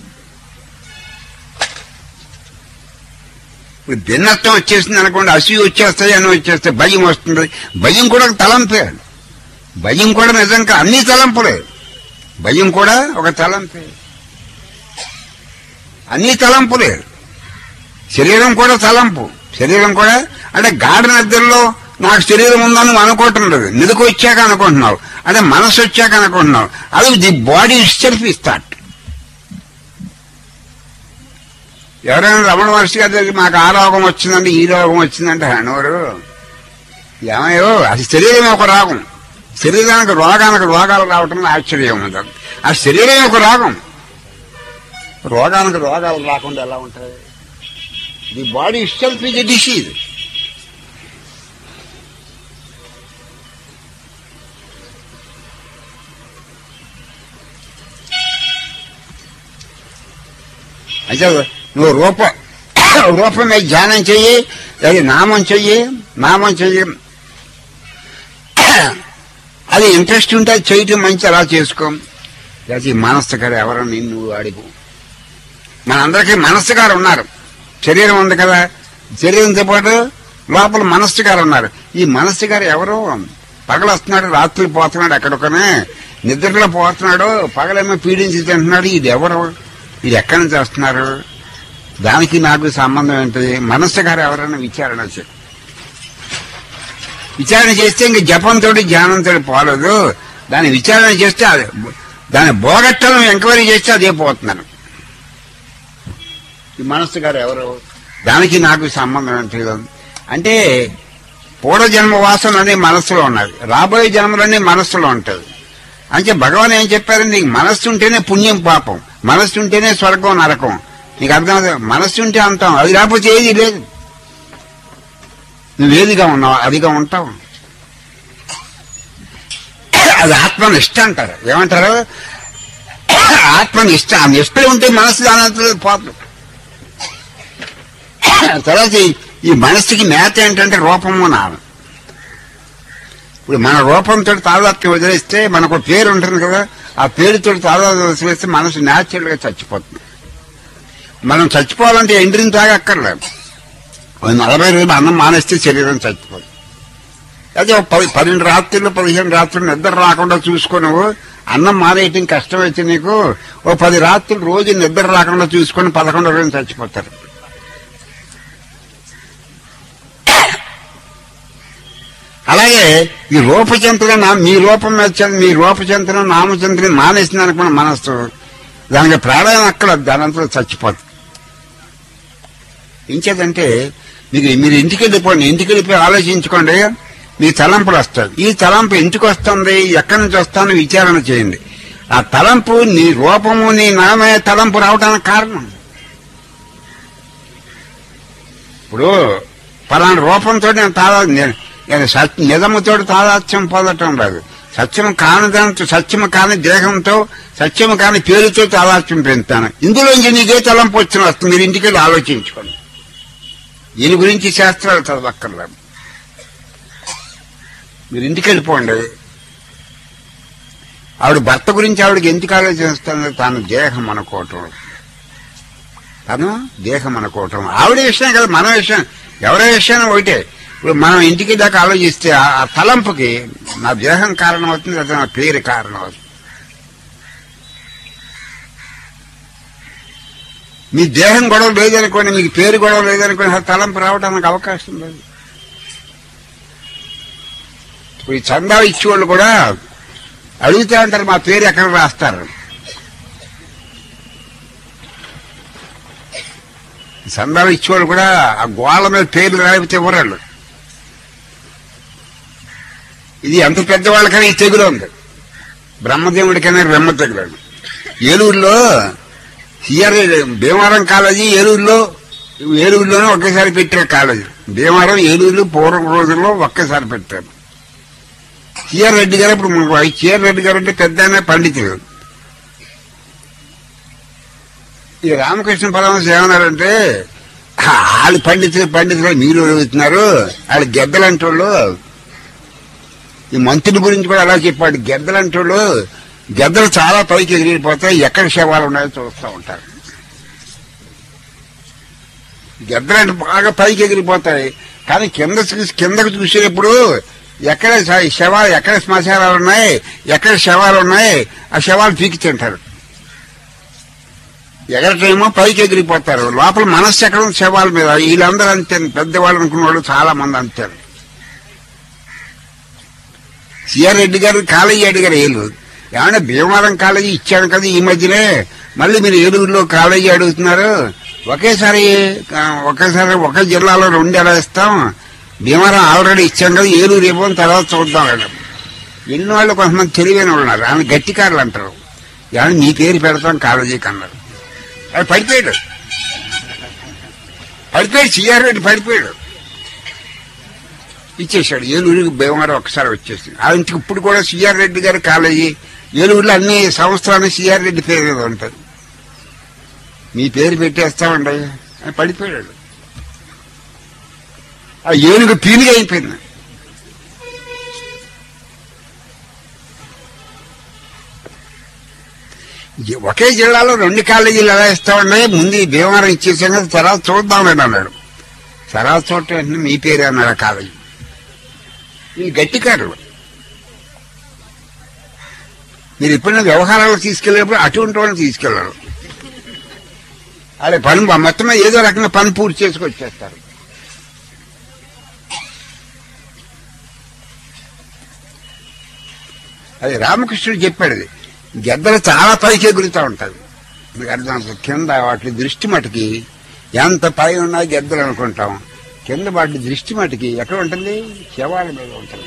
ఇప్పుడు భిన్నత్వం వచ్చేసింది అనుకోండి అసూయ వచ్చేస్తాయి అని వచ్చేస్తాయి భయం వస్తుంది భయం కూడా ఒక తలంపే భయం కూడా నిజంగా అన్ని తలంపులే భయం కూడా ఒక తలంపే అన్ని తలంపులే శరీరం కూడా తలంపు శరీరం కూడా అంటే గాఢ నిద్రలో నాకు శరీరం ఉందని నువ్వు అనుకోవటం లేదు నిలుకు వచ్చాక అనుకుంటున్నావు అంటే మనసు వచ్చాక అనుకుంటున్నావు అది the body self is thought ఎవరైనా రమణ మహర్షి గారి దగ్గరికి మాకు ఆ రోగం వచ్చిందంటే ఈ రోగం వచ్చిందంటే అనవరు ఏమయ్యో అది శరీరమే ఒక రోగం శరీరానికి రోగానికి రోగాలు రావటం ఆశ్చర్యం ఉంది ఆ శరీరమే ఒక రోగం రోగానికి రోగాలు రాకుండా ఎలా ఉంటాయి the body itself is a disease అయితే నువ్వు రూప రూపం మీద ధ్యానం చెయ్యి అది నామం చెయ్యి నామం చెయ్యి అది ఇంట్రెస్ట్ ఉంటే అది చేయటం మంచి అలా చేసుకో లేకపోతే ఈ మనస్సు గారు ఎవరో నిన్ను అడుగు మనందరికీ మనస్సు గారు ఉన్నారు శరీరం ఉంది కదా శరీరంతో పాటు లోపల మనస్సు గారు ఉన్నారు ఈ మనస్సు గారు ఎవరు పగలు వస్తున్నాడు రాత్రులు పోతున్నాడు ఎక్కడికనే నిద్రలో పోతున్నాడు పగలేమో పీడించి తింటున్నాడు ఇది ఎవరు ఇది ఎక్కడి నుంచి వస్తున్నారు దానికి నాకు సంబంధం ఏంటి మనస్సు గారు ఎవరైనా విచారణ చేయ విచారణ చేస్తే ఇంక జపంతో ధ్యానంతో పోలేదు దాన్ని విచారణ చేస్తే అది దాన్ని బోగట్టడం ఎంక్వైరీ చేస్తే అదే పోతున్నాను ఈ మనస్సు గారు ఎవరు దానికి నాకు సంబంధం ఏంటి అంటే పూర్వజన్మ వాసన అనే మనస్సులో ఉన్నది రాబోయే జన్మలన్నీ మనస్సులో ఉంటుంది అంటే భగవాన్ ఏం చెప్పారు నీకు మనస్సు ఉంటేనే పుణ్యం పాపం మనస్సు ఉంటేనే స్వర్గం నరకం నీకు అర్థం అవుతుంది మనస్సు ఉంటే అంటాం అది లేకపోతే ఏది లేదు నువ్వేదిగా ఉన్నావు అదిగా ఉంటావు అది ఆత్మనిష్ట అంటారు ఏమంటారు ఆత్మనిష్ట ఆ నిష్ట ఉంటే మనస్సు దానంతో పోతుంది తర్వాత ఈ- ఈ మనస్సుకి మేత ఏంటంటే రూపము నామం ఇప్పుడు మన రూపంతో తాదాత్మ్యం వదిలేస్తే మనకు ఒక పేరు ఉంటుంది కదా ఆ పేరుతో తాదాత్మ్యం వదిలేస్తే మనసు న్యాచురల్ గా చచ్చిపోతుంది మనం చచ్చిపోవాలంటే ఎండ్రిని తాగక్కర్లేదు ఓ నలభై రోజులు అన్నం మానేస్తే శరీరం చచ్చిపోతుంది అదే ఒక పది పన్నెండు రాత్రులు పదిహేను రాత్రులు నిద్ర రాకుండా చూసుకో నువ్వు అన్నం మానేయటం కష్టమైతే నీకు ఓ పది రాత్రులు రోజు నిద్ర రాకుండా చూసుకొని పదకొండు రోజులు చచ్చిపోతారు అలాగే ఈ రూపచంత్రుల నా మీ రూపం మీద చంద్ర- మీ రూపచంత్రం నామచంత్రం మానేసింది అనుకున్న మనస్సు దానికి ప్రాణాయం అక్కడ దానంతా చచ్చిపోతుంది ఇంకేదంటే మీకు మీరు ఇంటికి వెళ్ళిపోండి ఇంటికి వెళ్ళిపోయి ఆలోచించుకోండి మీ తలంపులు వస్తాయి ఈ తలంపు ఎందుకు వస్తుంది ఎక్కడి నుంచి వస్తానో విచారణ చేయండి ఆ తలంపు నీ రూపము నీ నామే తలంపు రావడానికి కారణం ఇప్పుడు పలానా రూపంతో నేను తాదా నేను నేను సత్- నిజముతో తాదాత్యం పొందటం లేదు సత్యం కాని దానితో సత్యము కాని దేహంతో సత్యము కాని పేరుతో తాదాత్యం పెంచుతాను ఇందులోంచి నీకే తలంపు వచ్చిన వస్తుంది మీరు ఇంటికి వెళ్ళి ఆలోచించుకోండి దీని గురించి శాస్త్రాలు చదవక్కర్లేదు మీరు ఇంటికి వెళ్ళిపోండి ఆవిడ భర్త గురించి ఆవిడకి ఎందుకు ఆలోచిస్తుంది తాను దేహం అనుకోవటం తను దేహం అనుకోవటం ఆవిడ విషయం కదా మన విషయం ఎవరి విషయం ఒకటే ఇప్పుడు మనం ఇంటికి దాకా ఆలోచిస్తే ఆ ఆ తలంపుకి నా దేహం కారణం అవుతుంది లేదా నా పేరు కారణం అవుతుంది మీ దేహం గొడవ లేదనుకోండి మీకు పేరు గొడవ లేదనుకోండి ఆ తలంపు రావడానికి అవకాశం లేదు ఇప్పుడు ఈ చందా ఇచ్చేవాళ్ళు కూడా అడుగుతా ఉంటారు మా పేరు ఎక్కడ రాస్తారు సందాలు ఇచ్చేవాళ్ళు కూడా ఆ గోళ్ళ మీద పేర్లు రాయితే ఇవ్వరాళ్ళు ఇది ఎంత పెద్దవాళ్ళకైనా ఈ తెగులు ఉంది బ్రహ్మదేవుడికైనా బ్రహ్మ తెగులు ఏలూరులో సిఆర్ భీమవరం కాలేజీ ఏలూరులో ఏలూరులోనే ఒకేసారి పెట్టారు కాలేజీ భీమవరం ఏలూరులో పూర్వం రోజుల్లో ఒకేసారి పెట్టారు సిఆర్ రెడ్డి గారు ఇప్పుడు మనకు ఈ సిఆర్ రెడ్డి గారు అంటే పెద్ద ఆయన పండితులు ఈ రామకృష్ణ పరమహంస ఏమన్నారంటే వాళ్ళు పండితులు పండితులు మీరు అడుగుతున్నారు వాళ్ళు గెద్దలంటోళ్ళు ఈ మంత్రుల గురించి కూడా అలా చెప్పాడు గెద్దలంటోళ్ళు గెద్దలు చాలా పైకి ఎగిరిపోతాయి ఎక్కడ శవాలు ఉన్నాయో చూస్తూ ఉంటారు గెద్దలంటే బాగా పైకి ఎగిరిపోతాయి కానీ కింద చూసి కిందకు చూసేటప్పుడు ఎక్కడ శ- శవాలు ఎక్కడ శ్మశానాలు ఉన్నాయి ఎక్కడ శవాలు ఉన్నాయి ఆ శవాలు పీకి తింటారు ఎగరటేమో పైకి ఎగిరిపోతారు లోపల మనస్సు ఎక్కడ ఉంది శవాల మీద వీళ్ళందరూ అంతే పెద్దవాళ్ళు అనుకున్న వాళ్ళు చాలా మంది అంటారు సిఆర్ రెడ్డి గారు కాలేజీ అడిగారు ఏలూరు ఏమన్నా భీమవరం కాలేజీ ఇచ్చాను కదా ఈ మధ్యనే మళ్ళీ మీరు ఏలూరులో కాలేజీ అడుగుతున్నారు ఒకేసారి ఆ, ఒకేసారి ఒక జిల్లాలో రెండు ఎలా ఇస్తాం భీమవరం ఆల్రెడీ ఇచ్చాం కదా ఏలూరు రేపు తర్వాత చూద్దాం కదా ఎన్ని వాళ్ళు కొంతమంది తెలివైన వాళ్ళు ఉన్నారు ఆమె గట్టికారులు అంటారు ఏమన్నా నీ పేరు పెడతాం కాలేజీకి అన్నారు అది పడిపోయాడు పడిపోయాడు సిఆర్ రెడ్డి పడిపోయాడు ఇచ్చేశాడు ఏలూరుకి భీమవరం ఒకసారి వచ్చేసింది ఆ ఇంటికి ఇప్పుడు కూడా సిఆర్ రెడ్డి గారి కాలేజీ ఏలూరులో అన్ని సంవత్సరాలు సిఆర్ రెడ్డి పేరు మీద ఉంటుంది మీ పేరు పెట్టేస్తామండి అని పడిపోయాడు ఆ ఏనుగు పీలిగా అయిపోయింది ఈ ఒకే జిల్లాలో రెండు కాలేజీలు ఎలా ఇస్తామండి ముందు ఈ భీమవరం ఇచ్చేసాం కదా తర్వాత చూద్దామండి అన్నాడు తర్వాత చూడటం వెంటనే మీ పేరే అన్నాడు ఆ కాలేజీ ఇది గట్టికారులు మీరు ఎప్పుడైనా వ్యవహారాలు తీసుకెళ్ళేప్పుడు అటువంటి వాళ్ళని తీసుకెళ్ళారు అదే పని మొత్తం మీద ఏదో రకంగా పని పూర్తి చేసుకొచ్చేస్తారు అది రామకృష్ణుడు చెప్పాడు అది గెద్దలు చాలా పైకి ఎగురుతూ ఉంటాయి మీకు అర్థం అవుతుంది. కింద వాటి దృష్టి మటుకి ఎంత పై ఉన్నా గెద్దలు అనుకుంటాం కింద వాటి దృష్టి మటుకి ఎక్కడ ఉంటుంది శవాల మీద ఉంటుంది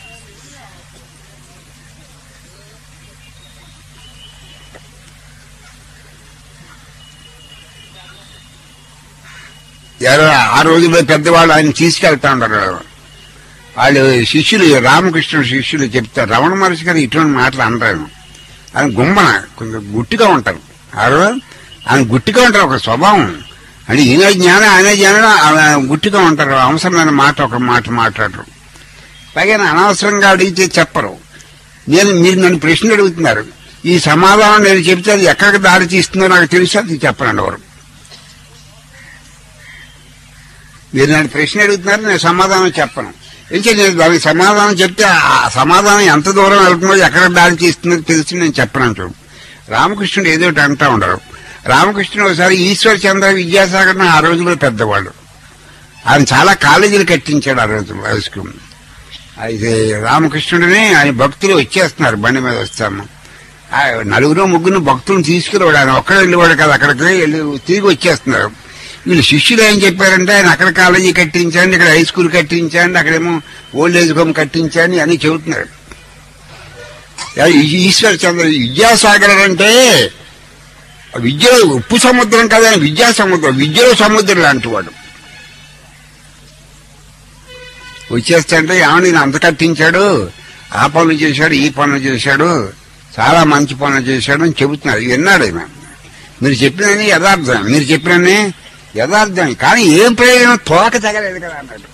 ఎవరో ఆ రోజుల్లో పెద్దవాళ్ళు ఆయన తీసుకెళ్తా ఉంటారు వాళ్ళు శిష్యులు రామకృష్ణుడు శిష్యులు చెప్తారు రమణ మహర్షి గారు ఇటువంటి మాటలు అనరాను ఆయన గుమ్మన కొంచెం గుట్టిగా ఉంటారు ఆరు ఆయన గుట్టిగా ఉంటారు ఒక స్వభావం అంటే ఈయన జ్ఞానం ఆయన జ్ఞానం ఆయన గుట్టిగా ఉంటారు అవసరమైన మాట ఒక మాట మాట్లాడరు పైగా అనవసరంగా అడిగితే చెప్పరు నేను మీరు నన్ను ప్రశ్న అడుగుతున్నారు ఈ సమాధానం నేను చెప్తే అది ఎక్కడికి దారి తీస్తుందో నాకు తెలిసి అది చెప్పనండి ఎవరు మీరు నన్ను ప్రశ్న అడుగుతున్నారు నేను సమాధానం చెప్పను ఇంకా నేను దానికి సమాధానం చెప్తే ఆ సమాధానం ఎంత దూరం వెళ్తుందో ఎక్కడ దారి తీస్తుందో తెలిసి నేను చెప్పనంటు రామకృష్ణుడు ఏదో ఒకటి అంటా ఉండరు రామకృష్ణుడు ఒకసారి ఈశ్వర్ చంద్ర విద్యాసాగర్ ఆ రోజుల్లో పెద్దవాడు ఆయన చాలా కాలేజీలు కట్టించాడు ఆ రోజు వయసుకు అయితే రామకృష్ణుడిని ఆయన భక్తులు వచ్చేస్తున్నారు బండి మీద వస్తాము ఆ నలుగురు ముగ్గురు భక్తులను తీసుకురావాడు ఆయన ఒక్కడ వెళ్ళేవాడు కదా అక్కడికి వెళ్ళి తిరిగి వచ్చేస్తున్నారు వీళ్ళు శిష్యులు ఏం చెప్పారంటే ఆయన అక్కడ కాలేజీ కట్టించండి ఇక్కడ హై స్కూల్ కట్టించండి అక్కడేమో ఓల్డ్ ఏజ్ హోమ్ కట్టించండి అని చెబుతున్నారు యా- ఈ- ఈశ్వర్ చంద్ర విద్యాసాగర్ అంటే విద్యలో ఉప్పు సముద్రం కదా ఆయన విద్యా సముద్రం విద్యలో సముద్రం లాంటి వాడు వచ్చేస్తుంటే ఏమని ఈయన అంత కట్టించాడు ఆ పనులు చేశాడు ఈ పనులు చేశాడు చాలా మంచి పనులు చేశాడు అని చెబుతున్నారు విన్నాడు ఆయన మీరు చెప్పినని యథార్థం మీరు చెప్పినని యథార్థం కానీ ఏం ప్రయోజనం తోక తగలేదు కదా అన్నాడు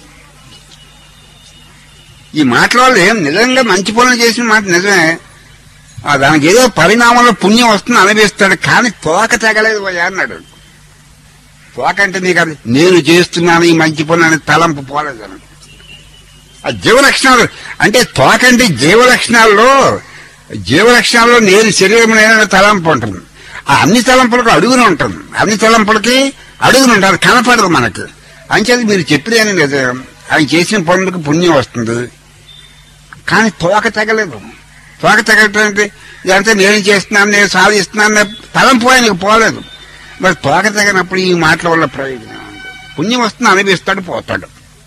ఈ మాటల వల్ల ఏం నిజంగా మంచి పనులు చేసిన మాట నిజమే ఆ దానికి ఏదో పరిణామంలో పుణ్యం వస్తుంది అనిపిస్తాడు కానీ తోక తగలేదు పోయా అన్నాడు తోక అంటే నీకు అది నేను చేస్తున్నాను ఈ మంచి పనులు అనే తలంపు పోలేదు అన్నాడు ఆ జీవలక్షణాలు అంటే తోక అంటే జీవలక్షణాల్లో జీవలక్షణాల్లో నేను శరీరం నేను తలంపు ఉంటుంది ఆ అన్ని తలంపులకు అడుగున ఉంటుంది అన్ని తలంపులకి అడుగున ఉంటుంది అది కనపడదు మనకి అంచేది మీరు చెప్పిదేని నిజం ఆయన చేసిన పనులకు పుణ్యం వస్తుంది కానీ తోక తగలేదు తోక తగలటం అంటే ఇదంతా నేను చేస్తున్నాను నేను సాధిస్తున్నాను అనే తలంపు ఆయనకు పోలేదు మరి తోక తగినప్పుడు ఈ మాటల వల్ల ప్రయోజనం ఉంది. పుణ్యం వస్తుంది అనిపిస్తాడు పోతాడు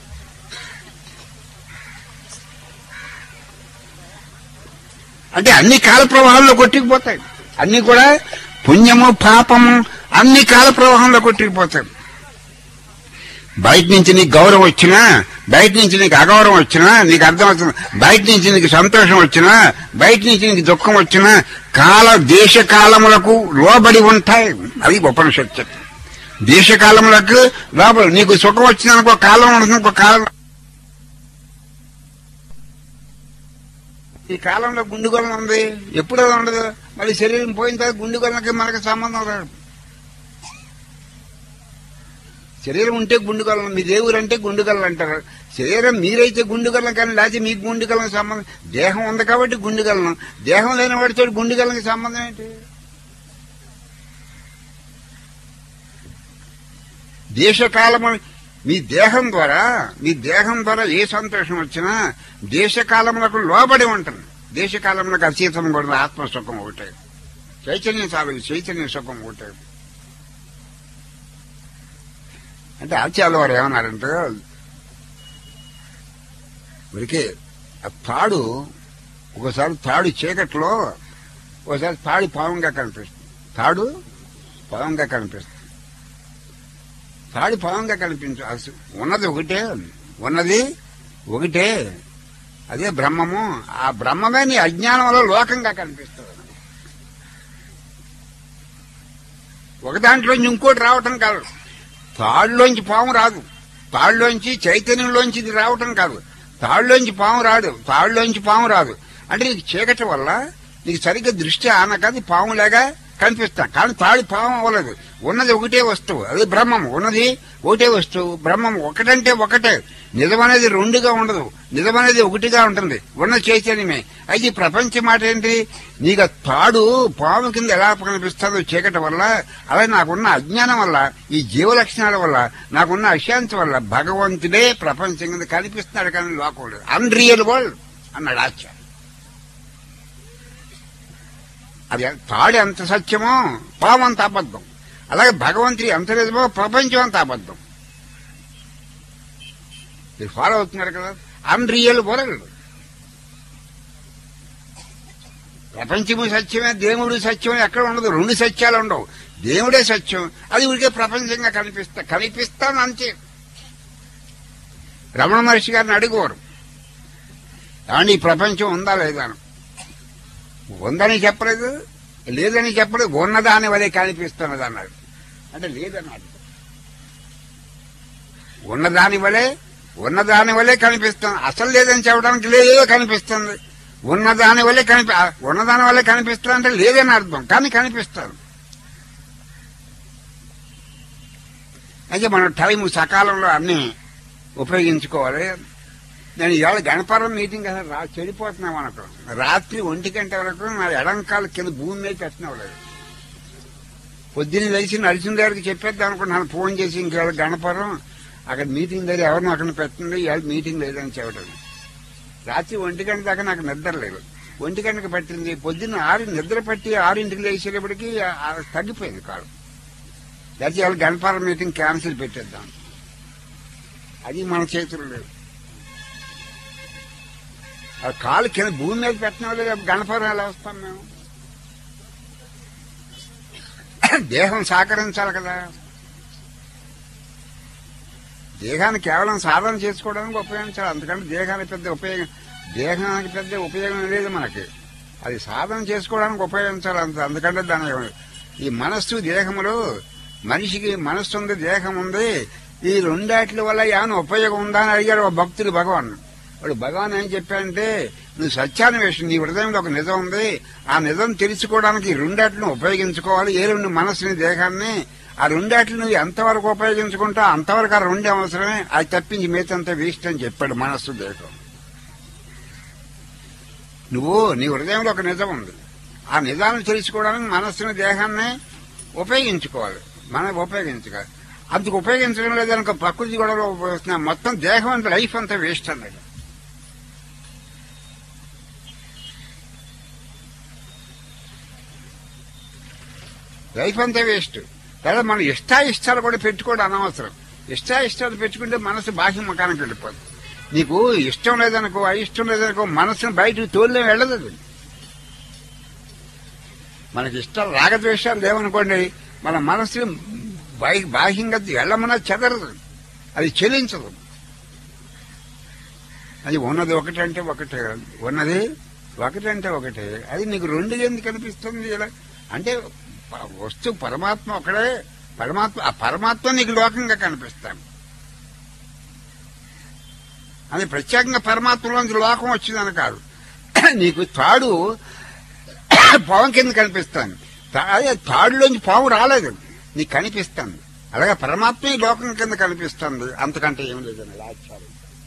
అంటే అన్ని కాల ప్రవాహంలో కొట్టుకుపోతాయి అన్ని కూడా పుణ్యము పాపము అన్ని కాల ప్రవాహంలో కొట్టుకుపోతాయి బయట నుంచి నీకు గౌరవం వచ్చినా బయట నుంచి నీకు అగౌరవం వచ్చినా నీకు అర్థం అవుతుంది బయట నుంచి నీకు సంతోషం వచ్చినా బయట నుంచి నీకు దుఃఖం వచ్చినా కాల దేశ కాలములకు లోబడి ఉంటాయి అది ఉపనిషత్తు దేశ కాలములకు లోబడి నీకు సుఖం వచ్చినా ఒక కాలం ఉంటుంది ఇంకో కాలం ఈ కాలంలో గుండుగొలం ఉంది ఎప్పుడు అది ఉండదు మళ్ళీ శరీరం పోయిన తర్వాత గుండుగొలకి మనకి సంబంధం రాదు శరీరం ఉంటే గుండుగలం మీ దేవుడు అంటే గుండుగలం అంటారు శరీరం మీరైతే గుండుగలం కానీ లేకపోతే మీకు గుండుగలం సంబంధం దేహం ఉంది కాబట్టి గుండుగలం దేహం లేని వాడితో గుండుగలంకి సంబంధం ఏంటి దేశకాలము మీ దేహం ద్వారా మీ దేహం ద్వారా ఏ సంతోషం వచ్చినా దేశకాలములకు లోబడి ఉంటుంది దేశకాలములకు అతీతం కూడా ఆత్మ సుఖం ఒకటే చైతన్యం చాలు చైతన్య సుఖం ఒకటే అంటే ఆచార్య వారు ఏమన్నారంటే ఉరికే ఆ తాడు ఒకసారి తాడు చీకట్లో ఒకసారి తాడు పావంగా కనిపిస్తుంది తాడు పావంగా కనిపిస్తుంది తాడు పావంగా కనిపించు అసలు ఉన్నది ఒకటే ఉన్నది ఒకటే అదే బ్రహ్మము ఆ బ్రహ్మమే నీ అజ్ఞానం వల్ల లోకంగా కనిపిస్తుంది ఒక దాంట్లోంచి ఇంకోటి రావటం కాదు తాళ్ళలోంచి పాము రాదు తాళ్ళలోంచి చైతన్యంలోంచి ఇది రావటం కాదు తాళ్ళలోంచి పాము రాదు తాళ్ళలోంచి పాము రాదు అంటే నీకు చీకటి వల్ల నీకు సరిగ్గా దృష్టి ఆనక అది పాములాగా కనిపిస్తాం కానీ తాడు పాము అవ్వలేదు ఉన్నది ఒకటే వస్తువు అది బ్రహ్మం ఉన్నది ఒకటే వస్తువు బ్రహ్మం ఒకటంటే ఒకటే నిజమనేది రెండుగా ఉండదు నిజమనేది ఒకటిగా ఉంటుంది ఉన్న చైతన్యమే అయితే ఈ ప్రపంచం మాట ఏంటి నీకు ఆ తాడు పాము కింద ఎలా కనిపిస్తుందో చీకటి వల్ల అలాగే నాకున్న అజ్ఞానం వల్ల ఈ జీవ లక్షణాల వల్ల నాకున్న అశాంతి వల్ల భగవంతుడే ప్రపంచం కింద కనిపిస్తున్నాడు కానీ లోకం లేదు అన్రియల్ వరల్డ్ అన్నాడు ఆచార్య అది తాడు ఎంత సత్యమో పాము అంత అబద్ధం అలాగే భగవంతుడి ఎంత నిజమో ప్రపంచం అంత అబద్ధం మీరు ఫాలో అవుతున్నారు కదా అన్రియల్ వరల్డ్ ప్రపంచము సత్యమే దేవుడు సత్యమే ఎక్కడ ఉండదు రెండు సత్యాలు ఉండవు దేవుడే సత్యం అది ఊరికే ప్రపంచంగా కనిపిస్తా కనిపిస్తాను అంతే రమణ మహర్షి గారిని అడుగువారు ఏమండి ఈ ప్రపంచం ఉందా లేదా అని. ఉందని చెప్పలేదు లేదని చెప్పలేదు ఉన్నదాని వలె కనిపిస్తున్నది అన్నాడు అంటే లేదన్నాడు ఉన్నదాని వలె ఉన్నదాని వలె కనిపిస్తుంది అసలు లేదని చెప్పడానికి లేదో కనిపిస్తుంది ఉన్నదాని వల్లే కనిపి ఆ ఉన్నదాని వల్లే కనిపిస్తుంది అంటే లేదని అర్థం కానీ కనిపిస్తుంది అయితే మనం టైం సకాలంలో అన్ని ఉపయోగించుకోవాలి నేను ఇవాళ గణపరం మీటింగ్ అసలు రా చెడిపోతున్నాం అనుకో రాత్రి ఒంటి గంట వరకు నా ఎడంకాల కింద భూమి మీద పెట్టినవ్వలేదు పొద్దున్న లేచి నడిచిన దగ్గరికి చెప్పేద్దాం అనుకున్నాను ఫోన్ చేసి ఇంకేవాళ్ళు గణపరం అక్కడ మీటింగ్ దగ్గర ఎవరిని అక్కడ పెట్టండి ఇవాళ మీటింగ్ లేదని చెప్పడం రాత్రి ఒంటి గంట దాకా నాకు నిద్ర లేదు ఒంటి గంటకు పట్టింది పొద్దున్న ఆరు నిద్ర పట్టి ఆరింటికి లేచేటప్పటికి ఆ- ఆ తగ్గిపోయింది కాదు లేకపోతే ఇవాళ గణపరం మీటింగ్ క్యాన్సిల్ పెట్టేద్దాం అది మన చేతులు లేదు ఆ కాలు కింద భూమి మీద పెట్టిన వాళ్ళు గణపరం ఎలా వస్తాం మేము దేహం సహకరించాలి కదా దేహాన్ని కేవలం సాధన చేసుకోవడానికి ఉపయోగించాలి అందుకంటే దేహానికి పెద్ద ఉపయోగం దేహానికి పెద్ద ఉపయోగం లేదు మనకి అది సాధన చేసుకోవడానికి ఉపయోగించాలి అంత అందుకంటే దాని ఈ మనస్సు దేహములు మనిషికి మనస్సు ఉంది దేహం ఉంది ఈ రెండాట్ల వల్ల ఏమైనా ఉపయోగం ఉందా అని అడిగాడు ఒక భక్తుడు భగవాన్ వాడు భగవాన్ ఏం చెప్పాడంటే నువ్వు సత్యాన్వేషణ నీ హృదయంలో ఒక నిజం ఉంది ఆ నిజం తెలుసుకోవడానికి ఈ రెండాట్లను ఉపయోగించుకోవాలి ఏ రెండు మనస్సుని దేహాన్ని ఆ రెండాట్లు నువ్వు ఎంతవరకు ఉపయోగించుకుంటా అంతవరకు ఆ రెండే అవసరమే అది తప్పించి మిగతంతా వేస్ట్ అని చెప్పాడు మనస్సు దేహం నువ్వు నీ హృదయంలో ఒక నిజం ఉంది ఆ నిజాన్ని తెలుసుకోవడానికి మనస్సుని దేహాన్ని ఉపయోగించుకోవాలి మనం ఉపయోగించుకోవాలి అందుకు ఉపయోగించడం లేదనుకో ప్రకృతి కూడా ఉపయోగిస్తున్నా మొత్తం దేహం అంతా లైఫ్ అంతా వేస్ట్ అన్నాడు లైఫ్ అంతా వేస్ట్ లేదా మన ఇష్టాయిష్టాలు కూడా పెట్టుకోవడం అనవసరం ఇష్టాయిష్టాలు పెట్టుకుంటే మనసు బాహ్య మకానికి వెళ్ళిపోతుంది నీకు ఇష్టం లేదనుకో అయిష్టం లేదనుకో మనసును బయటకు తోలిన వెళ్ళదు అది. మనకి ఇష్టాలు రాగద్వేషాలు లేవనుకోండి మన మనసు బాహ్య బాహ్యంగా వెళ్ళమన్నా చెదరదు అది చెలించదు అది ఉన్నది ఒకటంటే ఒకటే ఉన్నది ఒకటంటే ఒకటే అది నీకు రెండు ఎందుకు కనిపిస్తుంది ఇలా అంటే ప- వస్తువు పరమాత్మ ఒకడే పరమాత్మ ఆ పరమాత్మ నీకు లోకంగా కనిపిస్తాను అది ప్రత్యేకంగా పరమాత్మలోంచి లోకం వచ్చిందని కాదు నీకు తాడు పావం కింద కనిపిస్తాను తా- అదే తాడులోంచి పాము రాలేదు నీకు కనిపిస్తాను అలాగే పరమాత్మ ఈ లోకం కింద కనిపిస్తుంది అంతకంటే ఏం లేదని ఆచారం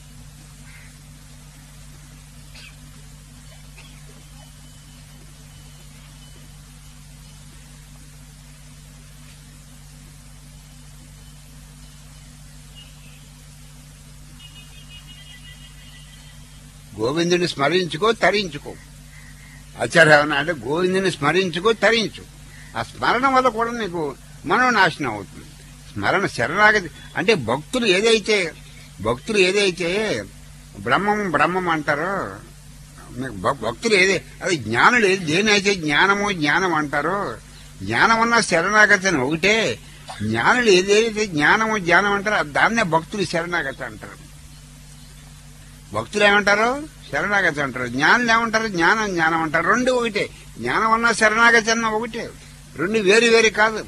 గోవిందుని స్మరించుకో తరించుకో ఆచార్య ఏమన్నా అంటే గోవిందుని స్మరించుకో తరించు ఆ స్మరణ వల్ల కూడా నీకు మనో నాశనం అవుతుంది స్మరణ శరణాగతి అంటే భక్తులు ఏదైతే భక్తులు ఏదైతే బ్రహ్మం బ్రహ్మం అంటారో మీకు భ- భక్తులు ఏదే అది జ్ఞానులు ఏది దేనైతే జ్ఞానము జ్ఞానం అంటారో జ్ఞానం అన్న శరణాగతి అని ఒకటే జ్ఞానులు ఏదైతే జ్ఞానము జ్ఞానం అంటారో దాన్నే భక్తులు శరణాగతి అంటారు భక్తులు ఏమంటారు శరణాగతి అంటారు జ్ఞానులు ఏమంటారు జ్ఞానం జ్ఞానం అంటారు రెండు ఒకటే జ్ఞానం అన్న శరణాగతి అన్న ఒకటే రెండు వేరు వేరు కాదు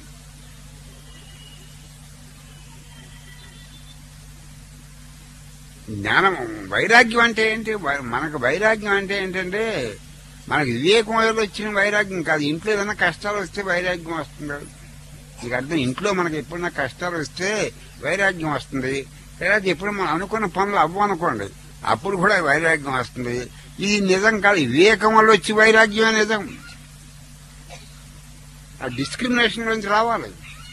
జ్ఞానం వైరాగ్యం అంటే ఏంటి వై- మనకు వైరాగ్యం అంటే ఏంటంటే మనకు వివేకం వల్ల వచ్చిన వైరాగ్యం కాదు ఇంట్లో ఏదైనా కష్టాలు వస్తే వైరాగ్యం వస్తుంది నీకు అర్థం ఇంట్లో మనకి ఎప్పుడైనా కష్టాలు వస్తే వైరాగ్యం వస్తుంది లేదా ఎప్పుడు మనం అనుకున్న పనులు అవ్వనుకోండి అప్పుడు కూడా వైరాగ్యం వస్తుంది ఇది నిజం కాదు వివేకం వల్ల వచ్చి వైరాగ్యమే నిజం ఆ డిస్క్రిమినేషన్ నుంచి రావాలి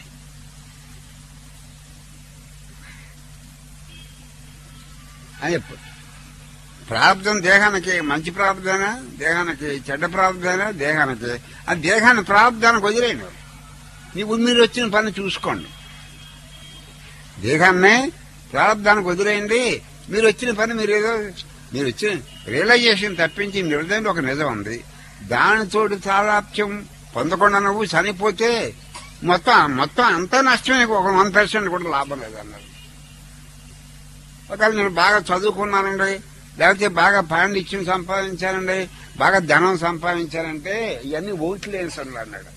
అని చెప్పు ప్రారంధం దేహానికి మంచి ప్రారంధనా దేహానికి చెడ్డ ప్రారంధనా దేహానికి ఆ దేహాన్ని ప్రారంధానికి వదిలేను నీవు మీరు వచ్చిన పని చూసుకోండి దేహాన్నే ప్రారంధానికి వదిలేయండి మీరు వచ్చిన పని మీరు ఏదో మీరు వచ్చిన రియలైజేషన్ తప్పించి మీ హృదయంలో ఒక నిజం ఉంది దానితోటి తాదాప్యం పొందకుండా నువ్వు చనిపోతే మొత్తం మొత్తం అంతా నష్టమే ఒక వన్ పర్సెంట్ కూడా లాభం లేదన్నారు ఒకవేళ నేను బాగా చదువుకున్నానండి లేకపోతే బాగా పాండిత్యం సంపాదించానండి బాగా ధనం సంపాదించానంటే ఇవన్నీ ఓట్లేని సొమ్ములు అన్నాడు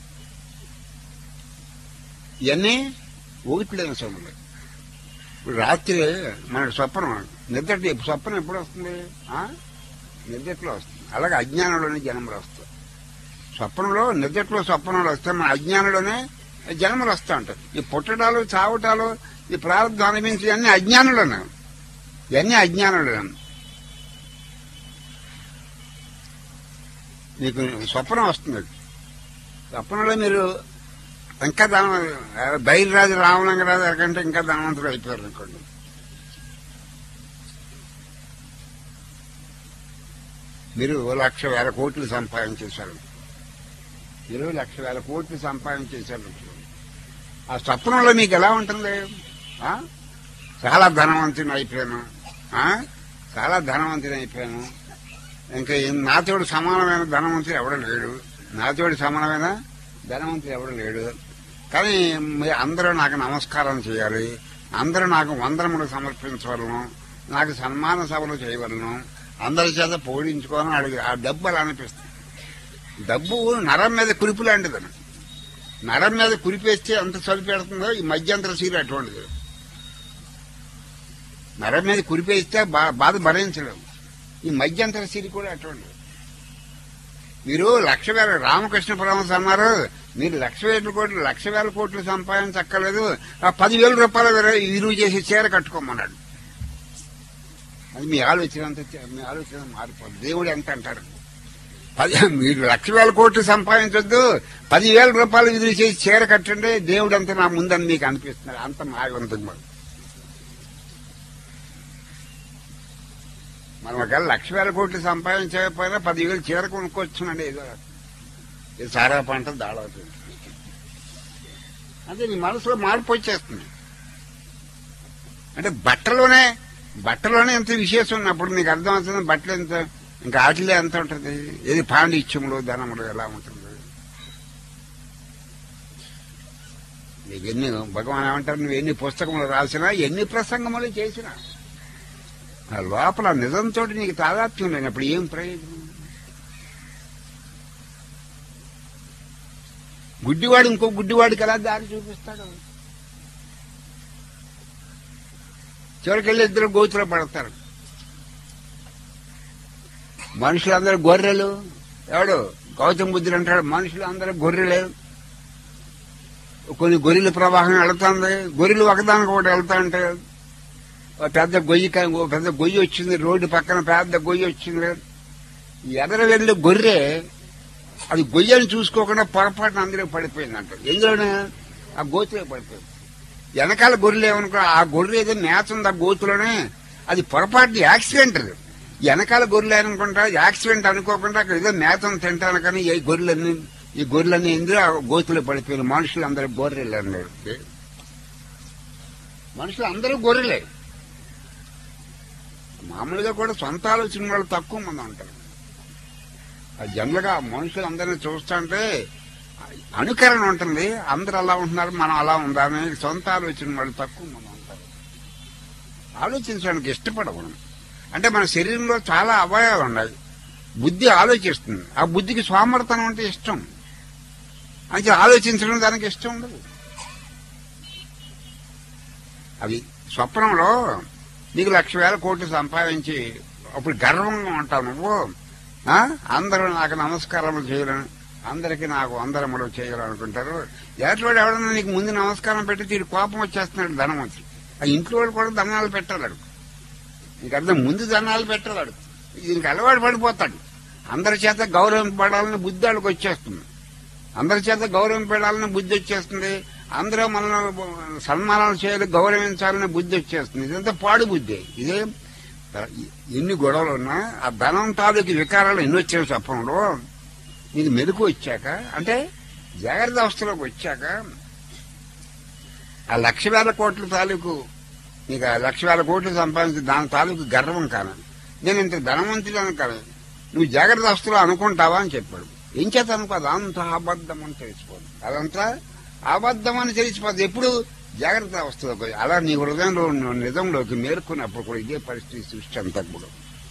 ఇవన్నీ ఓట్లేని సొమ్ములు ఇప్పుడు రాత్రి మనకు స్వప్నం నిద్ర స్వప్నం ఎప్పుడు వస్తుంది ఆ? నిద్రలో వస్తుంది అలాగే అజ్ఞానంలోనే జన్మలు వస్తాయి స్వప్నంలో నిద్రలో స్వప్నంలో వస్తే మన అజ్ఞానంలోనే జన్మలు వస్తూ ఉంటాయి ఈ పుట్టడాలు చావటాలు ఈ ప్రారంభం అనిపించి అన్ని అజ్ఞానంలోనే ఇవన్నీ అజ్ఞానంలోనే మీకు స్వప్నం వస్తుంది స్వప్నంలో మీరు ఇంకా ధనం బయలురాజు రామలింగరాజు కంటే ఇంకా ధనవంతులు అయిపోయారు అనుకోండి మీరు ఓ లక్ష వేల కోట్లు సంపాదించేశారు ఇరవై లక్ష వేల కోట్లు సంపాదించేశారు ఆ స్వప్నంలో మీకు ఎలా ఉంటుంది ఆ? చాలా ధనవంతుని అయిపోయాను ఆ? చాలా ధనవంతుని అయిపోయాను ఇంకా ఈ- నాతోడు సమానమైన ధనవంతుడు ఎవడు లేడు నాతోడు సమానమైన ధనవంతుడు ఎవడు లేడు కానీ మీ అందరూ నాకు నమస్కారం చేయాలి అందరూ నాకు వందనములు సమర్పించవలను నాకు సన్మాన సభలు చేయవలను అందరి చేత పోడించుకోవాలని అడిగి ఆ డబ్బు అలా అనిపిస్తుంది డబ్బు నరం మీద కురిపు లాంటిదని నరం మీద కురిపేస్తే ఎంత చదిపెడుతుందో ఈ మధ్యంతర సీలు అటువంటిది నరం మీద కురిపేస్తే బా- బాధ భరించలేము ఈ మధ్యంతర సీరి కూడా అటువంటిది మీరు లక్ష వేల రామకృష్ణ పరమహంస అన్నారు మీరు లక్ష వేల కోట్లు లక్ష వేల కోట్లు సంపాదించక్కర్లేదు ఆ పదివేల రూపాయల విర- విలువ చేసి చీర కట్టుకోమన్నాడు అది మీ ఆలోచన అంత మీ ఆలోచన మారిపోదు దేవుడు ఎంత అంటారు పది మీరు లక్ష వేల కోట్లు సంపాదించొద్దు పదివేల రూపాయలు విధులు చేసి చీర కట్టండి దేవుడు అంతా నా ముందని మీకు అనిపిస్తున్నారు అంత మాయవంతం మరి మనం ఒకవేళ లక్ష వేల కోట్లు సంపాదించకపోయినా పదివేలు చీర కొనుక్కొచ్చునండి ఏదో ఇది సారా పంట దాడవుతుంది అదే నీ మనసులో మార్పు వచ్చేస్తుంది అంటే బట్టలోనే బట్టలోనే ఎంత విశేషం ఉన్నప్పుడు నీకు అర్థం అవుతుంది బట్టలు ఎంత ఇంకా ఆటలే ఎంత ఉంటుంది ఏది పాండిత్యములు ధనములు ఎలా ఉంటుంది నీకు ఎన్ని భగవాన్ ఏమంటారు నువ్వు ఎన్ని పుస్తకములు రాసినా ఎన్ని ప్రసంగములు చేసినా ఆ లోపల నిజంతో నీకు తాదాత్మ్యం లేనప్పుడు ఏం ప్రయోజనం గుడ్డివాడు ఇంకో గుడ్డివాడికి ఎలా దారి చూపిస్తాడు చివరికెళ్ళి ఇద్దరు గోతులో పడతారు మనుషులందరూ గొర్రెలు ఎవడు గౌతమ బుద్ధుడు అంటాడు మనుషులు అందరూ గొర్రెలే కొన్ని గొర్రెల ప్రవాహం వెళ్తుంది గొర్రెలు ఒకదానికి ఒకటి వెళ్తా ఉంటాయి ఓ పెద్ద గొయ్యి కా- ఓ పెద్ద గొయ్యి వచ్చింది రోడ్డు పక్కన పెద్ద గొయ్యి వచ్చింది ఎదర వెళ్ళి గొర్రె అది గొయ్యని చూసుకోకుండా పొరపాటున అందులో పడిపోయిందంట ఎందులోనే ఆ గోతులో పడిపోయింది వెనకాల గొర్రెలు ఏమనుకో ఆ గొర్రె ఏదో మేత ఉంది ఆ గోతులోనే అది పొరపాటు యాక్సిడెంట్ అది వెనకాల గొర్రెలు ఏమనుకుంటా యాక్సిడెంట్ అనుకోకుండా అక్కడ ఏదో మేతను తింటాను కానీ ఈ గొర్రెలన్నీ ఈ గొర్రెలన్నీ ఎందులో ఆ గోతులో పడిపోయిన మనుషులు అందరూ గొర్రెలు అన్నారు మనుషులు అందరూ గొర్రెలే మామూలుగా కూడా సొంత ఆలోచన వాళ్ళు తక్కువ మంది ఉంటారు అది జనరల్గా మనుషులు అందరినీ చూస్తుంటే అనుకరణ ఉంటుంది అందరూ అలా ఉంటున్నారు మనం అలా ఉందామని సొంత ఆలోచన వాళ్ళు తక్కువ మంది ఉంటారు ఆలోచించడానికి ఇష్టపడకూడదు అంటే మన శరీరంలో చాలా అవయవాలు ఉన్నాయి బుద్ధి ఆలోచిస్తుంది ఆ బుద్ధికి సోమర్తనం అంటే ఇష్టం అంటే ఆలోచించడం దానికి ఇష్టం ఉండదు అది స్వప్నంలో నీకు లక్ష వేల కోట్లు సంపాదించి అప్పుడు గర్వంగా ఉంటావు నువ్వు ఆ? అందరూ నాకు నమస్కారములు చేయాలని అందరికీ నాకు అందరములు చేయాలనుకుంటారు ఎటువంటి ఎవడన్నా నీకు ముందు నమస్కారం పెట్టి తీరు కోపం వచ్చేస్తున్నాడు ధనవంతుడు ఆ ఇంట్లో వాళ్ళు కూడా ధనాలు పెట్టాడు నీకు అర్థం ముందు ధనాలు పెట్టాడు దీనికి అలవాటు పడిపోతాడు అందరి చేత గౌరవింపబడాలని బుద్ధి వాళ్ళకి వచ్చేస్తుంది అందరి చేత గౌరవింపడాలని బుద్ధి వచ్చేస్తుంది అందరూ మనల్ని సన్మానాలు చేయాలి గౌరవించాలని బుద్ధి వచ్చేస్తుంది ఇదంతా పాడు బుద్ధి ఇదే ఎన్ని గొడవలు ఉన్నా ఆ ధనం తాలూకు వికారాలు ఎన్ని వచ్చాయి చెప్పంలో నీకు మెలకు వచ్చాక అంటే జాగ్రత్త అవస్థలోకి వచ్చాక ఆ లక్ష వేల కోట్ల తాలూకు నీకు ఆ లక్ష వేల కోట్లు సంపాదించి దాని తాలూకు గర్వం కాను నేను ఇంత ధనవంతులను కాను నువ్వు జాగ్రత్త అవస్థలో అనుకుంటావా అని చెప్పాడు ఏం చేత అనుకో అదంతా అబద్ధం అని తెలిసిపోదు అదంతా అబద్ధం అని తెలిసిపోదు ఎప్పుడు జాగ్రత్త అవస్థలోకి అలా నీ హృదయంలో నువ్వు నిజంలోకి మేర్కొన్నప్పుడు కూడా ఇదే పరిస్థితి సృష్టి అంతా కూడా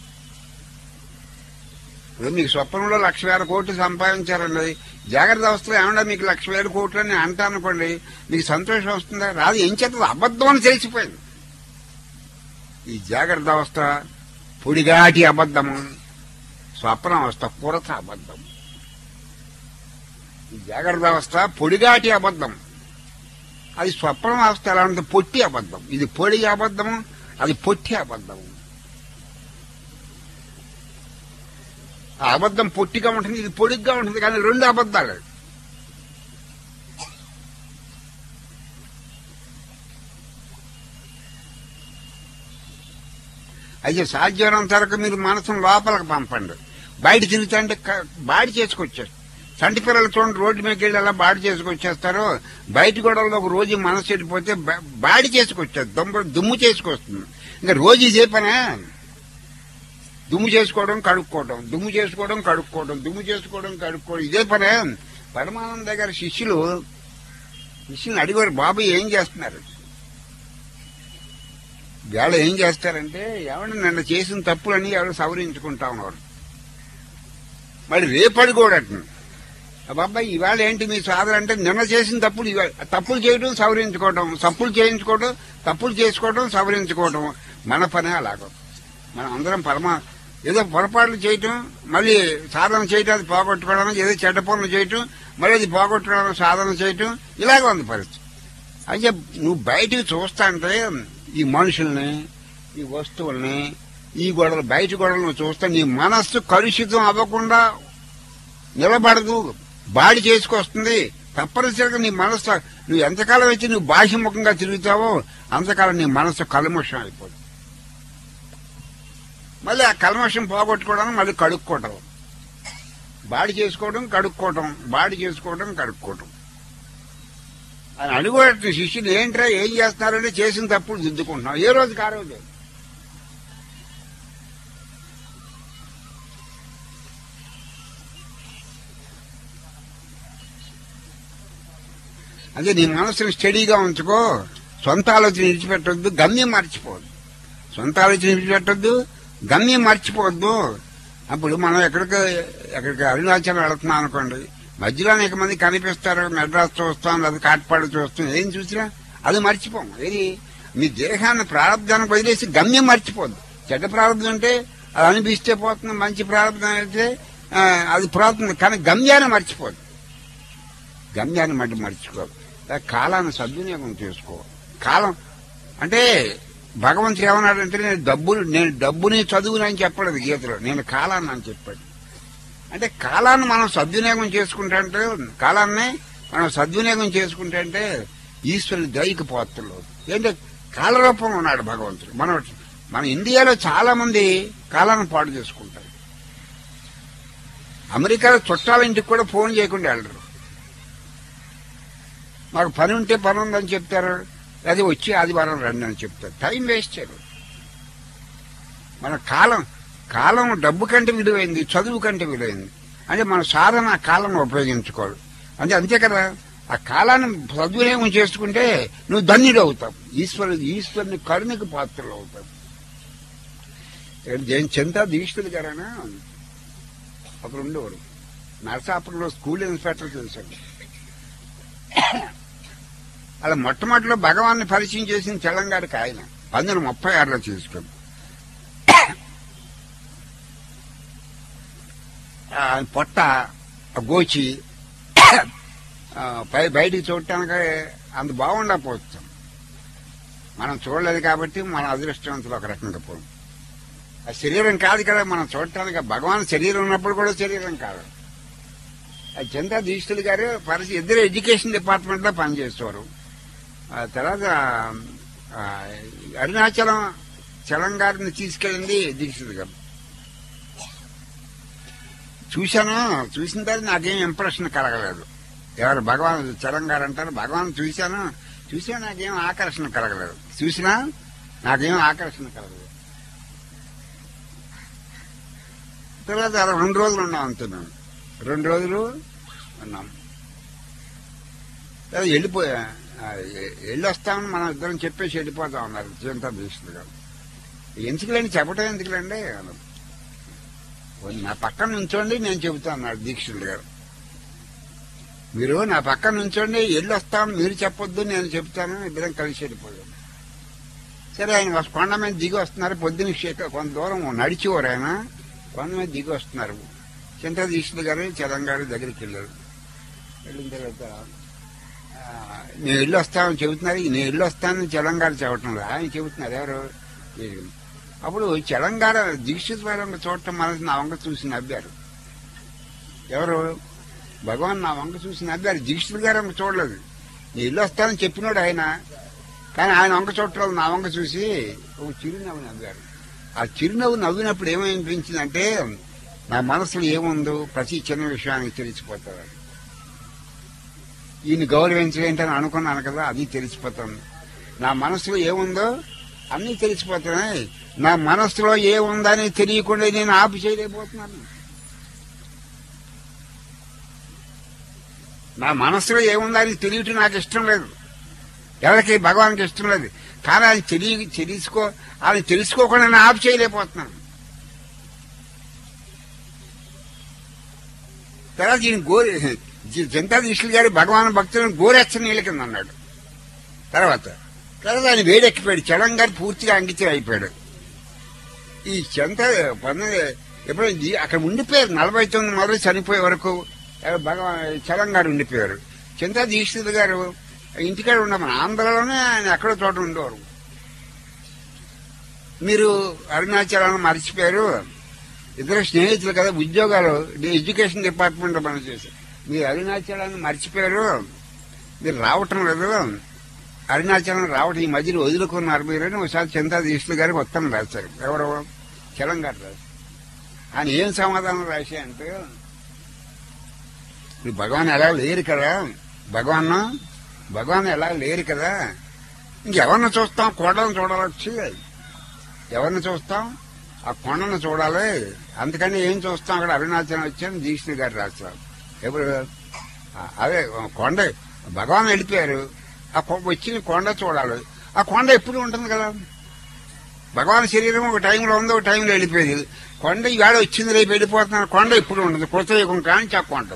ఇప్పుడు మీకు స్వప్నంలో లక్ష వేల కోట్లు సంపాదించారండి జాగ్రత్త అవస్థలో ఏమన్నా మీకు లక్ష వేల కోట్లు అని అంటా అనుకోండి మీకు సంతోషం వస్తుందా రాదు ఏం చేస్తుంది అబద్ధం అని తెలిసిపోయింది ఈ జాగ్రత్త అవస్థ పొడిగాటి అబద్ధము స్వప్న అవస్థ పురత అబద్ధం ఈ జాగ్రత్త అవస్థ పొడిగాటి అబద్ధం అది స్వప్న అవస్థ ఎలా ఉంటుంది పొట్టి అబద్ధం ఇది పొడి అబద్ధము అది పొట్టి అబద్ధము ఆ అబద్ధం పొట్టిగా ఉంటుంది ఇది పొడిగ్గా ఉంటుంది కానీ రెండు అబద్ధాలు అయితే సాధ్యమైనంత వరకు మీరు మనసును లోపలికి పంపండి బయట తిరుగుతుంటే క- బాడి చేసుకొచ్చారు చంటి పిల్లలు చూడండి రోడ్డు మీదకి వెళ్ళి అలా బాడి చేసుకొచ్చేస్తారు బయట గొడవలో ఒక రోజు మనసు చెడిపోతే బ- బాడి చేసుకొచ్చారు దుమ్ము దుమ్ము చేసుకొస్తుంది ఇంకా రోజు ఇదే పనే దుమ్ము చేసుకోవడం కడుక్కోవడం దుమ్ము చేసుకోవడం కడుక్కోవడం దుమ్ము చేసుకోవడం కడుక్కోవడం ఇదే పనే పరమానంద గారి శిష్యులు శిష్యుని అడిగారు బాబు ఏం చేస్తున్నారు వేళ ఏం చేస్తారంటే ఏమన్నా నిన్న చేసిన తప్పులని ఎవరు సవరించుకుంటా ఉన్నారు మరి రేపటి కూడా బాబాయ్ ఇవాళ ఏంటి మీ సాధన అంటే నిన్న చేసిన తప్పులు ఇవాళ తప్పులు చేయడం సవరించుకోవడం తప్పులు చేయించుకోవడం తప్పులు చేసుకోవడం సవరించుకోవడం మన పనే అలాగో మనం అందరం పరమ ఏదో పొరపాట్లు చేయటం మళ్ళీ సాధన చేయటం అది పోగొట్టుకోవడం ఏదో చెడ్డ పనులు చేయటం మళ్ళీ అది పోగొట్టుకోవడం సాధన చేయటం ఇలాగ ఉంది పరిస్థితి అయితే నువ్వు బయటికి చూస్తా అంటే ఈ మనుషుల్ని ఈ వస్తువుల్ని ఈ గొడవలు బయట గొడవలు నువ్వు చూస్తే నీ మనస్సు కలుషితం అవ్వకుండా నిలబడదు బాడి చేసుకొస్తుంది తప్పనిసరిగా నీ మనస్సు నువ్వు ఎంతకాలం అయితే నువ్వు బాహ్యముఖంగా తిరుగుతావో అంతకాలం నీ మనస్సు కల్మషం అయిపోతుంది మళ్ళీ ఆ కల్మషం పోగొట్టుకోవడానికి మళ్ళీ కడుక్కోవటం బాడి చేసుకోవడం కడుక్కోవటం బాడి చేసుకోవడం కడుక్కోవటం అని అడుగుతున్న శిష్యులు ఏంట్రా ఏం చేస్తున్నారంటే చేసిన తప్పులు దిద్దుకుంటున్నాం ఏ రోజు ఆ రోజు అదే నీ మనసుని స్టడీగా ఉంచుకో సొంత ఆలోచన విడిచిపెట్టొద్దు గమ్యం మర్చిపోవద్దు సొంత ఆలోచన విడిచిపెట్టొద్దు గమ్యం మర్చిపోవద్దు అప్పుడు మనం ఎక్కడికి ఎక్కడికి అరుణాచలం వెళుతున్నాం అనుకోండి మధ్యలో అనేక మంది కనిపిస్తారు మెడ్రాస్ చూస్తాం లేదా కాట్పాడు చూస్తాం ఏం చూసినా అది మర్చిపోం ఏది మీ దేహాన్ని ప్రారంభానికి వదిలేసి గమ్యం మర్చిపోద్దు చెడ్డ ప్రారంభం అంటే అది అనిపిస్తే పోతుంది మంచి ప్రారంభం అయితే ఆ, అది పోతుంది కానీ గమ్యాన్ని మర్చిపోదు గమ్యాన్ని మట్టి మర్చిపో కాలాన్ని సద్వినియోగం చేసుకో కాలం అంటే భగవంతుడు ఏమన్నాడంటే నేను డబ్బులు నేను డబ్బుని చదువుని అని చెప్పలేదు గీతలో నేను కాలాన్ని అని చెప్పాడు అంటే కాలాన్ని మనం సద్వినియోగం చేసుకుంటే అంటే కాలాన్ని మనం సద్వినియోగం చేసుకుంటే అంటే ఈశ్వరుని దైక పాత్రలు ఏంటంటే కాలరూపంలో ఉన్నాడు భగవంతుడు మన మన ఇండియాలో చాలా మంది కాలాన్ని పాడు చేసుకుంటారు అమెరికాలో చుట్టాల ఇంటికి కూడా ఫోన్ చేయకుండా వెళ్ళరు మాకు పని ఉంటే పని ఉందని చెప్తారు అది వచ్చి ఆదివారం రండి అని చెప్తారు టైం వేస్ట్ చేయరు మన కాలం కాలం డబ్బు కంటే విలువైంది చదువు కంటే విలువైంది అంటే మన సాధన ఆ కాలం ఉపయోగించుకోవాలి అంటే అంతే కదా ఆ కాలాన్ని సద్వినియోగం చేసుకుంటే నువ్వు ధన్యుడు అవుతావు ఈశ్వరు ఈశ్వరుని కరుణకు పాత్రలు అవుతావు ఇక్కడ జైన్ చింతా దీక్షితులు గారైనా అప్పుడు ఉండేవారు నరసాపురంలో స్కూల్ ఇన్స్పెక్టర్ చేశాడు అలా మొట్టమొదటిలో భగవాన్ని పరిచయం చేసిన తెలంగాణకి ఆయన పంతొమ్మిది ముప్పై ఆరులో చేసుకుంది ఆయన పొట్ట ఆ గోచి ఆ, పై బయటికి చూడటానికి అంత బాగుండకపోవచ్చు మనం చూడలేదు కాబట్టి మన అదృష్టవంతులు ఒక రకంగా పోం ఆ శరీరం కాదు కదా మనం చూడటానికి భగవాన్ శరీరం ఉన్నప్పుడు కూడా శరీరం కాదు ఆ చింతా దీక్షులు గారు పరిస్థితి ఇద్దరు ఎడ్యుకేషన్ డిపార్ట్మెంట్ లో పనిచేసేవారు ఆ తర్వాత ఆ, అరుణాచలం చలంగారిని తీసుకెళ్ళింది దీక్షితులు గారు చూశాను చూసిన తర్వాత నాకేం ఇంప్రెషన్ కలగలేదు ఎవరు భగవాన్ చలంగారు అంటారు భగవాన్ చూశాను చూసా నాకేం ఆకర్షణ కలగలేదు చూసినా నాకేం ఆకర్షణ కలగలేదు తర్వాత అలా రెండు రోజులు ఉన్నాం అంతే మేము రెండు రోజులు ఉన్నాం తర్వాత వెళ్ళిపోయా ఆ, ఎ- వెళ్ళి వస్తామని మనం ఇద్దరం చెప్పేసి వెళ్ళిపోతాం అన్నారు జీవిత దీక్షలు గారు ఎందుకులేండి చెప్పటం ఎందుకులేండి అన్నారు. పోనీ నా పక్కన నుంచోండి నేను చెబుతాను అన్నాడు దీక్షితులు గారు మీరు నా పక్కన నుంచోండి వెళ్ళి వస్తాం మీరు చెప్పొద్దు నేను చెప్తాను ఇద్దరం కలిసి వెళ్ళిపోయాం సరే ఆయన వస్- కొండ మీద దిగి వస్తున్నారు పొద్దున్న శేఖ- కొంత దూరం నడిచేవారు ఆయన కొండ మీద దిగి వస్తున్నారు చింత దీక్షితులు గారు చలంగారు దగ్గరికి వెళ్ళారు వెళ్ళిన తర్వాత ఆ, నేను వెళ్ళి వస్తామని చెబుతున్నారు నేను వెళ్ళి వస్తానని చలంగారు చెప్పటం లేదు. ఆయన చెబుతున్నారు ఎవరు వీరు. అప్పుడు చలంగార దీక్షిత్ వారంగా చూడటం మనసు నా వంక చూసి నవ్వారు ఎవరు భగవాన్ నా వంక చూసి నవ్వారు దీక్షిత్ గారు వంక చూడలేదు నేను ఇల్లు వస్తానని చెప్పినాడు ఆయన కానీ ఆయన వంక చూడటం నా వంక చూసి ఒక చిరునవ్వు నవ్వారు ఆ చిరునవ్వు నవ్వినప్పుడు ఏమనిపించిందంటే నా మనసులో ఏముందో ప్రతి చిన్న విషయానికి తెలిసిపోతారు ఈయన గౌరవించలేంటని అనుకున్నాను కదా అది తెలిసిపోతుంది నా మనసులో ఏముందో అన్నీ తెలిసిపోతున్నాయి నా మనసులో ఏముందని తెలియకుండా నేను ఆపు చేయలేకపోతున్నాను నా మనసులో ఏముందని తెలియటం నాకు ఇష్టం లేదు ఎవరికి భగవాన్కి ఇష్టం లేదు కానీ ఆయన తెలియ తెలుసుకో ఆయన తెలుసుకోకుండా నేను ఆపు చేయలేకపోతున్నాను తర్వాత ఈయన గోరి జంతా దీక్షలు గారి భగవాన్ భక్తులను గోరెచ్చ నీళ్ళ కింద అన్నాడు తర్వాత తర్వాత ఆయన వేడెక్కిపోయాడు చలం గారు పూర్తిగా అంకితం అయిపోయాడు ఈ చెంత పంతొమ్మిది ఎప్పుడు ఈ- అక్కడ ఉండిపోయారు నలభై తొమ్మిది మొదలు చనిపోయే వరకు ఎవరు భగవాన్ చలం గారు ఉండిపోయారు చింతా దీక్షితులు గారు ఇంటికాడ ఉన్న మన ఆంధ్రలోనే ఆయన ఎక్కడో చోట ఉండేవారు మీరు అరుణాచలం మర్చిపోయారు ఇద్దరు స్నేహితులు కదా ఉద్యోగాలు ఎడ్యుకేషన్ డిపార్ట్మెంట్ లో పనిచేశారు మీరు అరుణాచలాన్ని మర్చిపోయారు మీరు రావటం లేదు అరుణాచలం రావటం ఈ మధ్యలో వదులుకున్నారు మీరు అని ఒకసారి చింతా దీక్షలు గారికి ఉత్తరం రాశారు ఎవరు చలం గారు రాశారు ఆయన ఏం సమాధానం రాశాయంటే ఇప్పుడు భగవాన్ ఎలా లేరు కదా భగవాన్ భగవాన్ ఎలా లేరు కదా ఇంకెవరిని చూస్తాం కొండను చూడాలొచ్చి ఎవరిని చూస్తాం ఆ కొండను చూడాలి అందుకని ఏం చూస్తాం అక్కడ అరుణాచలం వచ్చాను దీక్షలు గారు రాస్తారు ఎప్పుడు ఆ, అదే కొండ భగవాన్ వెళ్ళిపోయారు ఆ కొ- వచ్చిన కొండ చూడాలి ఆ కొండ ఎప్పుడు ఉంటుంది కదా భగవాన్ శరీరం ఒక టైంలో ఉంది ఒక టైంలో వెళ్ళిపోయేది కొండ ఈవేళ వచ్చింది రేపు వెళ్ళిపోతున్నారు కొండ ఎప్పుడు ఉంటుంది కృతయుగం కానించి ఆ కొండ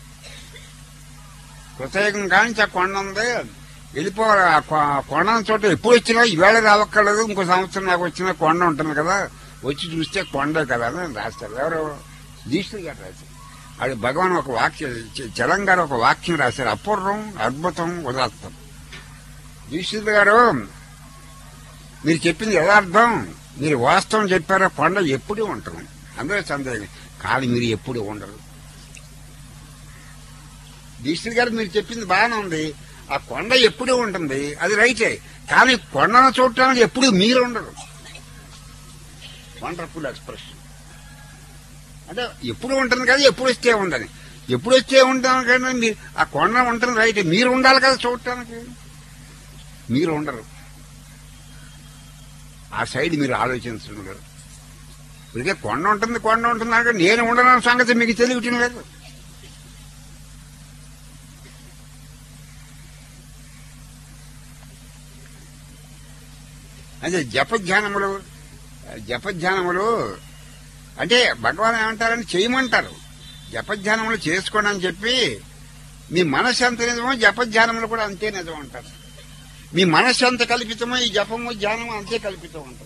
కృతయుగం కానించి ఆ కొండ ఉంది వెళ్ళిపోవాలి ఆ కొ- ఆ కొండను చోట ఎప్పుడు వచ్చినా ఈవేళ రావక్కర్లేదు ఇంకో సంవత్సరం నాకు వచ్చిన కొండ ఉంటుంది కదా వచ్చి చూస్తే కొండే కదా అని రాస్తారు ఎవరు దీక్షలు గారు రాశారు అది భగవాన్ ఒక వాక్యం చ- చలం గారు ఒక వాక్యం రాశారు అపూర్వం అద్భుతం ఉదాత్తం దీక్షితులు గారు మీరు చెప్పింది యథార్థం మీరు వాస్తవం చెప్పారో కొండ ఎప్పుడూ ఉంటుంది అందరూ సందేహం కానీ మీరు ఎప్పుడూ ఉండరు దీక్షితులు గారు మీరు చెప్పింది బాగానే ఉంది ఆ కొండ ఎప్పుడూ ఉంటుంది అది రైటే కానీ కొండను చూడటానికి ఎప్పుడు మీరు ఉండరు వండర్ఫుల్ ఎక్స్ప్రెషన్ అంటే ఎప్పుడు ఉంటుంది కదా ఎప్పుడు వస్తే ఉండని ఎప్పుడు వచ్చే ఉంటాను కానీ మీరు ఆ కొండ ఉంటుంది రైట్ మీరు ఉండాలి కదా చూడటానికి మీరు ఉండరు ఆ సైడ్ మీరు ఆలోచించడం ఇదిగే కొండ ఉంటుంది కొండ ఉంటుంది అంటే నేను ఉండడం సంగతి మీకు తెలియటం లేదు అదే జపధ్యానములు జపధ్యానములు అంటే భగవాన్ ఏమంటారని చేయమంటారు జపధ్యానములు చేసుకోండి అని చెప్పి మీ మనస్సు ఎంత నిజమో జపధ్యానములు కూడా అంతే నిజం అంటారు మీ మనస్సు ఎంత కల్పితమో ఈ జపము ధ్యానము అంతే కల్పితం అంటారు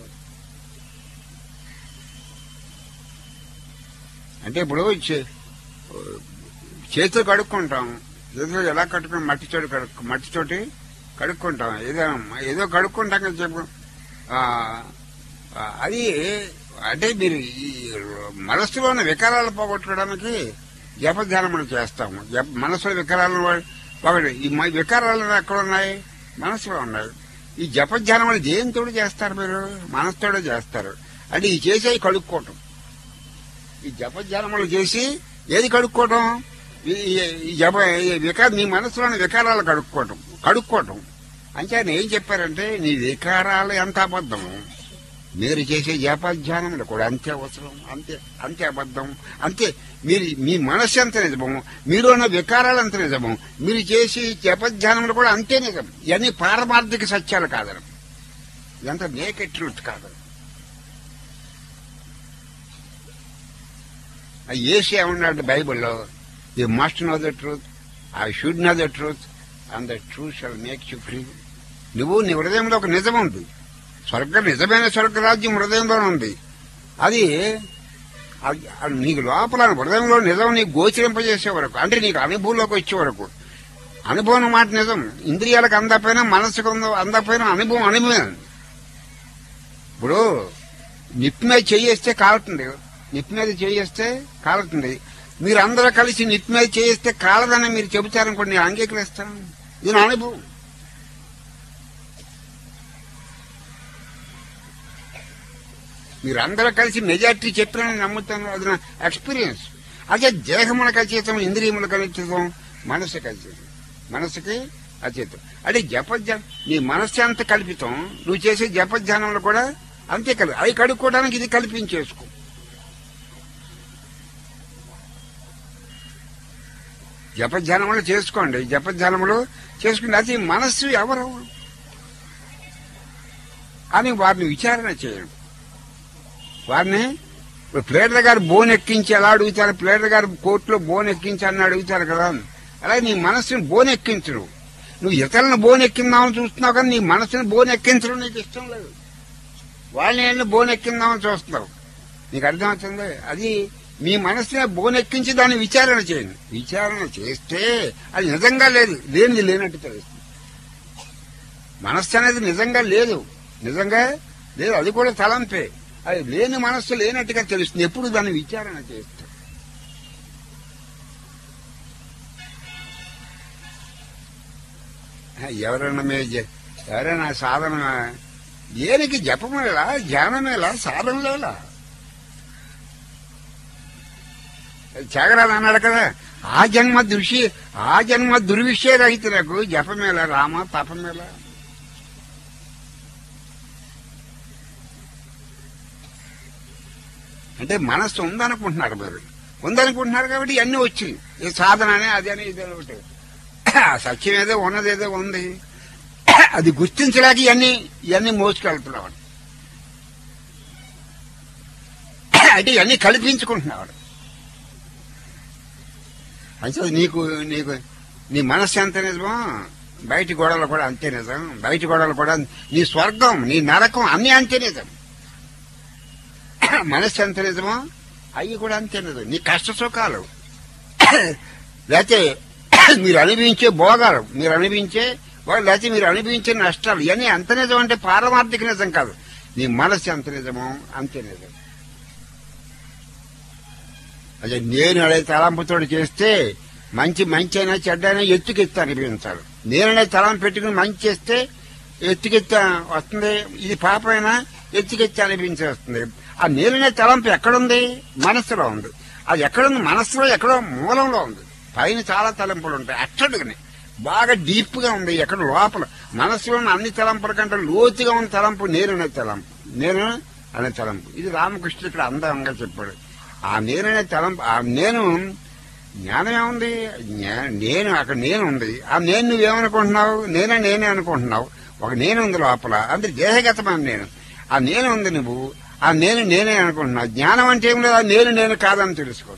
అంటే ఇప్పుడు చే- చేతులు కడుక్కుంటాం చేతులు ఎలా కడుక్కుంటాం మట్టి చోటు కడుక్కు మట్టి చోటి కడుక్కుంటాం ఏదో ఏదో కడుక్కుంటాం కదా చెప్పు ఆ, ఆ, అది అంటే మీరు ఈ మనస్సులో ఉన్న వికారాలు పోగొట్టుకోవడానికి జపధ్యానములు చేస్తాము జప మనసులో వికారాలను పోగొట్టు ఈ మ- వికారాలు ఎక్కడ ఉన్నాయి మనసులో ఉన్నాయి ఈ జపధ్యానములు దేనితో చేస్తారు మీరు మనసుతోనే చేస్తారు అంటే ఈ చేసేవి కడుక్కోవటం ఈ జపధ్యానములు చేసి ఏది కడుక్కోవటం ఈ- ఈ- ఈ జప ఈ వికార నీ మనసులోని వికారాలు కడుక్కోవటం కడుక్కోవటం అంటే ఆయన ఏం చెప్పారంటే నీ వికారాలు ఎంత అబద్ధము మీరు చేసే జపధ్యానములు కూడా అంతే అవసరం అంతే అంతే అబద్ధం అంతే మీరు మీ మనస్సు ఎంత నిజము మీరు ఉన్న వికారాలు ఎంత నిజము మీరు చేసే జపధ్యానములు కూడా అంతే నిజం ఇవన్నీ పారమార్థిక సత్యాలు కాదనం ఇదంతా నేకెట్ ట్రూత్ కాదు ఆ యేసు ఏమన్నాడు బైబిల్లో you must know the truth I should know the truth and the truth shall make you free నువ్వు నీ హృదయంలో ఒక నిజం ఉంది స్వర్గ నిజమైన స్వర్గరాజ్యం హృదయంలో ఉంది అది అది- అది నీకు లోపల హృదయంలో నిజం నీకు గోచరింపజేసే వరకు అంటే నీకు అనుభవంలోకి వచ్చే వరకు అనుభవం మాట నిజం ఇంద్రియాలకు అందపోయినా మనసుకు అంద- అందపోయినా అనుభవం అనుభవం ఇప్పుడు నిప్పు మీద చేయేస్తే కాలుతుంది నిప్పు మీద చేయేస్తే కాలుతుంది మీరు అందరూ కలిసి నిప్పు మీద చేయిస్తే కాలదని మీరు చెబుతారనుకోండి నేను అంగీకరిస్తాను ఇది నా అనుభవం మీరు అందరూ కలిసి మెజార్టీ చెప్పినని నమ్ముతాను అది నా ఎక్స్పీరియన్స్ అదే దేహములకు అతీతం ఇంద్రియములకు అతీతం మనసుకి అతీతం మనసుకి అతీతం అంటే జపధ్యా నీ మనస్సు అంత కల్పితం నువ్వు చేసే జపధ్యానంలో కూడా అంతే కలి అవి కడుక్కోవడానికి ఇది కల్పించేసుకో జపధ్యానములు చేసుకోండి జపధ్యానములు చేసుకుని అది మనస్సు ఎవరు అని వారిని విచారణ చేయండి వారిని ఇప్పుడు ప్లేటర్ గారు బోన్ ఎక్కించి ఎలా అడుగుతారు ప్లేటర్ గారు కోర్టులో బోన్ ఎక్కించి అని అడుగుతారు కదా అలాగే నీ మనస్సుని బోన్ ఎక్కించరు నువ్వు ఇతరులను బోన్ ఎక్కిందామని చూస్తున్నావు కానీ నీ మనసుని బోన్ ఎక్కించడం నీకు ఇష్టం లేదు వాళ్ళని ఏంటి బోన్ ఎక్కిందామని చూస్తున్నావు నీకు అర్థమవుతుంది అది మీ మనసుని బోన్ ఎక్కించి దాన్ని విచారణ చేయండి విచారణ చేస్తే అది నిజంగా లేదు లేనిది లేనట్టు తెలుస్తుంది మనస్సు అనేది నిజంగా లేదు నిజంగా లేదు అది కూడా తలంపే అది లేని మనస్సు లేనట్టుగా తెలుస్తుంది ఎప్పుడు దాన్ని విచారణ చేస్తాం ఎవరైనా మీ జ- ఎవరైనా సాధన దేనికి జపమేలా ధ్యానమేలా సాధనలేలా త్యాగరాజు అన్నాడు కదా ఆ జన్మ దుషి ఆ జన్మ దుర్విషయ రహితులకు జపమేలా రామ తపమేలా అంటే మనస్సు ఉందనుకుంటున్నారు మీరు ఉందనుకుంటున్నారు కాబట్టి ఇవన్నీ వచ్చింది ఈ సాధన అని అది అని ఇది అని ఒకటి ఆ సత్యం ఏదో ఉన్నదేదో ఉంది అది గుర్తించలేక ఇవన్నీ ఇవన్నీ మోసుకెళ్తున్నాడు అంటే ఇవన్నీ కల్పించుకుంటున్నాడు అయితే నీకు నీకు నీ మనస్సు ఎంత నిజమో బయటి గోడలు కూడా అంతే నిజం బయటి గోడలు కూడా నీ స్వర్గం నీ నరకం అన్నీ అంతే నిజం మనస్సు ఎంత నిజమో అవి కూడా అంతే నిజం నీ కష్ట సుఖాలు లేకపోతే మీరు అనుభవించే భోగాలు మీరు అనుభవించే భోగాలు, లేకపోతే మీరు అనుభవించే నష్టాలు ఇవన్నీ ఎంత నిజం అంటే పారమార్థిక నిజం కాదు నీ మనస్సు ఎంత నిజమో అంతే నిజం అదే నేను అనే తలంపుతో చేస్తే మంచి మంచి అయినా చెడ్డైనా ఎత్తుకెత్తి అనిపించాలి నేననే తలంపు పెట్టుకుని మంచి చేస్తే ఎత్తుకెత్తి వస్తుంది ఇది పాపమైనా ఎత్తుకెత్తి అనిపించేస్తుంది ఆ నేననే తలంపు ఎక్కడుంది మనస్సులో ఉంది అది ఎక్కడుంది మనస్సులో ఎక్కడో మూలంలో ఉంది పైన చాలా తలంపులు ఉంటాయి అట్టడుగుని బాగా డీప్ గా ఉంది ఎక్కడ లోపల మనసులో ఉన్న అన్ని తలంపుల కంటే లోతుగా ఉన్న తలంపు నేను అనే తలంపు నేను అనే తలంపు ఇది రామకృష్ణ ఇక్కడ అందంగా చెప్పాడు ఆ నేననే తలంపు ఆ నేను జ్ఞానం ఏముంది జ్ఞా- నేను అక్కడ నేను ఉంది ఆ నేను నువ్వేమనుకుంటున్నావు నేనే నేనే అనుకుంటున్నావు ఒక నేను ఉంది లోపల అంటే దేహగతమైన నేను ఆ నేను ఉంది నువ్వు ఆ నేను నేనే అనుకుంటున్నావు జ్ఞానం అంటే ఏం లేదు ఆ నేను నేను కాదని తెలుసుకో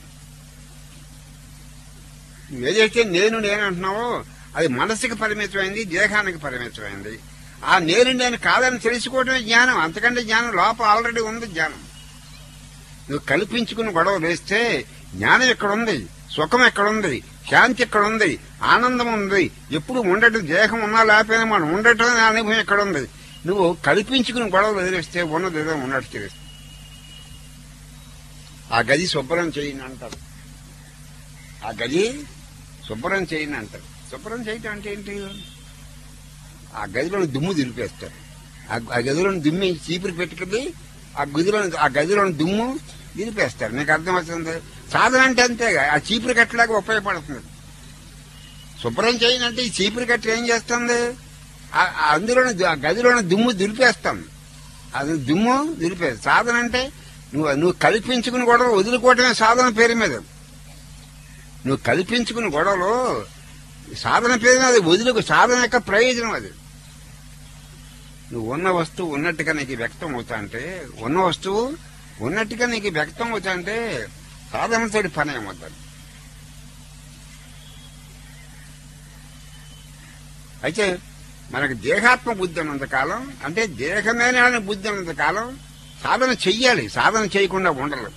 నువ్వు ఏదైతే నేను నేను అంటున్నావో అది మనసుకి పరిమితమైంది దేహానికి పరిమితమైంది ఆ నేను నేను కాదని తెలుసుకోవడమే జ్ఞానం అంతకంటే జ్ఞానం లోపల ఆల్రెడీ ఉంది జ్ఞానం నువ్వు కల్పించుకుని గొడవ వేస్తే జ్ఞానం ఎక్కడ ఉంది సుఖం ఎక్కడ ఉంది శాంతి ఎక్కడ ఉంది ఆనందం ఉంది ఎప్పుడు ఉండటం దేహం ఉన్నా లేకపోయినా మనం ఉండటం అనే అనుభవం ఎక్కడ ఉంది నువ్వు కల్పించుకుని గొడవలు వదిలేస్తే ఉన్నది ఏదో ఉన్నట్టు తెలుస్తుంది ఆ గది శుభ్రం చేయని అంటారు ఆ గది శుభ్రం చేయని అంటారు శుభ్రం చేయటం అంటే ఏంటి ఆ గదిలో దుమ్ము దులిపేస్తారు ఆ- ఆ గదిలో దుమ్మి చీపురు పెట్టుకుని ఆ గదిలో ఆ గదిలో దుమ్ము దులిపేస్తారు నీకు అర్థమవుతుంది సాధన అంటే అంతేగా ఆ చీపురు కట్టలాగా ఉపయోగపడుతుంది శుభ్రం చేయనంటే ఈ చీపురు కట్ట ఏం చేస్తుంది ఆ- ఆ అందులోని ఆ గదిలోని దుమ్ము దులిపేస్తాం అది దుమ్ము దులిపేది సాధన అంటే నువ్వు నువ్వు కల్పించుకుని గొడవ వదులుకోవటమే సాధన పేరు మీద నువ్వు కల్పించుకుని గొడవలు సాధన పేరు మీద అది వదులుకు సాధన యొక్క ప్రయోజనం అది నువ్వు ఉన్న వస్తువు ఉన్నట్టుగా నీకు వ్యక్తం అవుతా అంటే ఉన్న వస్తువు ఉన్నట్టుగా నీకు వ్యక్తం అవుతా అంటే సాధనతోటి పని ఏమవుతుంది అయితే మనకు దేహాత్మ బుద్ధి ఉన్నంత కాలం అంటే దేహమేనే అనే బుద్ధి ఉన్నంత కాలం సాధన చెయ్యాలి సాధన చేయకుండా ఉండలేం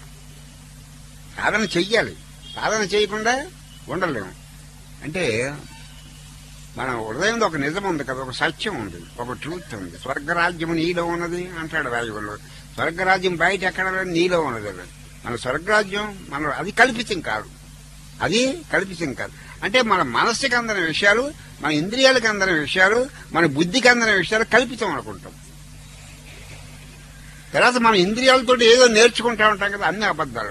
సాధన చెయ్యాలి సాధన చేయకుండా ఉండలేము అంటే మన హృదయంలో ఒక నిజం ఉంది కదా ఒక సత్యం ఉంది ఒక ట్రూత్ ఉంది స్వర్గరాజ్యం నీలో ఉన్నది అంటాడు రాజుగుల్లో స్వర్గరాజ్యం బయట ఎక్కడ లేదు, నీలో ఉన్నది అది. మన స్వర్గరాజ్యం మన అది కల్పితం కాదు అది కల్పితం కాదు అంటే మన మనస్సుకి అందిన విషయాలు మన ఇంద్రియాలకు అందిన విషయాలు మన బుద్ధికి అందిన విషయాలు కల్పితం అనుకుంటాం తర్వాత మన ఇంద్రియాలతో ఏదో నేర్చుకుంటా ఉంటాం కదా అన్ని అబద్ధాలు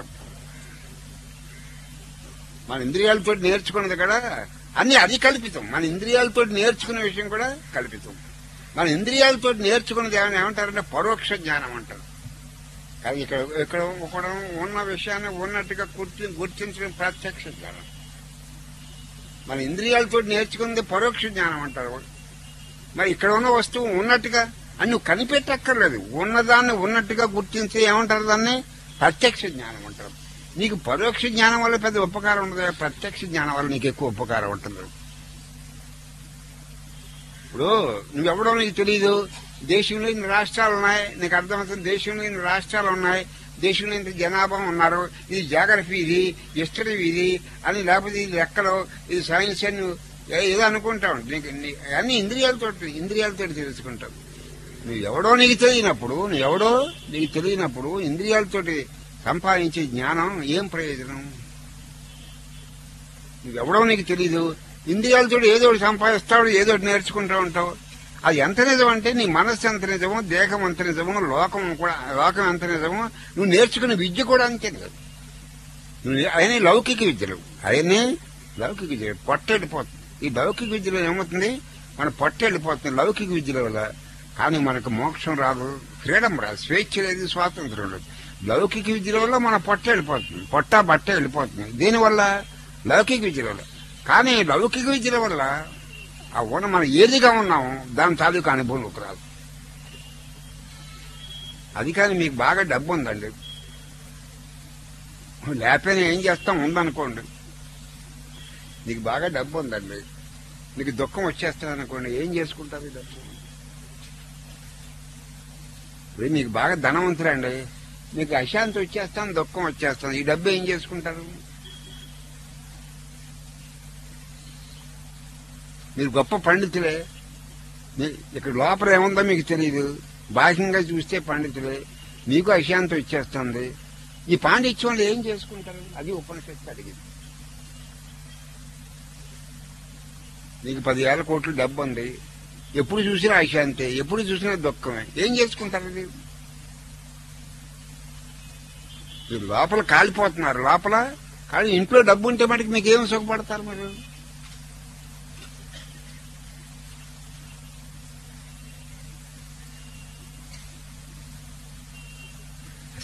మన ఇంద్రియాలతో నేర్చుకున్నది కూడా అన్ని అది కల్పితం మన ఇంద్రియాలతో నేర్చుకునే విషయం కూడా కల్పితం మన ఇంద్రియాలతో నేర్చుకున్నది ఏమైనా ఏమంటారంటే పరోక్ష జ్ఞానం అంటారు కానీ ఇక్కడ ఇక్కడ ఒక ఉన్న విషయాన్ని ఉన్నట్టుగా గుర్తి గుర్తించడం ప్రత్యక్ష జ్ఞానం మన ఇంద్రియాలతో నేర్చుకున్నది పరోక్ష జ్ఞానం అంటారు మరి ఇక్కడ ఉన్న వస్తువు ఉన్నట్టుగా అని నువ్వు కనిపెట్టక్కర్లేదు ఉన్నదాన్ని ఉన్నట్టుగా గుర్తించి ఏమంటారు దాన్ని ప్రత్యక్ష జ్ఞానం అంటారు నీకు పరోక్ష జ్ఞానం వల్ల పెద్ద ఉపకారం ఉండదు ప్రత్యక్ష జ్ఞానం వల్ల నీకు ఎక్కువ ఉపకారం ఉంటుంది ఇప్పుడు నువ్వెవడో నీకు తెలియదు దేశంలో ఇన్ని రాష్ట్రాలు ఉన్నాయి నీకు అర్థమవుతుంది దేశంలో ఇన్ని రాష్ట్రాలు ఉన్నాయి దేశంలో ఇంత జనాభా ఉన్నారు ఇది జాగ్రఫీ ఇది హిస్టరీ ఇది అని లేకపోతే ఇది లెక్కలు ఇది సైన్స్ అని నువ్వు ఏ- ఏదో అనుకుంటావు నీకు నీ- అన్ని ఇంద్రియాలతో ఇంద్రియాలతో తెలుసుకుంటావు నువ్వు ఎవడో నీకు తెలియనప్పుడు నువ్వు ఎవడో నీకు తెలియనప్పుడు ఇంద్రియాలతోటి సంపాదించే జ్ఞానం ఏం ప్రయోజనం నువ్వెవడో నీకు తెలీదు ఇంద్రియాలతో ఏదో ఒకటి సంపాదిస్తావు ఏదో ఒకటి నేర్చుకుంటూ ఉంటావు అది ఎంత నిజం అంటే నీ మనస్సు ఎంత నిజమో దేహం ఎంత నిజమో లోకం కూడా లోకం ఎంత నిజమో నువ్వు నేర్చుకునే విద్య కూడా అంతే నిజం నువ్వు ఆయన లౌకిక విద్యలు ఆయనే లౌకిక విద్య పొట్ట వెళ్ళిపోతుంది ఈ లౌకిక విద్యలో ఏమవుతుంది మన పొట్ట వెళ్ళిపోతుంది లౌకిక విద్యల వల్ల కానీ మనకు మోక్షం రాదు ఫ్రీడమ్ రాదు స్వేచ్ఛ లేదు స్వాతంత్రం లేదు లౌకిక విద్యల వల్ల మన పొట్ట వెళ్ళిపోతుంది పొట్ట బట్ట వెళ్ళిపోతుంది దీనివల్ల లౌకిక విద్యల వల్ల కానీ లౌకిక విద్యల వల్ల ఆ ఉన్న మనం ఏదిగా ఉన్నాము దాని తాలూకు అనుభవంలోకి రాదు అది కానీ మీకు బాగా డబ్బు ఉందండి లేకపోయినా ఏం చేస్తాం ఉందనుకోండి నీకు బాగా డబ్బు ఉందండి నీకు దుఃఖం వచ్చేస్తుంది అనుకోండి ఏం చేసుకుంటారు ఈ డబ్బు ఇప్పుడు మీకు బాగా ధనవంతులండి మీకు అశాంతి వచ్చేస్తాను దుఃఖం వచ్చేస్తాను ఈ డబ్బు ఏం చేసుకుంటారు మీరు గొప్ప పండితులే మీ- ఇక్కడ లోపల ఏముందో మీకు తెలియదు బాహ్యంగా చూస్తే పండితులే మీకు అశాంతి వచ్చేస్తుంది ఈ పాండిత్యంలో ఏం చేసుకుంటారు అది ఉపనిషత్తు అడిగింది నీకు పదివేల కోట్లు డబ్బు ఉంది ఎప్పుడు చూసినా అశాంతి ఎప్పుడు చూసినా దుఃఖమే ఏం చేసుకుంటారు ఇది మీరు లోపల కాలిపోతున్నారు లోపల కానీ ఇంట్లో డబ్బు ఉంటే మటుకు మీకు ఏం సుఖపడతారు మీరు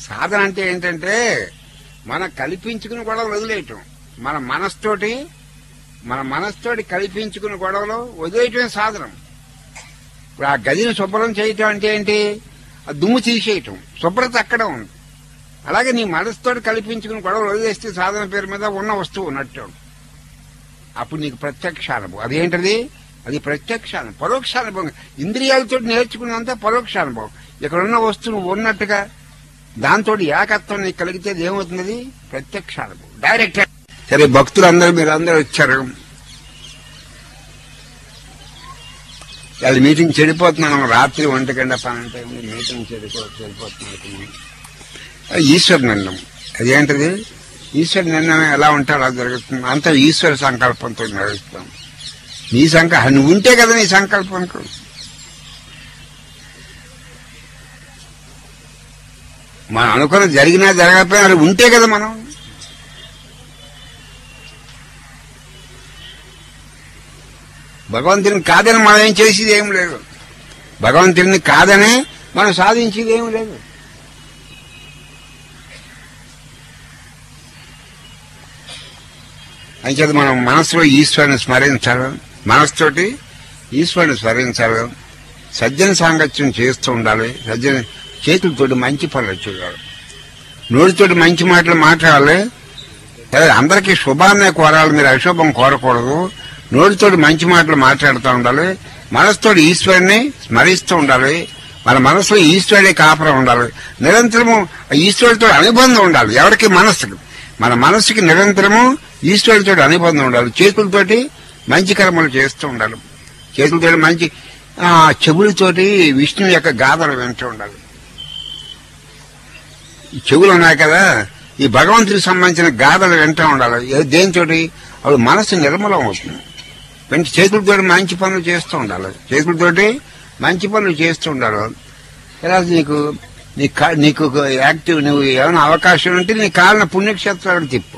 సాధన అంటే ఏంటంటే మనం కల్పించుకుని గొడవలు వదిలేయటం మన మనస్తోటి మన మనస్తోటి కల్పించుకుని గొడవలు వదిలేయటమే సాధనం ఇప్పుడు ఆ గదిని శుభ్రం చేయటం అంటే ఏంటి ఆ దుమ్ము తీసేయటం శుభ్రత అక్కడ ఉంది అలాగే నీ మనసుతోటి కల్పించుకుని గొడవలు వదిలేస్తే సాధన పేరు మీద ఉన్న వస్తువు ఉన్నట్టు అప్పుడు నీకు ప్రత్యక్ష అనుభవం అదేంటది అది ప్రత్యక్ష అనుభవం పరోక్ష అనుభవం ఇంద్రియాలతో నేర్చుకున్నంత పరోక్ష అనుభవం ఇక్కడ ఉన్న వస్తువు ఉన్నట్టుగా దాంతో ఏకత్వం నీకు కలిగితే అది ఏమవుతుంది ప్రత్యక్ష అనుభవం డైరెక్ట్ సరే భక్తులందరూ మీరు అందరూ వచ్చారు అది మీటింగ్ చెడిపోతున్నాను రాత్రి ఒంటి గంట పన్నెండు టైంలో మీటింగ్ చెడిపో చెడిపోతున్నాను ఈశ్వర నిర్ణయం అదేంటిది ఈశ్వర నిర్ణయం ఎలా ఉంటే అలా జరుగుతుంది అంతా ఈశ్వర సంకల్పంతో నడుస్తాం నీ సంక నువ్వు ఉంటే కదా నీ సంకల్పం మనం అనుకున్న జరిగినా జరగకపోయినా అది ఉంటే కదా మనం భగవంతుని కాదని మనం ఏం చేసేది ఏం లేదు భగవంతుని కాదని మనం సాధించేది ఏం లేదు అంచేత మనం మనసులో ఈశ్వరుని స్మరించాలి మనసుతోటి ఈశ్వరుని స్మరించాలి సజ్జన సాంగత్యం చేస్తూ ఉండాలి సజ్జన చేతులతోటి మంచి పనులు చూడాలి నోటితోటి మంచి మాటలు మాట్లాడాలి సరే అందరికీ శుభాన్నే కోరాలి మీరు అశుభం కోరకూడదు నోటితోటి మంచి మాటలు మాట్లాడుతూ ఉండాలి మనసుతోటి ఈశ్వరుని స్మరిస్తూ ఉండాలి మన మనసులో ఈశ్వరుడే కాపురం ఉండాలి నిరంతరము ఆ ఈశ్వరుడితో అనుబంధం ఉండాలి ఎవరికి మనస్సుకి మన మనసుకి నిరంతరము ఈశ్వరుడితో అనుబంధం ఉండాలి చేతులతోటి మంచి కర్మలు చేస్తూ ఉండాలి చేతులతోటి మంచి ఆ, చెవులతోటి విష్ణు యొక్క గాథలు వింటూ ఉండాలి ఈ చెవులు ఉన్నాయి కదా ఈ భగవంతుడికి సంబంధించిన గాథలు వింటూ ఉండాలి ఏ- దేనితోటి అప్పుడు మనసు నిర్మలం అవుతుంది వెంట చేతులతోటి మంచి పనులు చేస్తూ ఉండాలి చేతులతోటి మంచి పనులు చేస్తూ ఉండాలి తర్వాత నీకు నీ కా- నీకు ఒక యాక్టివ్ నువ్వు ఏమైనా అవకాశం ఉంటే నీ కాలిన పుణ్యక్షేత్రాలకు తిప్పు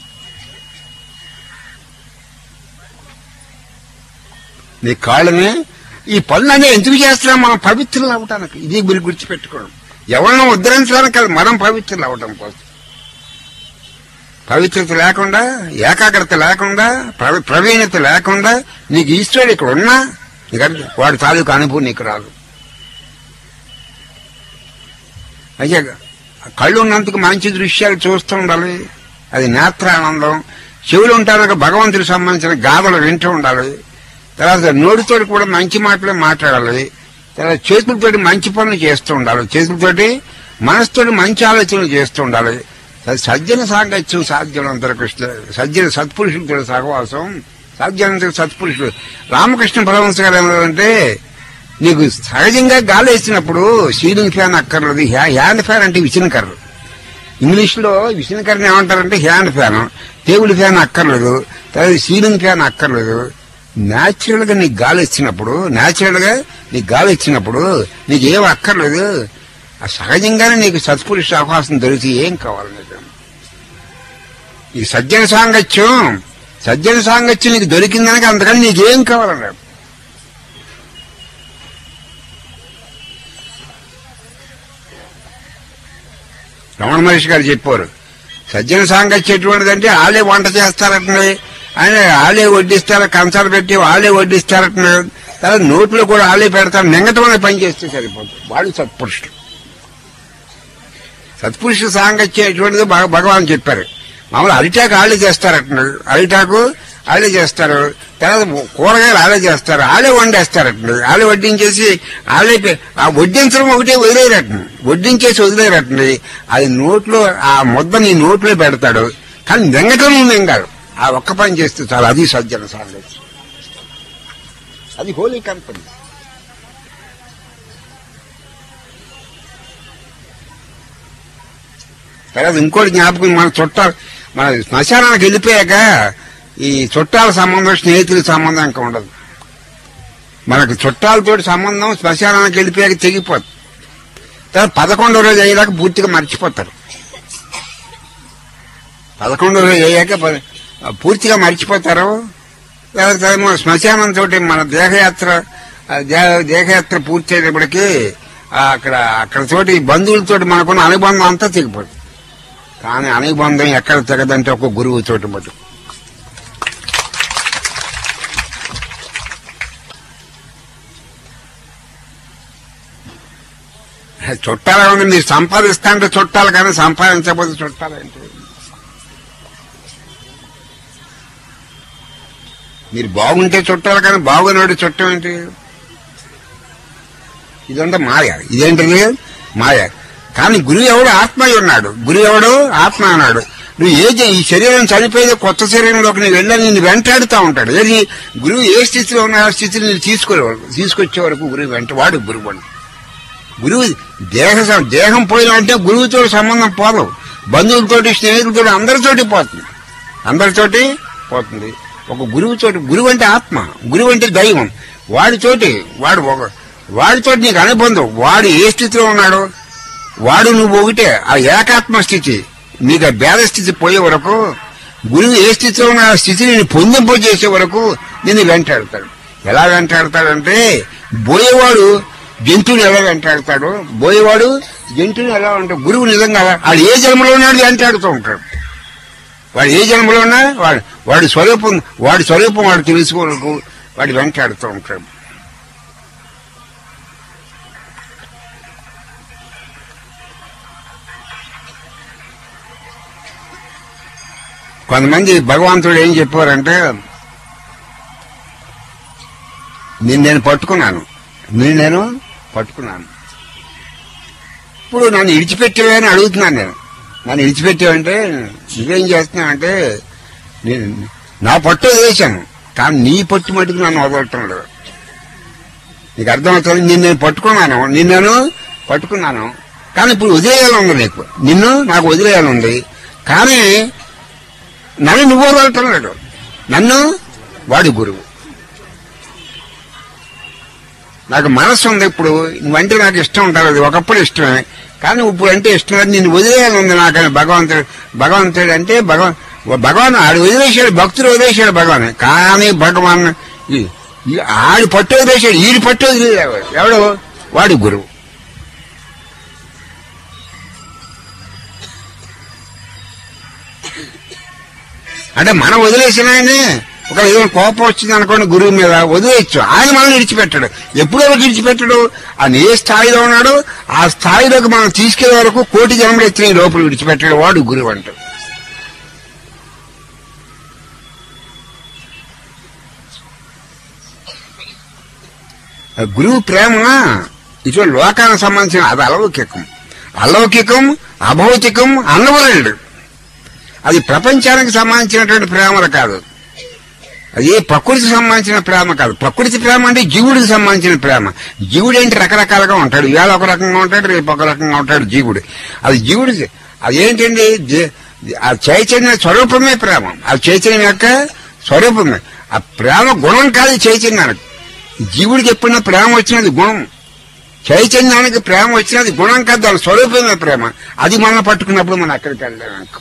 నీ కాళ్ళని ఈ పనులన్నీ ఎందుకు చేస్తున్నాం మనం పవిత్రులు అవటానికి ఇది మీరు గుర్తుపెట్టుకోవడం ఎవరినో ఉద్ధరించడానికి కాదు మనం పవిత్రులు అవటం కోసం పవిత్రత లేకుండా ఏకాగ్రత లేకుండా ప్రవ- ప్రవీణత లేకుండా నీకు ఈశ్వరుడు ఇక్కడ ఉన్నా నీకు అర్థం- వాడి తాలూకు అనుభవం నీకు రాదు అయితే కళ్ళు ఉన్నందుకు మంచి దృశ్యాలు చూస్తూ ఉండాలి అది నేత్రానందం చెవులు ఉంటారు భగవంతుడికి సంబంధించిన గాథలు వింటూ ఉండాలి తర్వాత నోటితోటి కూడా మంచి మాటలే మాట్లాడాలి తర్వాత చేతులతోటి మంచి పనులు చేస్తూ ఉండాలి చేతులతోటి మనసుతోటి మంచి ఆలోచనలు చేస్తూ ఉండాలి అది సజ్జన సాంగత్యం సాధ్యమంతర కృష్ణ సజ్జన సత్పురుషులతో సహవాసం సాధ్యమంతర సత్పురుషులు రామకృష్ణ పరమహంస గారు ఏమన్నారంటే నీకు సహజంగా గాలి వేసినప్పుడు సీలింగ్ ఫ్యాన్ అక్కర్లేదు హ్యా- హ్యాండ్ ఫ్యాన్ అంటే విసిన కర్ర ఇంగ్లీష్ లో విసిన కర్రని ఏమంటారంటే హ్యాండ్ ఫ్యాన్ టేబుల్ ఫ్యాన్ అక్కర్లేదు తర్వాత సీలింగ్ ఫ్యాన్ అక్కర్లేదు న్యాచురల్ గా నీకు గాలి ఇచ్చినప్పుడు న్యాచురల్ గా నీకు గాలి ఇచ్చినప్పుడు నీకు ఏం అక్కర్లేదు ఆ సహజంగానే నీకు సత్పురుష అవకాశం దొరికి ఏం కావాలి నీకు ఈ సజ్జన సాంగత్యం సజ్జన సాంగత్యం నీకు దొరికిందనక అంతకని నీకేం కావాలన్నాడు రమణ మహర్షి గారు చెప్పారు సజ్జన సాంగత్యం ఎటువంటిదంటే వాళ్ళే వంట చేస్తారటండి ఆయన వాళ్ళే వడ్డిస్తారు కంచాలు పెట్టి వాళ్ళే వడ్డిస్తారటండి తర్వాత నోట్లో కూడా వాళ్ళే పెడతారు నింగటమనే పని చేస్తే సరిపోతుంది వాళ్ళు సత్పురుషులు సత్పురుష సాంగత్యం ఎటువంటిదో భగ- భగవాన్ చెప్పారు మామూలు అరిటాకు వాళ్ళే చేస్తారటండి అరిటాకు వాళ్ళే చేస్తారు తర్వాత కూరగాయలు వాళ్ళే చేస్తారు వాళ్ళే వండేస్తారటండి వాళ్ళే వడ్డించేసి వాళ్ళే పె- ఆ వడ్డించడం ఒకటే వదిలేరటండి వడ్డించేసి వదిలేరటండి అది నోట్లో ఆ ముద్ద నీ నోట్లో పెడతాడు కానీ మింగటం మింగాడు ఆ ఒక్క పని చేస్తే చాలు అది సజ్జన సాంగత్యం అది హోలీ కంపెనీ తర్వాత ఇంకోటి జ్ఞాపకం మన చుట్టాలు మన శ్మశానానికి వెళ్ళిపోయాక ఈ చుట్టాల సంబంధం స్నేహితుల సంబంధం ఇంకా ఉండదు మనకు చుట్టాలతోటి సంబంధం శ్మశానానికి వెళ్ళిపోయాక తెగిపోతుంది తర్వాత పదకొండో రోజు అయ్యేదాకా పూర్తిగా మర్చిపోతారు పదకొండో రోజు అయ్యాక ప- పూర్తిగా మర్చిపోతారు తర్వాత ఏమో శ్మశానం తోటి మన దేహయాత్ర ఆ దే- దేహయాత్ర పూర్తి అయినప్పటికీ ఆ అక్కడ అక్కడ తోటి బంధువులతోటి మనకున్న అనుబంధం అంతా తెగిపోతుంది కానీ అనుబంధం ఎక్కడ తెగదంటే ఒక గురువు తోటి మటు చుట్టాలు ఉంది మీరు సంపాదిస్తా అంటే చుట్టాలు కానీ సంపాదించకపోతే చుట్టాలు ఏంటి మీరు బాగుంటే చుట్టాలు కానీ బాగున్నాడు చుట్టం ఏంటి ఇదంతా మాయ ఇదేంటిది మాయ కానీ గురువు ఎవడు ఆత్మ అయి ఉన్నాడు గురువు ఎవడు ఆత్మ అన్నాడు నువ్వు ఏ జ- ఈ శరీరం చనిపోయేది కొత్త శరీరంలోకి నువ్వు వెళ్ళని నిన్ను వెంటాడుతూ ఉంటాడు ఏది గురువు ఏ స్థితిలో ఉన్న ఆ స్థితిని నేను తీసుకునే వరకు తీసుకొచ్చే వరకు గురువు వెంట వాడు గురువు అని గురువు దేహ సం- దేహం పోయినంటే గురువుతో సంబంధం పోదు బంధువులతోటి స్నేహితులతోటి అందరితోటి పోతుంది అందరితోటి పోతుంది ఒక గురువుతోటి గురువు అంటే ఆత్మ గురువు అంటే దైవం వాడితోటి వాడు ఒక వాడితోటి నీకు అనుబంధం వాడు ఏ స్థితిలో ఉన్నాడో వాడు నువ్వు ఒకటే ఆ ఏకాత్మ స్థితి నీకు ఆ భేద స్థితి పోయే వరకు గురువు ఏ స్థితిలో ఉన్న ఆ స్థితిని నేను పొందింపజేసే వరకు నిన్ను వెంటాడతాడు ఎలా వెంటాడతాడంటే బోయేవాడు జంతువుని ఎలా వెంటాడతాడు బోయేవాడు జంతువుని ఎలా ఉంటాడు గురువు నిజంగా వాడు ఏ జన్మలో ఉన్నాడు వెంటాడుతూ ఉంటాడు వాడు ఏ జన్మలో ఉన్నా వాడు వాడి స్వరూపం వాడి స్వరూపం వాడు తెలుసుకోవరకు వాడు వెంటాడుతూ ఉంటాడు కొంతమంది భగవంతుడు ఏం చెప్పారంటే నేను నేను పట్టుకున్నాను నేను నేను పట్టుకున్నాను ఇప్పుడు నన్ను ఇడిచిపెట్టేవని అడుగుతున్నాను నేను నన్ను ఇడిచిపెట్టావంటే నువ్వేం చేస్తున్నావంటే నేను నా పట్టు వదిలేశాను కానీ నీ పట్టు మటుకు నన్ను వదలటం లేదు నీకు అర్థమవుతుంది నిన్ను నేను పట్టుకున్నాను నిన్ను నేను పట్టుకున్నాను కానీ ఇప్పుడు వదిలేయాలని ఉంది నీకు నిన్ను నాకు వదిలేయాలని ఉంది కానీ నన్ను నువ్వు వదలటం లేదు నన్ను వాడి గురువు నాకు మనస్సు ఉంది ఇప్పుడు నువ్వంటే నాకు ఇష్టం ఉంటుంది అది ఒకప్పుడు ఇష్టమే కానీ ఇప్పుడు అంటే ఇష్టం లేదు నిన్ను వదిలేయాలని ఉంది నాకని భగవంతుడు భగవంతుడు అంటే భగవాన్ భగవాన్ ఆడు వదిలేశాడు భక్తుడు వదిలేశాడు భగవాన్ కానీ భగవాన్ ఈ- ఈ ఆడు పట్టు వదిలేశాడు ఈడు పట్టు వదిలేడు ఎవడు వాడు గురువు అంటే మనం వదిలేసిన ఆయనే ఒక ఏదో కోపం వచ్చింది అనుకోండి గురువు మీద వదిలేయచ్చు ఆయన మనం విడిచిపెట్టాడు ఎప్పుడో ఒకటి విడిచిపెట్టాడు ఆయన ఏ స్థాయిలో ఉన్నాడు ఆ స్థాయిలోకి మనం తీసుకెళ్లే వరకు కోటి జన్మలు ఎత్తిన లోపల విడిచిపెట్టాడు వాడు గురువు అంటాడు ఆ గురువు ప్రేమ ఇటువంటి లోకానికి సంబంధించిన అది అలౌకికం అలౌకికం అభౌతికం అన్నవరుడు అది ప్రపంచానికి సంబంధించినటువంటి ప్రేమలు కాదు అది ప్రకృతికి సంబంధించిన ప్రేమ కాదు ప్రకృతి ప్రేమ అంటే జీవుడికి సంబంధించిన ప్రేమ జీవుడు ఏంటి రకరకాలుగా ఉంటాడు ఇవాళ ఒక రకంగా ఉంటాడు రేపు ఒక రకంగా ఉంటాడు జీవుడు అది జీవుడి అదేంటండి జీ- ఆ చైతన్య స్వరూపమే ప్రేమ ఆ చైతన్యం యొక్క స్వరూపమే ఆ ప్రేమ గుణం కాదు చైతన్యానికి జీవుడికి ఎప్పుడైనా ప్రేమ వచ్చినది గుణం చైతన్యానికి ప్రేమ వచ్చినది గుణం కాదు దాని స్వరూపమే ప్రేమ అది మనం పట్టుకున్నప్పుడు మనం అక్కడికి వెళ్ళాం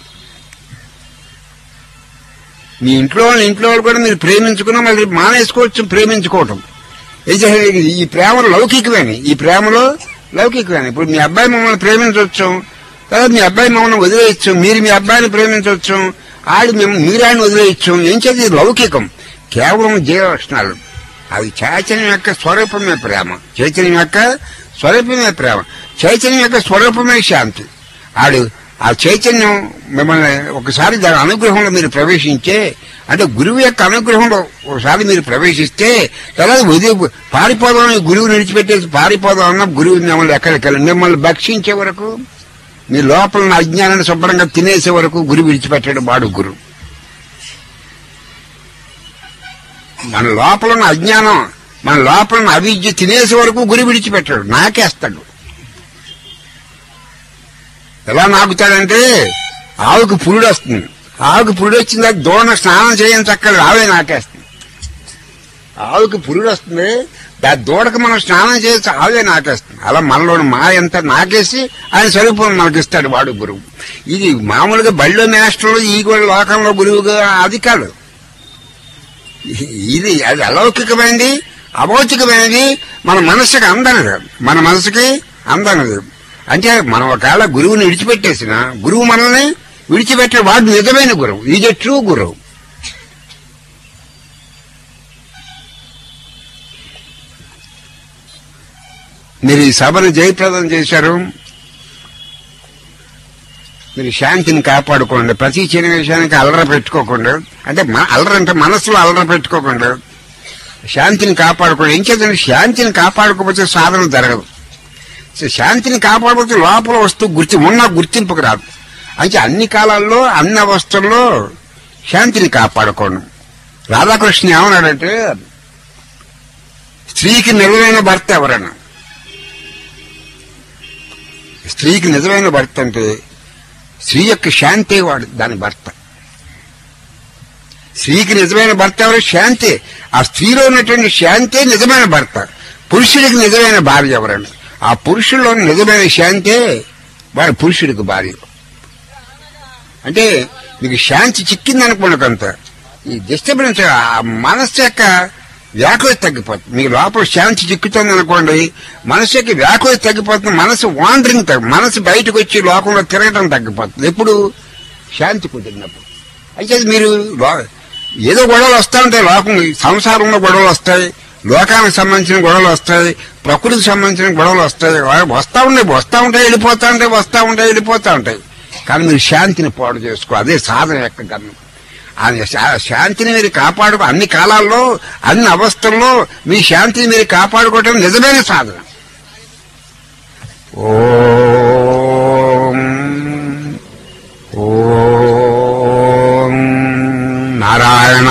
మీ ఇంట్లో వాళ్ళ ఇంట్లో వాళ్ళు కూడా మీరు ప్రేమించుకున్నా మళ్ళీ మానేసుకోవచ్చు ప్రేమించుకోవటం ఏం చేయాలి? ఈ ప్రేమలో లౌకికమేని ఈ ప్రేమలో లౌకికమేని ఇప్పుడు మీ అబ్బాయి మమ్మల్ని ప్రేమించవచ్చు తర్వాత మీ అబ్బాయి మమ్మల్ని వదిలేయచ్చు మీరు మీ అబ్బాయిని ప్రేమించవచ్చు ఆడి మేము మీరు ఆయన వదిలేయచ్చు ఏం చేసి ఇది లౌకికం కేవలం జీవలక్షణాలు అది చైతన్యం యొక్క స్వరూపమే ప్రేమ చైతన్యం యొక్క స్వరూపమే ప్రేమ చైతన్యం యొక్క స్వరూపమే శాంతి ఆడు ఆ చైతన్యం మిమ్మల్ని ఒకసారి దాని అనుగ్రహంలో మీరు ప్రవేశించే అంటే గురువు యొక్క అనుగ్రహంలో ఒకసారి మీరు ప్రవేశిస్తే తర్వాత వదిలి పారిపోదాం గురువు విడిచిపెట్టేసి పారిపోదాం అన్న గురువు మిమ్మల్ని ఎక్కడికి వెళ్ళి మిమ్మల్ని భక్షించే వరకు మీ లోపల ఉన్న అజ్ఞానాన్ని శుభ్రంగా తినేసే వరకు గురువు విడిచిపెట్టాడు వాడు గురువు మన లోపల ఉన్న అజ్ఞానం మన లోపల ఉన్న అవిద్య తినేసే వరకు గురి విడిచిపెట్టాడు నాకేస్తాడు ఎలా నాకుతాడంటే ఆవుకు పురుడు వస్తుంది ఆవుకు పురుడు వచ్చిందా దోణ స్నానం చేయని చక్కగా ఆవే నాకేస్తుంది ఆవుకి పురుడు వస్తుంది దాని దూడకు మనం స్నానం చేసి ఆవే నాకేస్తుంది అలా మనలోని మా ఎంత నాకేసి ఆయన స్వరూపం మనకి ఇస్తాడు వాడు గురువు ఇది మామూలుగా బళ్ళో మాస్టర్లు ఈ కూడా లోకంలో గురువుగా అది కాదు ఇది అది అలౌకికమైనది అభౌతికమైనది మన మనసుకి అందదు మన మనసుకి అందనది అంటే మనం ఒకవేళ గురువుని విడిచిపెట్టేసిన గురువు మనల్ని విడిచిపెట్టే వాడు నిజమైన గురువు ఈజ్ ఎ ట్రూ గురువు మీరు ఈ సభను జయప్రదం చేశారు మీరు శాంతిని కాపాడుకోండి ప్రతి చిన్న విషయానికి అలర పెట్టుకోకుండా అంటే మ- అలర అంటే మనసులో అలర పెట్టుకోకుండా శాంతిని కాపాడుకోండి ఏం చేద్దండి శాంతిని కాపాడుకోకపోతే సాధన జరగదు సో శాంతిని కాపాడకపోతే లోపల వస్తూ గుర్తి ఉన్న గుర్తింపుకు రాదు అంటే అన్ని కాలాల్లో అన్ని అవస్థల్లో శాంతిని కాపాడుకోండి రాధాకృష్ణ ఏమన్నాడంటే స్త్రీకి నిజమైన భర్త ఎవరన్నా స్త్రీకి నిజమైన భర్త అంటే స్త్రీ యొక్క శాంతే వాడు దాని భర్త స్త్రీకి నిజమైన భర్త ఎవరు శాంతి ఆ స్త్రీలో ఉన్నటువంటి శాంతే నిజమైన భర్త పురుషుడికి నిజమైన భార్య ఎవరండి ఆ పురుషుల్లో నిజమైన శాంతే వాడు పురుషుడికి భార్య అంటే మీకు శాంతి చిక్కిందనుకోండి కొంత ఈ డిస్టర్బెన్స్ ఆ మనస్సు యొక్క వ్యాకులత తగ్గిపోతుంది మీకు లోపల శాంతి చిక్కుతుంది అనుకోండి మనసు యొక్క వ్యాకులత తగ్గిపోతుంది మనసు వాండరింగ్ తగ్గి మనసు బయటకు వచ్చి లోకంలో తిరగడం తగ్గిపోతుంది ఎప్పుడు శాంతి కుదిరినప్పుడు అయితే మీరు లో- ఏదో గొడవలు వస్తూ ఉంటాయి లోకం సంసారంలో గొడవలు వస్తాయి లోకానికి సంబంధించిన గొడవలు వస్తాయి ప్రకృతికి సంబంధించిన గొడవలు వస్తాయి వా- వస్తా ఉంటాయి వస్తా ఉంటాయి వెళ్ళిపోతా ఉంటాయి వస్తా ఉంటాయి వెళ్ళిపోతా ఉంటాయి కానీ మీరు శాంతిని పాడు చేసుకో అదే సాధన యొక్క గమ్యం ఆ శా- శాంతిని మీరు కాపాడుకో అన్ని కాలాల్లో అన్ని అవస్థల్లో మీ శాంతిని మీరు కాపాడుకోవటం నిజమైన సాధన ఓం ఓం నారాయణ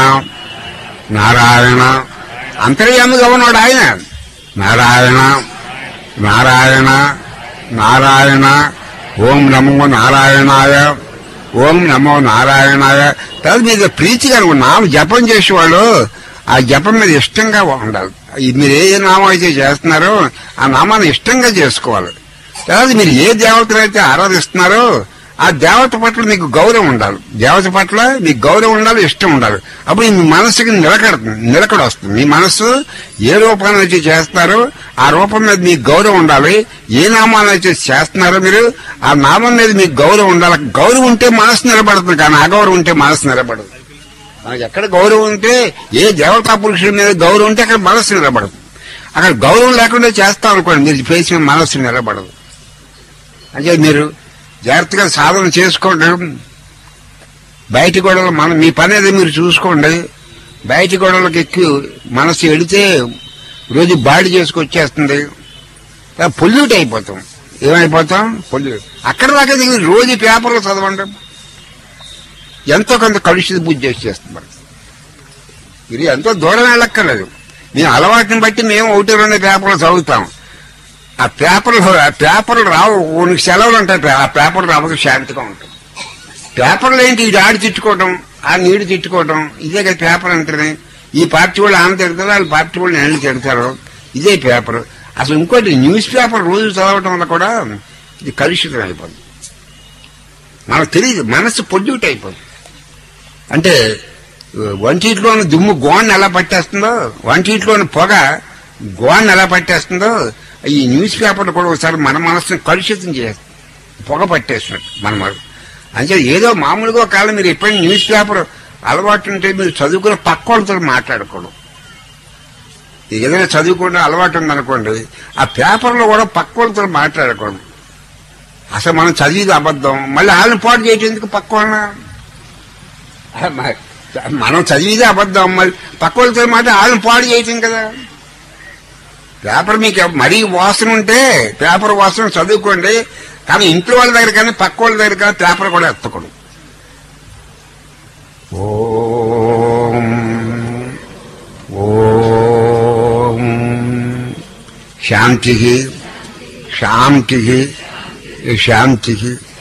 నారాయణ అంతర్యామిగా ఉన్నాడు ఆయన నారాయణ నారాయణ నారాయణ ఓం నమో నారాయణాయ ఓం నమో నారాయణాయ తర్వాత మీద ప్రీతిగా నువ్వు నామ జపం చేసేవాళ్ళు ఆ జపం మీద ఇష్టంగా ఉండాలి ఈ మీరు ఏ నామం అయితే చేస్తున్నారో ఆ నామాన్ని ఇష్టంగా చేసుకోవాలి తర్వాత మీరు ఏ దేవతనైతే ఆరాధిస్తున్నారో ఆ దేవత పట్ల మీకు గౌరవం ఉండాలి దేవత పట్ల మీకు గౌరవం ఉండాలి ఇష్టం ఉండాలి అప్పుడు మీ మనసుకి నిలకడుతుంది నిలకడ వస్తుంది మీ మనస్సు ఏ రూపాన్ని అయితే చేస్తారో ఆ రూపం మీద మీకు గౌరవం ఉండాలి ఏ నామాన్ని అయితే చేస్తున్నారో మీరు ఆ నామం మీద మీకు గౌరవం ఉండాలి గౌరవం ఉంటే మనసు నిలబడుతుంది కానీ అగౌరవం ఉంటే మనసు నిలబడదు మనకి ఎక్కడ గౌరవం ఉంటే ఏ దేవతా పురుషుల మీద గౌరవం ఉంటే అక్కడ మనస్సు నిలబడదు అక్కడ గౌరవం లేకుండా చేస్తాం అనుకోండి మీరు చేసిన మనస్సు నిలబడదు అంటే మీరు జాగ్రత్తగా సాధన చేసుకోండి బయటి గొడవలు మనం మీ పని ఏదో మీరు చూసుకోండి బయటి గొడవలకు ఎక్కి మనసు ఎడితే రోజు బాడీ చేసుకొచ్చేస్తుంది పొల్యూట్ అయిపోతాం ఏమైపోతాం పొల్యూట్ అక్కడ దాకా దిగి రోజు పేపర్లు చదవండి ఎంతో కొంత కలుషిత బుద్ధి వచ్చేస్తుంది మనకి మీరు ఎంతో దూరం వెళ్ళక్కర్లేదు మేము అలవాటుని బట్టి మేము ఒకటి రెండు పేపర్లు చదువుతాం ఆ పేపర్లు ఆ పేపర్లు రావు కొన్ని సెలవులు ఉంటాయి ఆ పేపర్లు రావక శాంతిగా ఉంటుంది పేపర్లు ఏంటి ఇది ఆడి తిట్టుకోవడం ఆ నీడు తిట్టుకోవడం ఇదే కదా పేపర్ అంటేనే ఈ పార్టీ వాళ్ళు ఆమె తిడతారు వాళ్ళ పార్టీ వాళ్ళు నేను తిడతారు ఇదే పేపర్ అసలు ఇంకోటి న్యూస్ పేపర్ రోజు చదవడం వల్ల కూడా ఇది కలుషితం అయిపోతుంది మనకు తెలియదు మనసు పొల్యూట్ అయిపోతుంది అంటే వంటింట్లోని దుమ్ము గోణ్ ఎలా పట్టేస్తుందో వంటింట్లోని పొగ గోణ్ ఎలా పట్టేస్తుందో ఈ న్యూస్ పేపర్లు కూడా ఒకసారి మన మనసుని కలుషితం చేస్తుంది పొగ పట్టేస్తున్నట్టు మన మనసు అంటే ఏదో మామూలుగా కాలం మీరు ఎప్పుడైనా న్యూస్ పేపర్ అలవాటు ఉంటే మీరు చదువుకున్న పక్క వాళ్ళతో మాట్లాడకూడదు ఏదైనా చదువుకున్న అలవాటు ఉందనుకోండి ఆ పేపర్లో కూడా పక్క వాళ్ళతో మాట్లాడకూడదు అసలు మనం చదివేది అబద్ధం మళ్ళీ వాళ్ళని పాటు చేయటం ఎందుకు పక్క వాళ్ళ మనం చదివేది అబద్ధం మరి పక్క వాళ్ళతో మాట వాళ్ళని పాడు చేయటం కదా పేపర్ మీకు మరీ వాసన ఉంటే పేపర్ వాసన చదువుకోండి కానీ ఇంట్లో వాళ్ళ దగ్గర కానీ పక్క వాళ్ళ దగ్గర కానీ పేపర్ కూడా ఎత్తకూడదు ఓం ఓం శాంతి శాంతి శాంతి